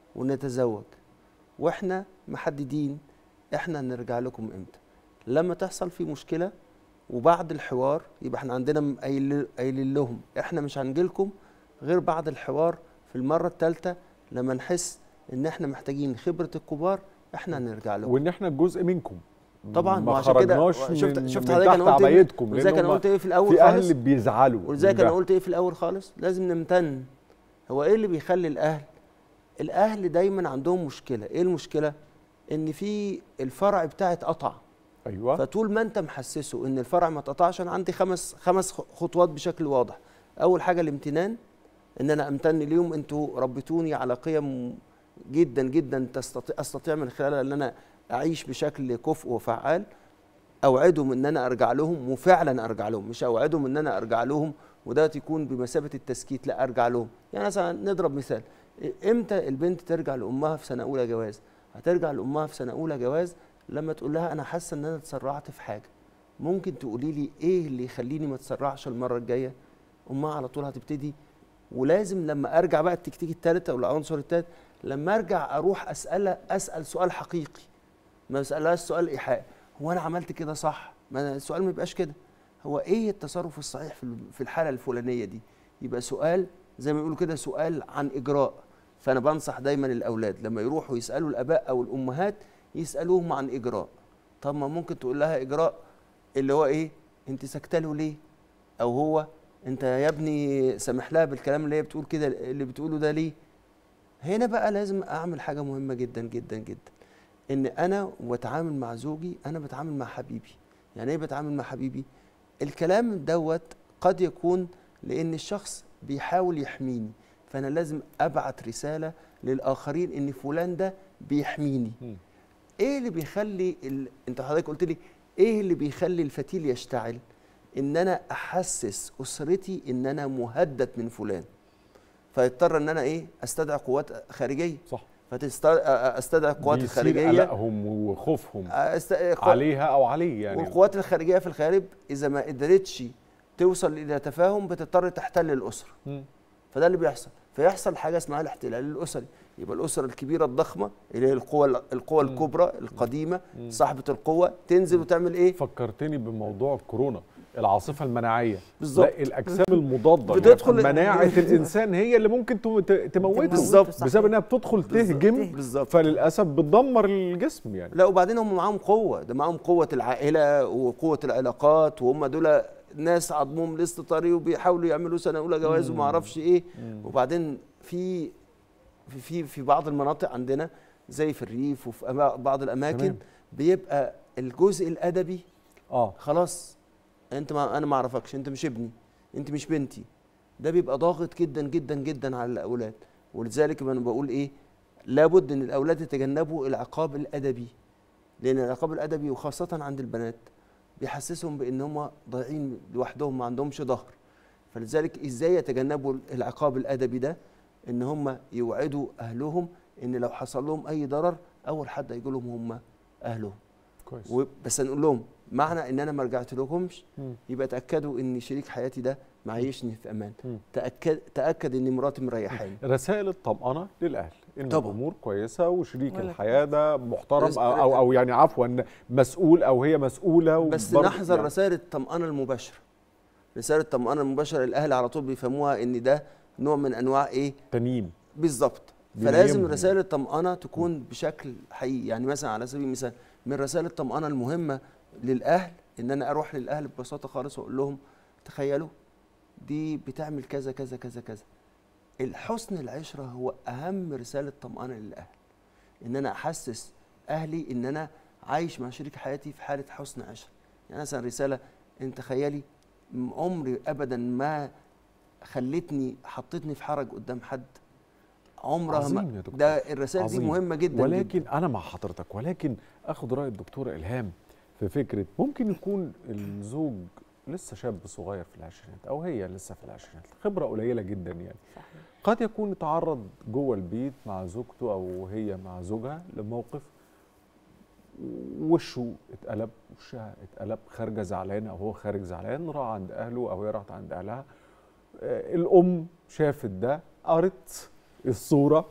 ونتزوج وإحنا محددين إحنا نرجع لكم إمتى لما تحصل في مشكلة وبعد الحوار يبقى احنا عندنا م- قايل- قايلين لهم احنا مش هنجيلكم غير بعد الحوار في المره الثالثه لما نحس ان احنا محتاجين خبره الكبار احنا هنرجع لهم وان احنا جزء منكم طبعا ما وعشان كده خرجناش شفت من شفت من حضرتك تحت انا قلت ايه عبايتكم ولذلك لأن انا هم قلت ايه في الاول في خالص اهل بيزعلوا ولذلك من انا ده. قلت ايه في الاول خالص لازم نمتن هو ايه اللي بيخلي الاهل الاهل دايما عندهم مشكله ايه المشكله ان في الفرع بتاعي اتقطع ايوه فطول ما انت محسسه ان الفرع ما اتقطعش انا عندي خمس خمس خ- خطوات بشكل واضح اول حاجه الامتنان ان انا امتن ليهم انتوا ربيتوني على قيم جدا جدا تستطيع استطيع من خلالها ان انا اعيش بشكل كفء وفعال اوعدهم ان انا ارجع لهم وفعلا ارجع لهم مش اوعدهم ان انا ارجع لهم وده يكون بمثابه التسكيت لا ارجع لهم يعني مثلا نضرب مثال امتى البنت ترجع لامها في سنه اولى جواز هترجع لامها في سنه اولى جواز لما تقول لها انا حاسه ان انا اتسرعت في حاجه ممكن تقولي لي ايه اللي يخليني ما اتسرعش المره الجايه امها على طول هتبتدي ولازم لما ارجع بقى التكتيك الثالث او العنصر الثالث لما ارجع اروح اسالها اسال سؤال حقيقي ما اسالهاش سؤال ايحاء هو انا عملت كده صح ما أنا السؤال ما يبقاش كده هو ايه التصرف الصحيح في ال- في الحاله الفلانيه دي يبقى سؤال زي ما بيقولوا كده سؤال عن اجراء فانا بنصح دايما الاولاد لما يروحوا يسالوا الاباء او الامهات يسالوهم عن اجراء طب ما ممكن تقول لها اجراء اللي هو ايه انت ساكته له ليه او هو انت يا ابني سامح لها بالكلام اللي هي بتقول كده اللي بتقوله ده ليه هنا بقى لازم اعمل حاجه مهمه جدا جدا جدا ان انا واتعامل مع زوجي انا بتعامل مع حبيبي يعني ايه بتعامل مع حبيبي الكلام دوت قد يكون لان الشخص بيحاول يحميني فانا لازم ابعت رساله للاخرين ان فلان ده بيحميني ايه اللي بيخلي ال... انت حضرتك قلت لي ايه اللي بيخلي الفتيل يشتعل ان انا احسس اسرتي ان انا مهدد من فلان فيضطر ان انا ايه استدعي قوات خارجيه صح فاستدعي القوات بيصير الخارجيه قلقهم وخوفهم أست... قو- عليها او عليه يعني والقوات الخارجيه في الخارج اذا ما قدرتش توصل الى تفاهم بتضطر تحتل الاسره مم. فده اللي بيحصل فيحصل حاجه اسمها الاحتلال الاسري يبقى الاسره الكبيره الضخمه اللي هي القوى القوى الكبرى القديمه مم. صاحبه القوه تنزل وتعمل ايه فكرتني بموضوع الكورونا العاصفه المناعيه بالظبط. لا الاجسام المضاده بتدخل- يعني مناعه الانسان هي اللي ممكن تو- ت- تموته بالظبط. بسبب انها بتدخل تهجم بالظبط. فللاسف بتدمر الجسم يعني لا وبعدين هم معاهم قوه ده معاهم قوه العائله وقوه العلاقات وهم دول ناس عضمهم لسه طري وبيحاولوا يعملوا سنه اولى جواز وما اعرفش ايه وبعدين في في في في بعض المناطق عندنا زي في الريف وفي أما- بعض الاماكن تمام. بيبقى الجزء الادبي اه خلاص انت ما انا ما اعرفكش انت مش ابني انت مش بنتي ده بيبقى ضاغط جدا جدا جدا على الاولاد ولذلك انا بقول ايه لابد ان الاولاد يتجنبوا العقاب الادبي لان العقاب الادبي وخاصه عند البنات بيحسسهم بان هم ضايعين لوحدهم ما عندهمش ظهر فلذلك ازاي يتجنبوا العقاب الادبي ده ان هم يوعدوا اهلهم ان لو حصل لهم اي ضرر اول حد هيجي لهم هم اهلهم كويس و- بس هنقول لهم معنى ان انا ما رجعت لكمش مم. يبقى تاكدوا ان شريك حياتي ده معيشني في امان مم. تاكد تاكد ان مراتي مريحاني رسائل الطمأنة للأهل إن طبعاً. الأمور كويسة وشريك ولا- الحياة ده محترم رس- أو, أو, أو يعني عفوا مسؤول أو هي مسؤولة بس وبرضه نحذر يعني رسائل الطمأنة المباشرة رسالة الطمأنة المباشرة الأهل على طول بيفهموها إن ده نوع من أنواع إيه؟ تنييم بالظبط بينيمهم. فلازم رسائل الطمأنة تكون بشكل حقيقي يعني مثلا على سبيل المثال من رسائل الطمأنة المهمة للأهل إن أنا أروح للأهل ببساطة خالص وأقول لهم تخيلوا دي بتعمل كذا كذا كذا كذا الحسن العشرة هو أهم رسالة طمأنة للأهل إن أنا أحسس أهلي إن أنا عايش مع شريك حياتي في حالة حسن عشرة يعني مثلا رسالة أنت تخيلي م- عمري أبدا ما خلتني حطتني في حرج قدام حد عمرها عظيم ما يا دكتور. ده الرسائل دي عظيم. مهمة جدا ولكن جدا. أنا مع حضرتك ولكن أخذ رأي الدكتورة إلهام في فكرة ممكن يكون الزوج لسه شاب صغير في العشرينات أو هي لسه في العشرينات خبرة قليلة جدا يعني قد يكون تعرض جوه البيت مع زوجته أو هي مع زوجها لموقف وشه اتقلب وشها اتقلب خارجه زعلانه او هو خارج زعلان راح عند اهله او هي راحت عند اهلها آه، الام شافت ده قرت الصوره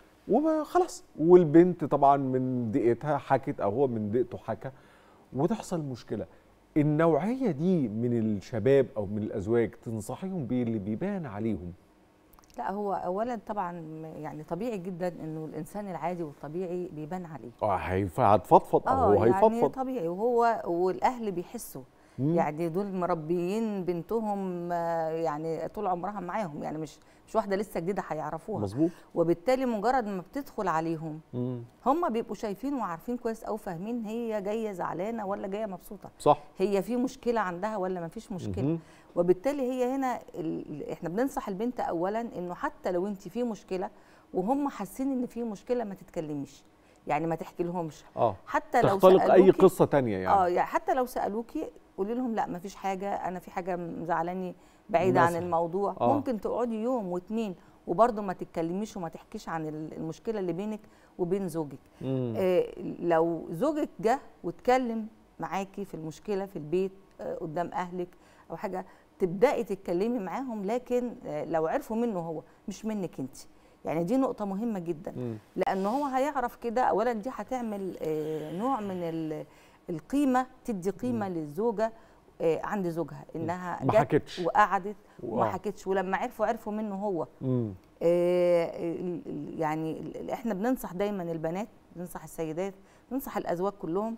وما خلاص والبنت طبعا من دقيقتها حكت او هو من دقيقته حكى وتحصل مشكله النوعيه دي من الشباب او من الازواج تنصحيهم بيه اللي بيبان عليهم لا هو اولا طبعا يعني طبيعي جدا انه الانسان العادي والطبيعي بيبان عليه اه هيف- هتفضفض او هو يعني هيفضفض طبيعي وهو والاهل بيحسوا مم. يعني دول مربيين بنتهم آه، يعني طول عمرها معاهم يعني مش مش واحده لسه جديده هيعرفوها مظبوط وبالتالي مجرد ما بتدخل عليهم مم. هم بيبقوا شايفين وعارفين كويس او فاهمين هي جايه زعلانه ولا جايه مبسوطه صح هي في مشكله عندها ولا ما فيش مشكله مهم. وبالتالي هي هنا ال- احنا بننصح البنت اولا انه حتى لو انت في مشكله وهم حاسين ان في مشكله ما تتكلميش يعني ما تحكي لهمش اه حتى لو تختلق اي سألوكي- قصه تانية يعني اه يعني حتى لو سالوكي قولي لهم لا ما فيش حاجه انا في حاجه مزعلاني بعيده عن مثلاً. الموضوع آه. ممكن تقعدي يوم واتنين وبرضه ما تتكلميش وما تحكيش عن ال- المشكله اللي بينك وبين زوجك مم. آه لو زوجك جه واتكلم معاكي في المشكله في البيت آه قدام اهلك او حاجه تبداي تتكلمي معاهم لكن آه لو عرفوا منه هو مش منك انت يعني دي نقطه مهمه جدا مم. لان هو هيعرف كده اولا دي هتعمل آه، نوع من ال- القيمه تدي قيمه للزوجه آه، عند زوجها انها ما جت حكتش. وقعدت وما آه. حكتش ولما عرفوا عرفوا منه هو مم. آه، ال- ال- يعني ال- احنا بننصح دايما البنات بننصح السيدات بننصح الازواج كلهم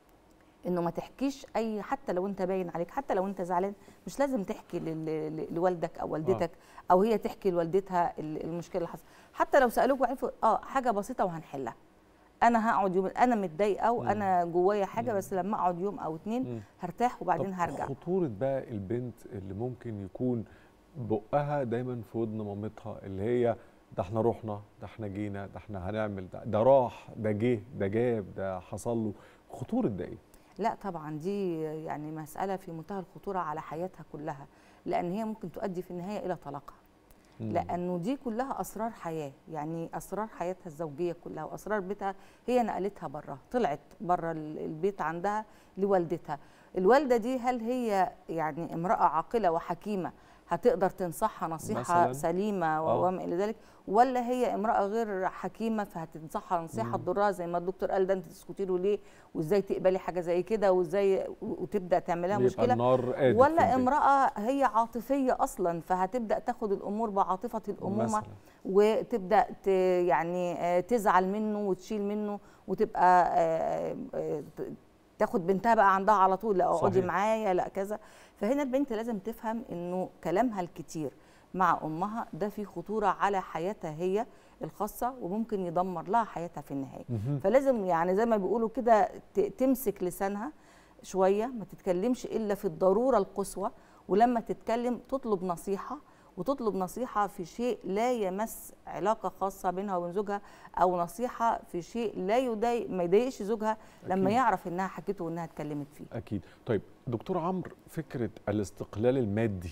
انه ما تحكيش اي حتى لو انت باين عليك حتى لو انت زعلان مش لازم تحكي لل- ل- لوالدك او والدتك او هي تحكي لوالدتها ال- المشكله اللي حصلت حتى لو سالوك وعرفوا اه حاجه بسيطه وهنحلها انا هقعد يوم انا متضايقه وانا جوايا حاجه بس لما اقعد يوم او اتنين مم. هرتاح وبعدين طب هرجع خطورة بقى البنت اللي ممكن يكون بقها دايما في ودن مامتها اللي هي ده احنا رحنا ده احنا جينا ده احنا هنعمل ده ده راح ده جه ده جاب ده حصل له خطورة ده ايه؟ لا طبعا دي يعني مسألة في منتهى الخطورة على حياتها كلها لأن هي ممكن تؤدي في النهاية إلى طلاقها مم. لأنه دي كلها أسرار حياة يعني أسرار حياتها الزوجية كلها وأسرار بيتها هي نقلتها بره طلعت بره ال- البيت عندها لوالدتها الوالدة دي هل هي يعني امرأة عاقلة وحكيمة هتقدر تنصحها نصيحه مثلاً؟ سليمه آه. وما الى ذلك ولا هي امراه غير حكيمه فهتنصحها نصيحه مم. تضرها زي ما الدكتور قال ده انت تسكتي له ليه وازاي تقبلي حاجه زي كده وازاي وتبدا تعملها يبقى مشكله النار قادت في ولا البيت. امراه هي عاطفيه اصلا فهتبدا تاخد الامور بعاطفه الامومه مثلاً. وتبدا ت يعني آه، تزعل منه وتشيل منه وتبقى آه، آه، ت- تاخد بنتها بقى عندها على طول لا اقعدي صحيح. معايا لا كذا فهنا البنت لازم تفهم انه كلامها الكتير مع امها ده فيه خطوره على حياتها هي الخاصه وممكن يدمر لها حياتها في النهايه مهم. فلازم يعني زي ما بيقولوا كده ت- تمسك لسانها شويه ما تتكلمش الا في الضروره القصوى ولما تتكلم تطلب نصيحه وتطلب نصيحه في شيء لا يمس علاقه خاصه بينها وبين زوجها او نصيحه في شيء لا يضايق ما يضايقش زوجها لما أكيد. يعرف انها حكته وانها اتكلمت فيه اكيد طيب دكتور عمرو فكره الاستقلال المادي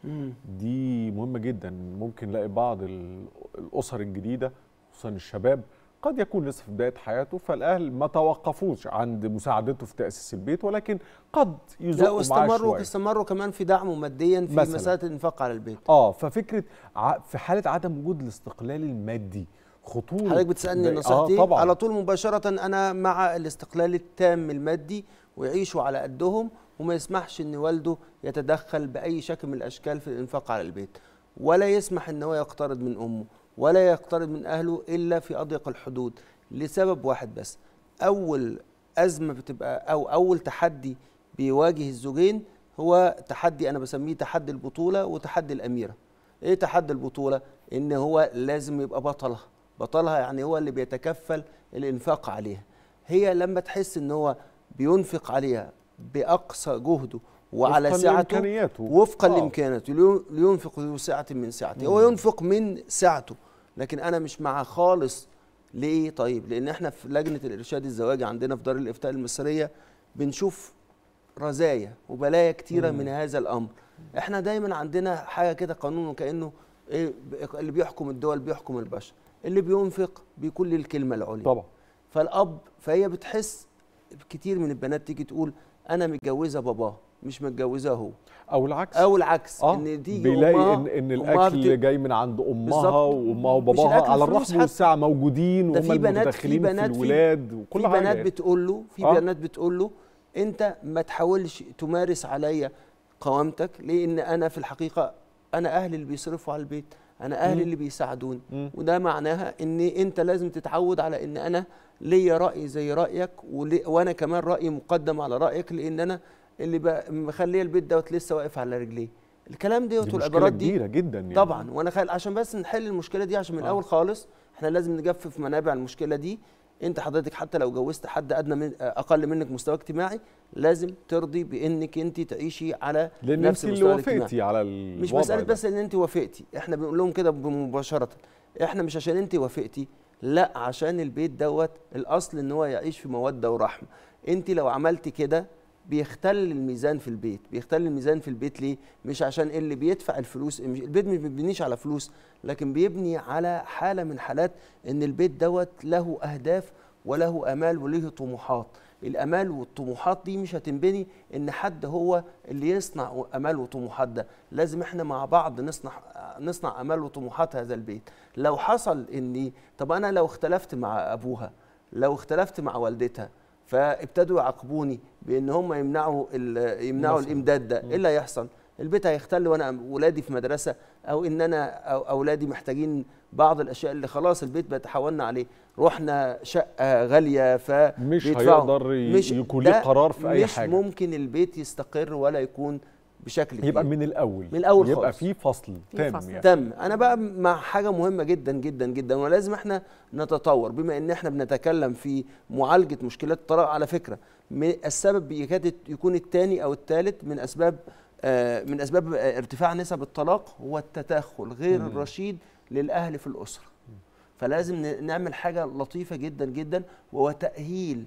دي مهمه جدا ممكن نلاقي بعض ال- الاسر الجديده خصوصا الشباب قد يكون لسه في بدايه حياته فالاهل ما توقفوش عند مساعدته في تاسيس البيت ولكن قد لا يزقوا معاه واستمروا شويه استمروا كمان في دعمه ماديا في مثلاً. مساله الانفاق على البيت اه ففكره ع- في حاله عدم وجود الاستقلال المادي خطوره حضرتك بتسالني ده- نصيحتي آه طبعا على طول مباشره انا مع الاستقلال التام المادي ويعيشوا على قدهم وما يسمحش ان والده يتدخل باي شكل من الاشكال في الانفاق على البيت ولا يسمح ان هو يقترض من امه ولا يقترض من اهله الا في اضيق الحدود لسبب واحد بس اول ازمه بتبقى او اول تحدي بيواجه الزوجين هو تحدي انا بسميه تحدي البطوله وتحدي الاميره ايه تحدي البطوله ان هو لازم يبقى بطلها بطلها يعني هو اللي بيتكفل الانفاق عليها هي لما تحس ان هو بينفق عليها باقصى جهده وعلى وفقاً سعته لإمكانياته. وفقا آه. لامكانياته ليو- لينفق ذو سعه من سعته هو مم. ينفق من سعته لكن انا مش مع خالص ليه طيب لان احنا في لجنه الارشاد الزواجي عندنا في دار الافتاء المصريه بنشوف رزايا وبلايا كتيره مم. من هذا الامر احنا دايما عندنا حاجه كده قانون وكانه إيه ب- اللي بيحكم الدول بيحكم البشر اللي بينفق بيكون له الكلمه العليا طبعا فالاب فهي بتحس كتير من البنات تيجي تقول انا متجوزه باباه مش متجوزاه هو او العكس او العكس اه ان دي بيلاقي أمها- ان ان أمها الاكل بت- جاي من عند امها بالظبط. وامها مش وباباها الأكل على فلوس الرحم حتى. والساعه موجودين ده وهم في بنات في المتدخلين في بنات في, الولاد وكل في حاجه بنات يعني. بتقول له في آه. بنات بتقول له انت ما تحاولش تمارس عليا قوامتك لان انا في الحقيقه انا اهلي اللي بيصرفوا على البيت انا اهلي مم. اللي بيساعدوني مم. وده معناها ان انت لازم تتعود على ان انا ليا راي زي رايك ولي وانا كمان رايي مقدم على رايك لان انا اللي بقى- مخليه البيت دوت لسه واقف على رجليه الكلام دي دوت مشكله والعبارات دي كبيره جدا يعني طبعا وانا خال عشان بس نحل المشكله دي عشان من آه. الاول خالص احنا لازم نجفف منابع المشكله دي انت حضرتك حتى لو جوزت حد ادنى من اقل منك مستوى اجتماعي لازم ترضي بانك انت تعيشي على لان نفس انت اللي المستوى الاجتماعي وافقتي على الوضع مش مساله ده. بس ان انت وافقتي احنا بنقول لهم كده مباشره احنا مش عشان انت وافقتي لا عشان البيت دوت الاصل ان هو يعيش في موده ورحمه انت لو عملتي كده بيختل الميزان في البيت بيختل الميزان في البيت ليه مش عشان اللي بيدفع الفلوس مش البيت مش بيبنيش على فلوس لكن بيبني على حاله من حالات ان البيت دوت له اهداف وله امال وله طموحات الامال والطموحات دي مش هتنبني ان حد هو اللي يصنع امال وطموحات ده لازم احنا مع بعض نصنع نصنع امال وطموحات هذا البيت لو حصل اني طب انا لو اختلفت مع ابوها لو اختلفت مع والدتها فابتدوا يعاقبوني بان هم يمنعوا ال- يمنعوا مثلاً. الامداد ده ايه اللي هيحصل البيت هيختل وانا ولادي في مدرسه او ان انا أو اولادي محتاجين بعض الاشياء اللي خلاص البيت بيتحولنا عليه رحنا شقه غاليه ف مش بيدفعوا. هيقدر ي- يكون ليه ده قرار في أي مش حاجة. ممكن البيت يستقر ولا يكون بشكل كبير يبقى من الاول من الاول يبقى خالص. في فصل تام يعني تم انا بقى مع حاجه مهمه جدا جدا جدا ولازم احنا نتطور بما ان احنا بنتكلم في معالجه مشكلات الطلاق على فكره م- السبب يكاد يكون الثاني او الثالث من اسباب آه، من اسباب آه، ارتفاع نسب الطلاق هو التدخل غير مم. الرشيد للاهل في الاسره فلازم ن- نعمل حاجه لطيفه جدا جدا وهو تاهيل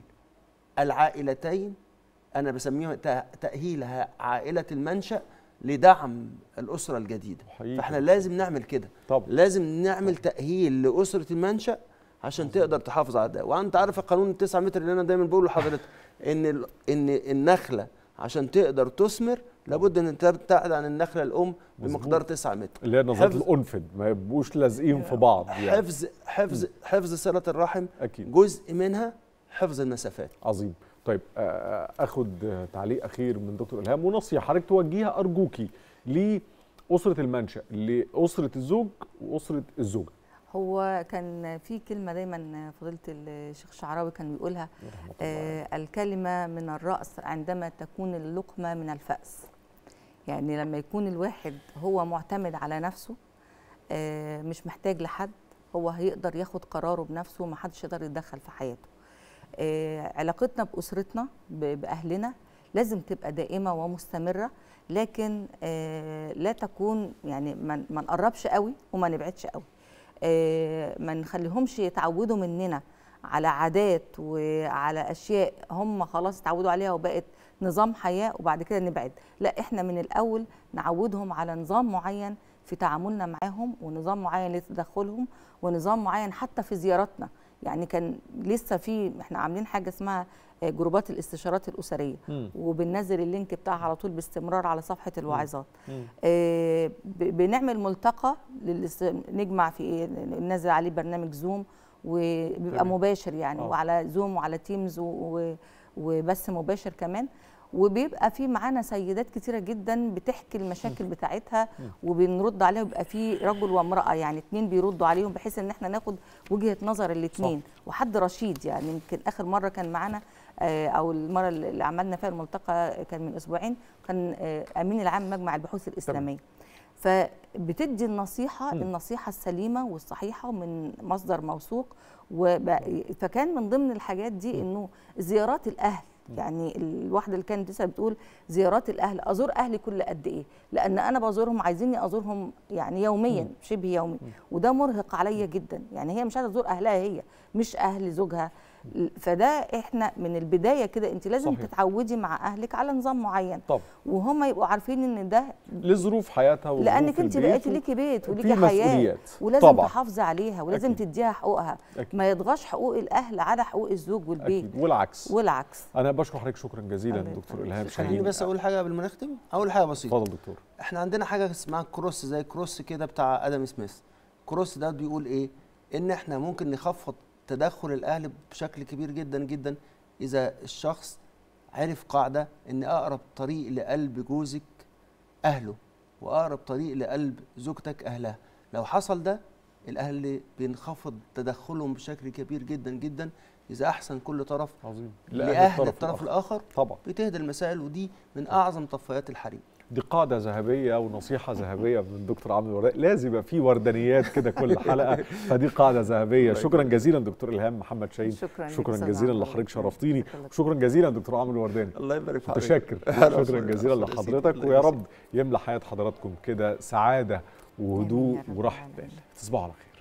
العائلتين انا بسميها تأ- تاهيلها عائله المنشا لدعم الاسره الجديده حقيقي. فاحنا لازم نعمل كده طبعا لازم نعمل تاهيل لاسره المنشا عشان تقدر تحافظ على ده وانت عارف القانون التسعة متر اللي انا دايما بقوله لحضرتك ان ال- ان النخله عشان تقدر تثمر لابد ان تبتعد عن النخله الام مظبوط. بمقدار 9 متر اللي هي نظريه حفظ- الانفد ما يبقوش لازقين في بعض يعني حفظ حفظ حفظ صله الرحم اكيد جزء منها حفظ المسافات عظيم طيب آه، اخد آه، تعليق اخير من دكتور الهام ونصيحه حضرتك توجهيها ارجوكي لاسره المنشا لاسره الزوج واسره الزوجه هو كان في كلمه دايما فضيله الشيخ الشعراوي كان بيقولها آه الكلمه من الراس عندما تكون اللقمه من الفاس يعني لما يكون الواحد هو معتمد على نفسه آه مش محتاج لحد هو هيقدر ياخد قراره بنفسه ومحدش يقدر يتدخل في حياته آه علاقتنا باسرتنا ب- باهلنا لازم تبقى دائمه ومستمره لكن آه لا تكون يعني ما ما نقربش قوي وما نبعدش قوي آه، ما نخليهمش يتعودوا مننا على عادات وعلى اشياء هم خلاص اتعودوا عليها وبقت نظام حياه وبعد كده نبعد لا احنا من الاول نعودهم على نظام معين في تعاملنا معاهم ونظام معين لتدخلهم ونظام معين حتى في زياراتنا يعني كان لسه في احنا عاملين حاجه اسمها آه، جروبات الاستشارات الاسريه مم. وبننزل اللينك بتاعها على طول باستمرار على صفحه الواعظات مم. آه، ب- بنعمل ملتقى للاس- نجمع في إيه، ننزل عليه برنامج زوم وبيبقى تمام. مباشر يعني آه. وعلى زوم وعلى تيمز و- و- وبث مباشر كمان وبيبقى في معانا سيدات كتيره جدا بتحكي المشاكل بتاعتها وبنرد عليها ويبقى في رجل وامراه يعني اتنين بيردوا عليهم بحيث ان احنا ناخد وجهه نظر الاتنين وحد رشيد يعني يمكن اخر مره كان معانا آه، او المره اللي عملنا فيها الملتقى كان من اسبوعين كان آه، امين العام مجمع البحوث الاسلاميه فبتدي النصيحه مم. النصيحه السليمه والصحيحه من مصدر موثوق وب- فكان من ضمن الحاجات دي انه زيارات الاهل يعني الواحده اللي كانت لسه بتقول زيارات الاهل ازور اهلي كل قد ايه لان انا بزورهم عايزيني ازورهم يعني يوميا شبه يومي وده مرهق عليا جدا يعني هي مش عايزه تزور اهلها هي مش اهل زوجها فده احنا من البدايه كده انت لازم صحيح. تتعودي مع اهلك على نظام معين طبعا وهم يبقوا عارفين ان ده لظروف حياتها وظروف لانك انت البيت بقيتي و- ليكي بيت في وليكي حياه مسؤوليات. ولازم طبعا. تحافظي عليها ولازم أكيد. تديها حقوقها أكيد. ما يطغاش حقوق الاهل على حقوق الزوج والبيت اكيد والعكس والعكس انا بشكر حضرتك شكرا جزيلا دكتور الهام خليني شاهين بس اقول حاجه قبل ما نختم اول حاجه بسيطه اتفضل دكتور احنا عندنا حاجه اسمها كروس زي كروس كده بتاع ادم سميث كروس ده بيقول ايه ان احنا ممكن نخفض تدخل الاهل بشكل كبير جدا جدا اذا الشخص عرف قاعده ان اقرب طريق لقلب جوزك اهله واقرب طريق لقلب زوجتك اهلها لو حصل ده الاهل بينخفض تدخلهم بشكل كبير جدا جدا اذا احسن كل طرف عظيم لاهل الطرف الاخر طبعا بتهدى المسائل ودي من اعظم طفايات الحريم دي قاعدة ذهبية ونصيحة ذهبية من دكتور عامل الورداني لازم يبقى في وردانيات كده كل حلقة فدي قاعدة ذهبية شكرا جزيلا دكتور إلهام محمد شاهين شكراً لك شكرا أستاذ جزيلا عمرو. لحضرتك شرفتيني شكرا جزيلا دكتور عامل الورداني الله يبارك في حضرتك. متشكر أهلا شكرا وسهلا. جزيلا الله يسعدك. لحضرتك الله ويا يسعدك. رب يملى حياة حضراتكم كده سعادة وهدوء وراحة بال تصبحوا على خير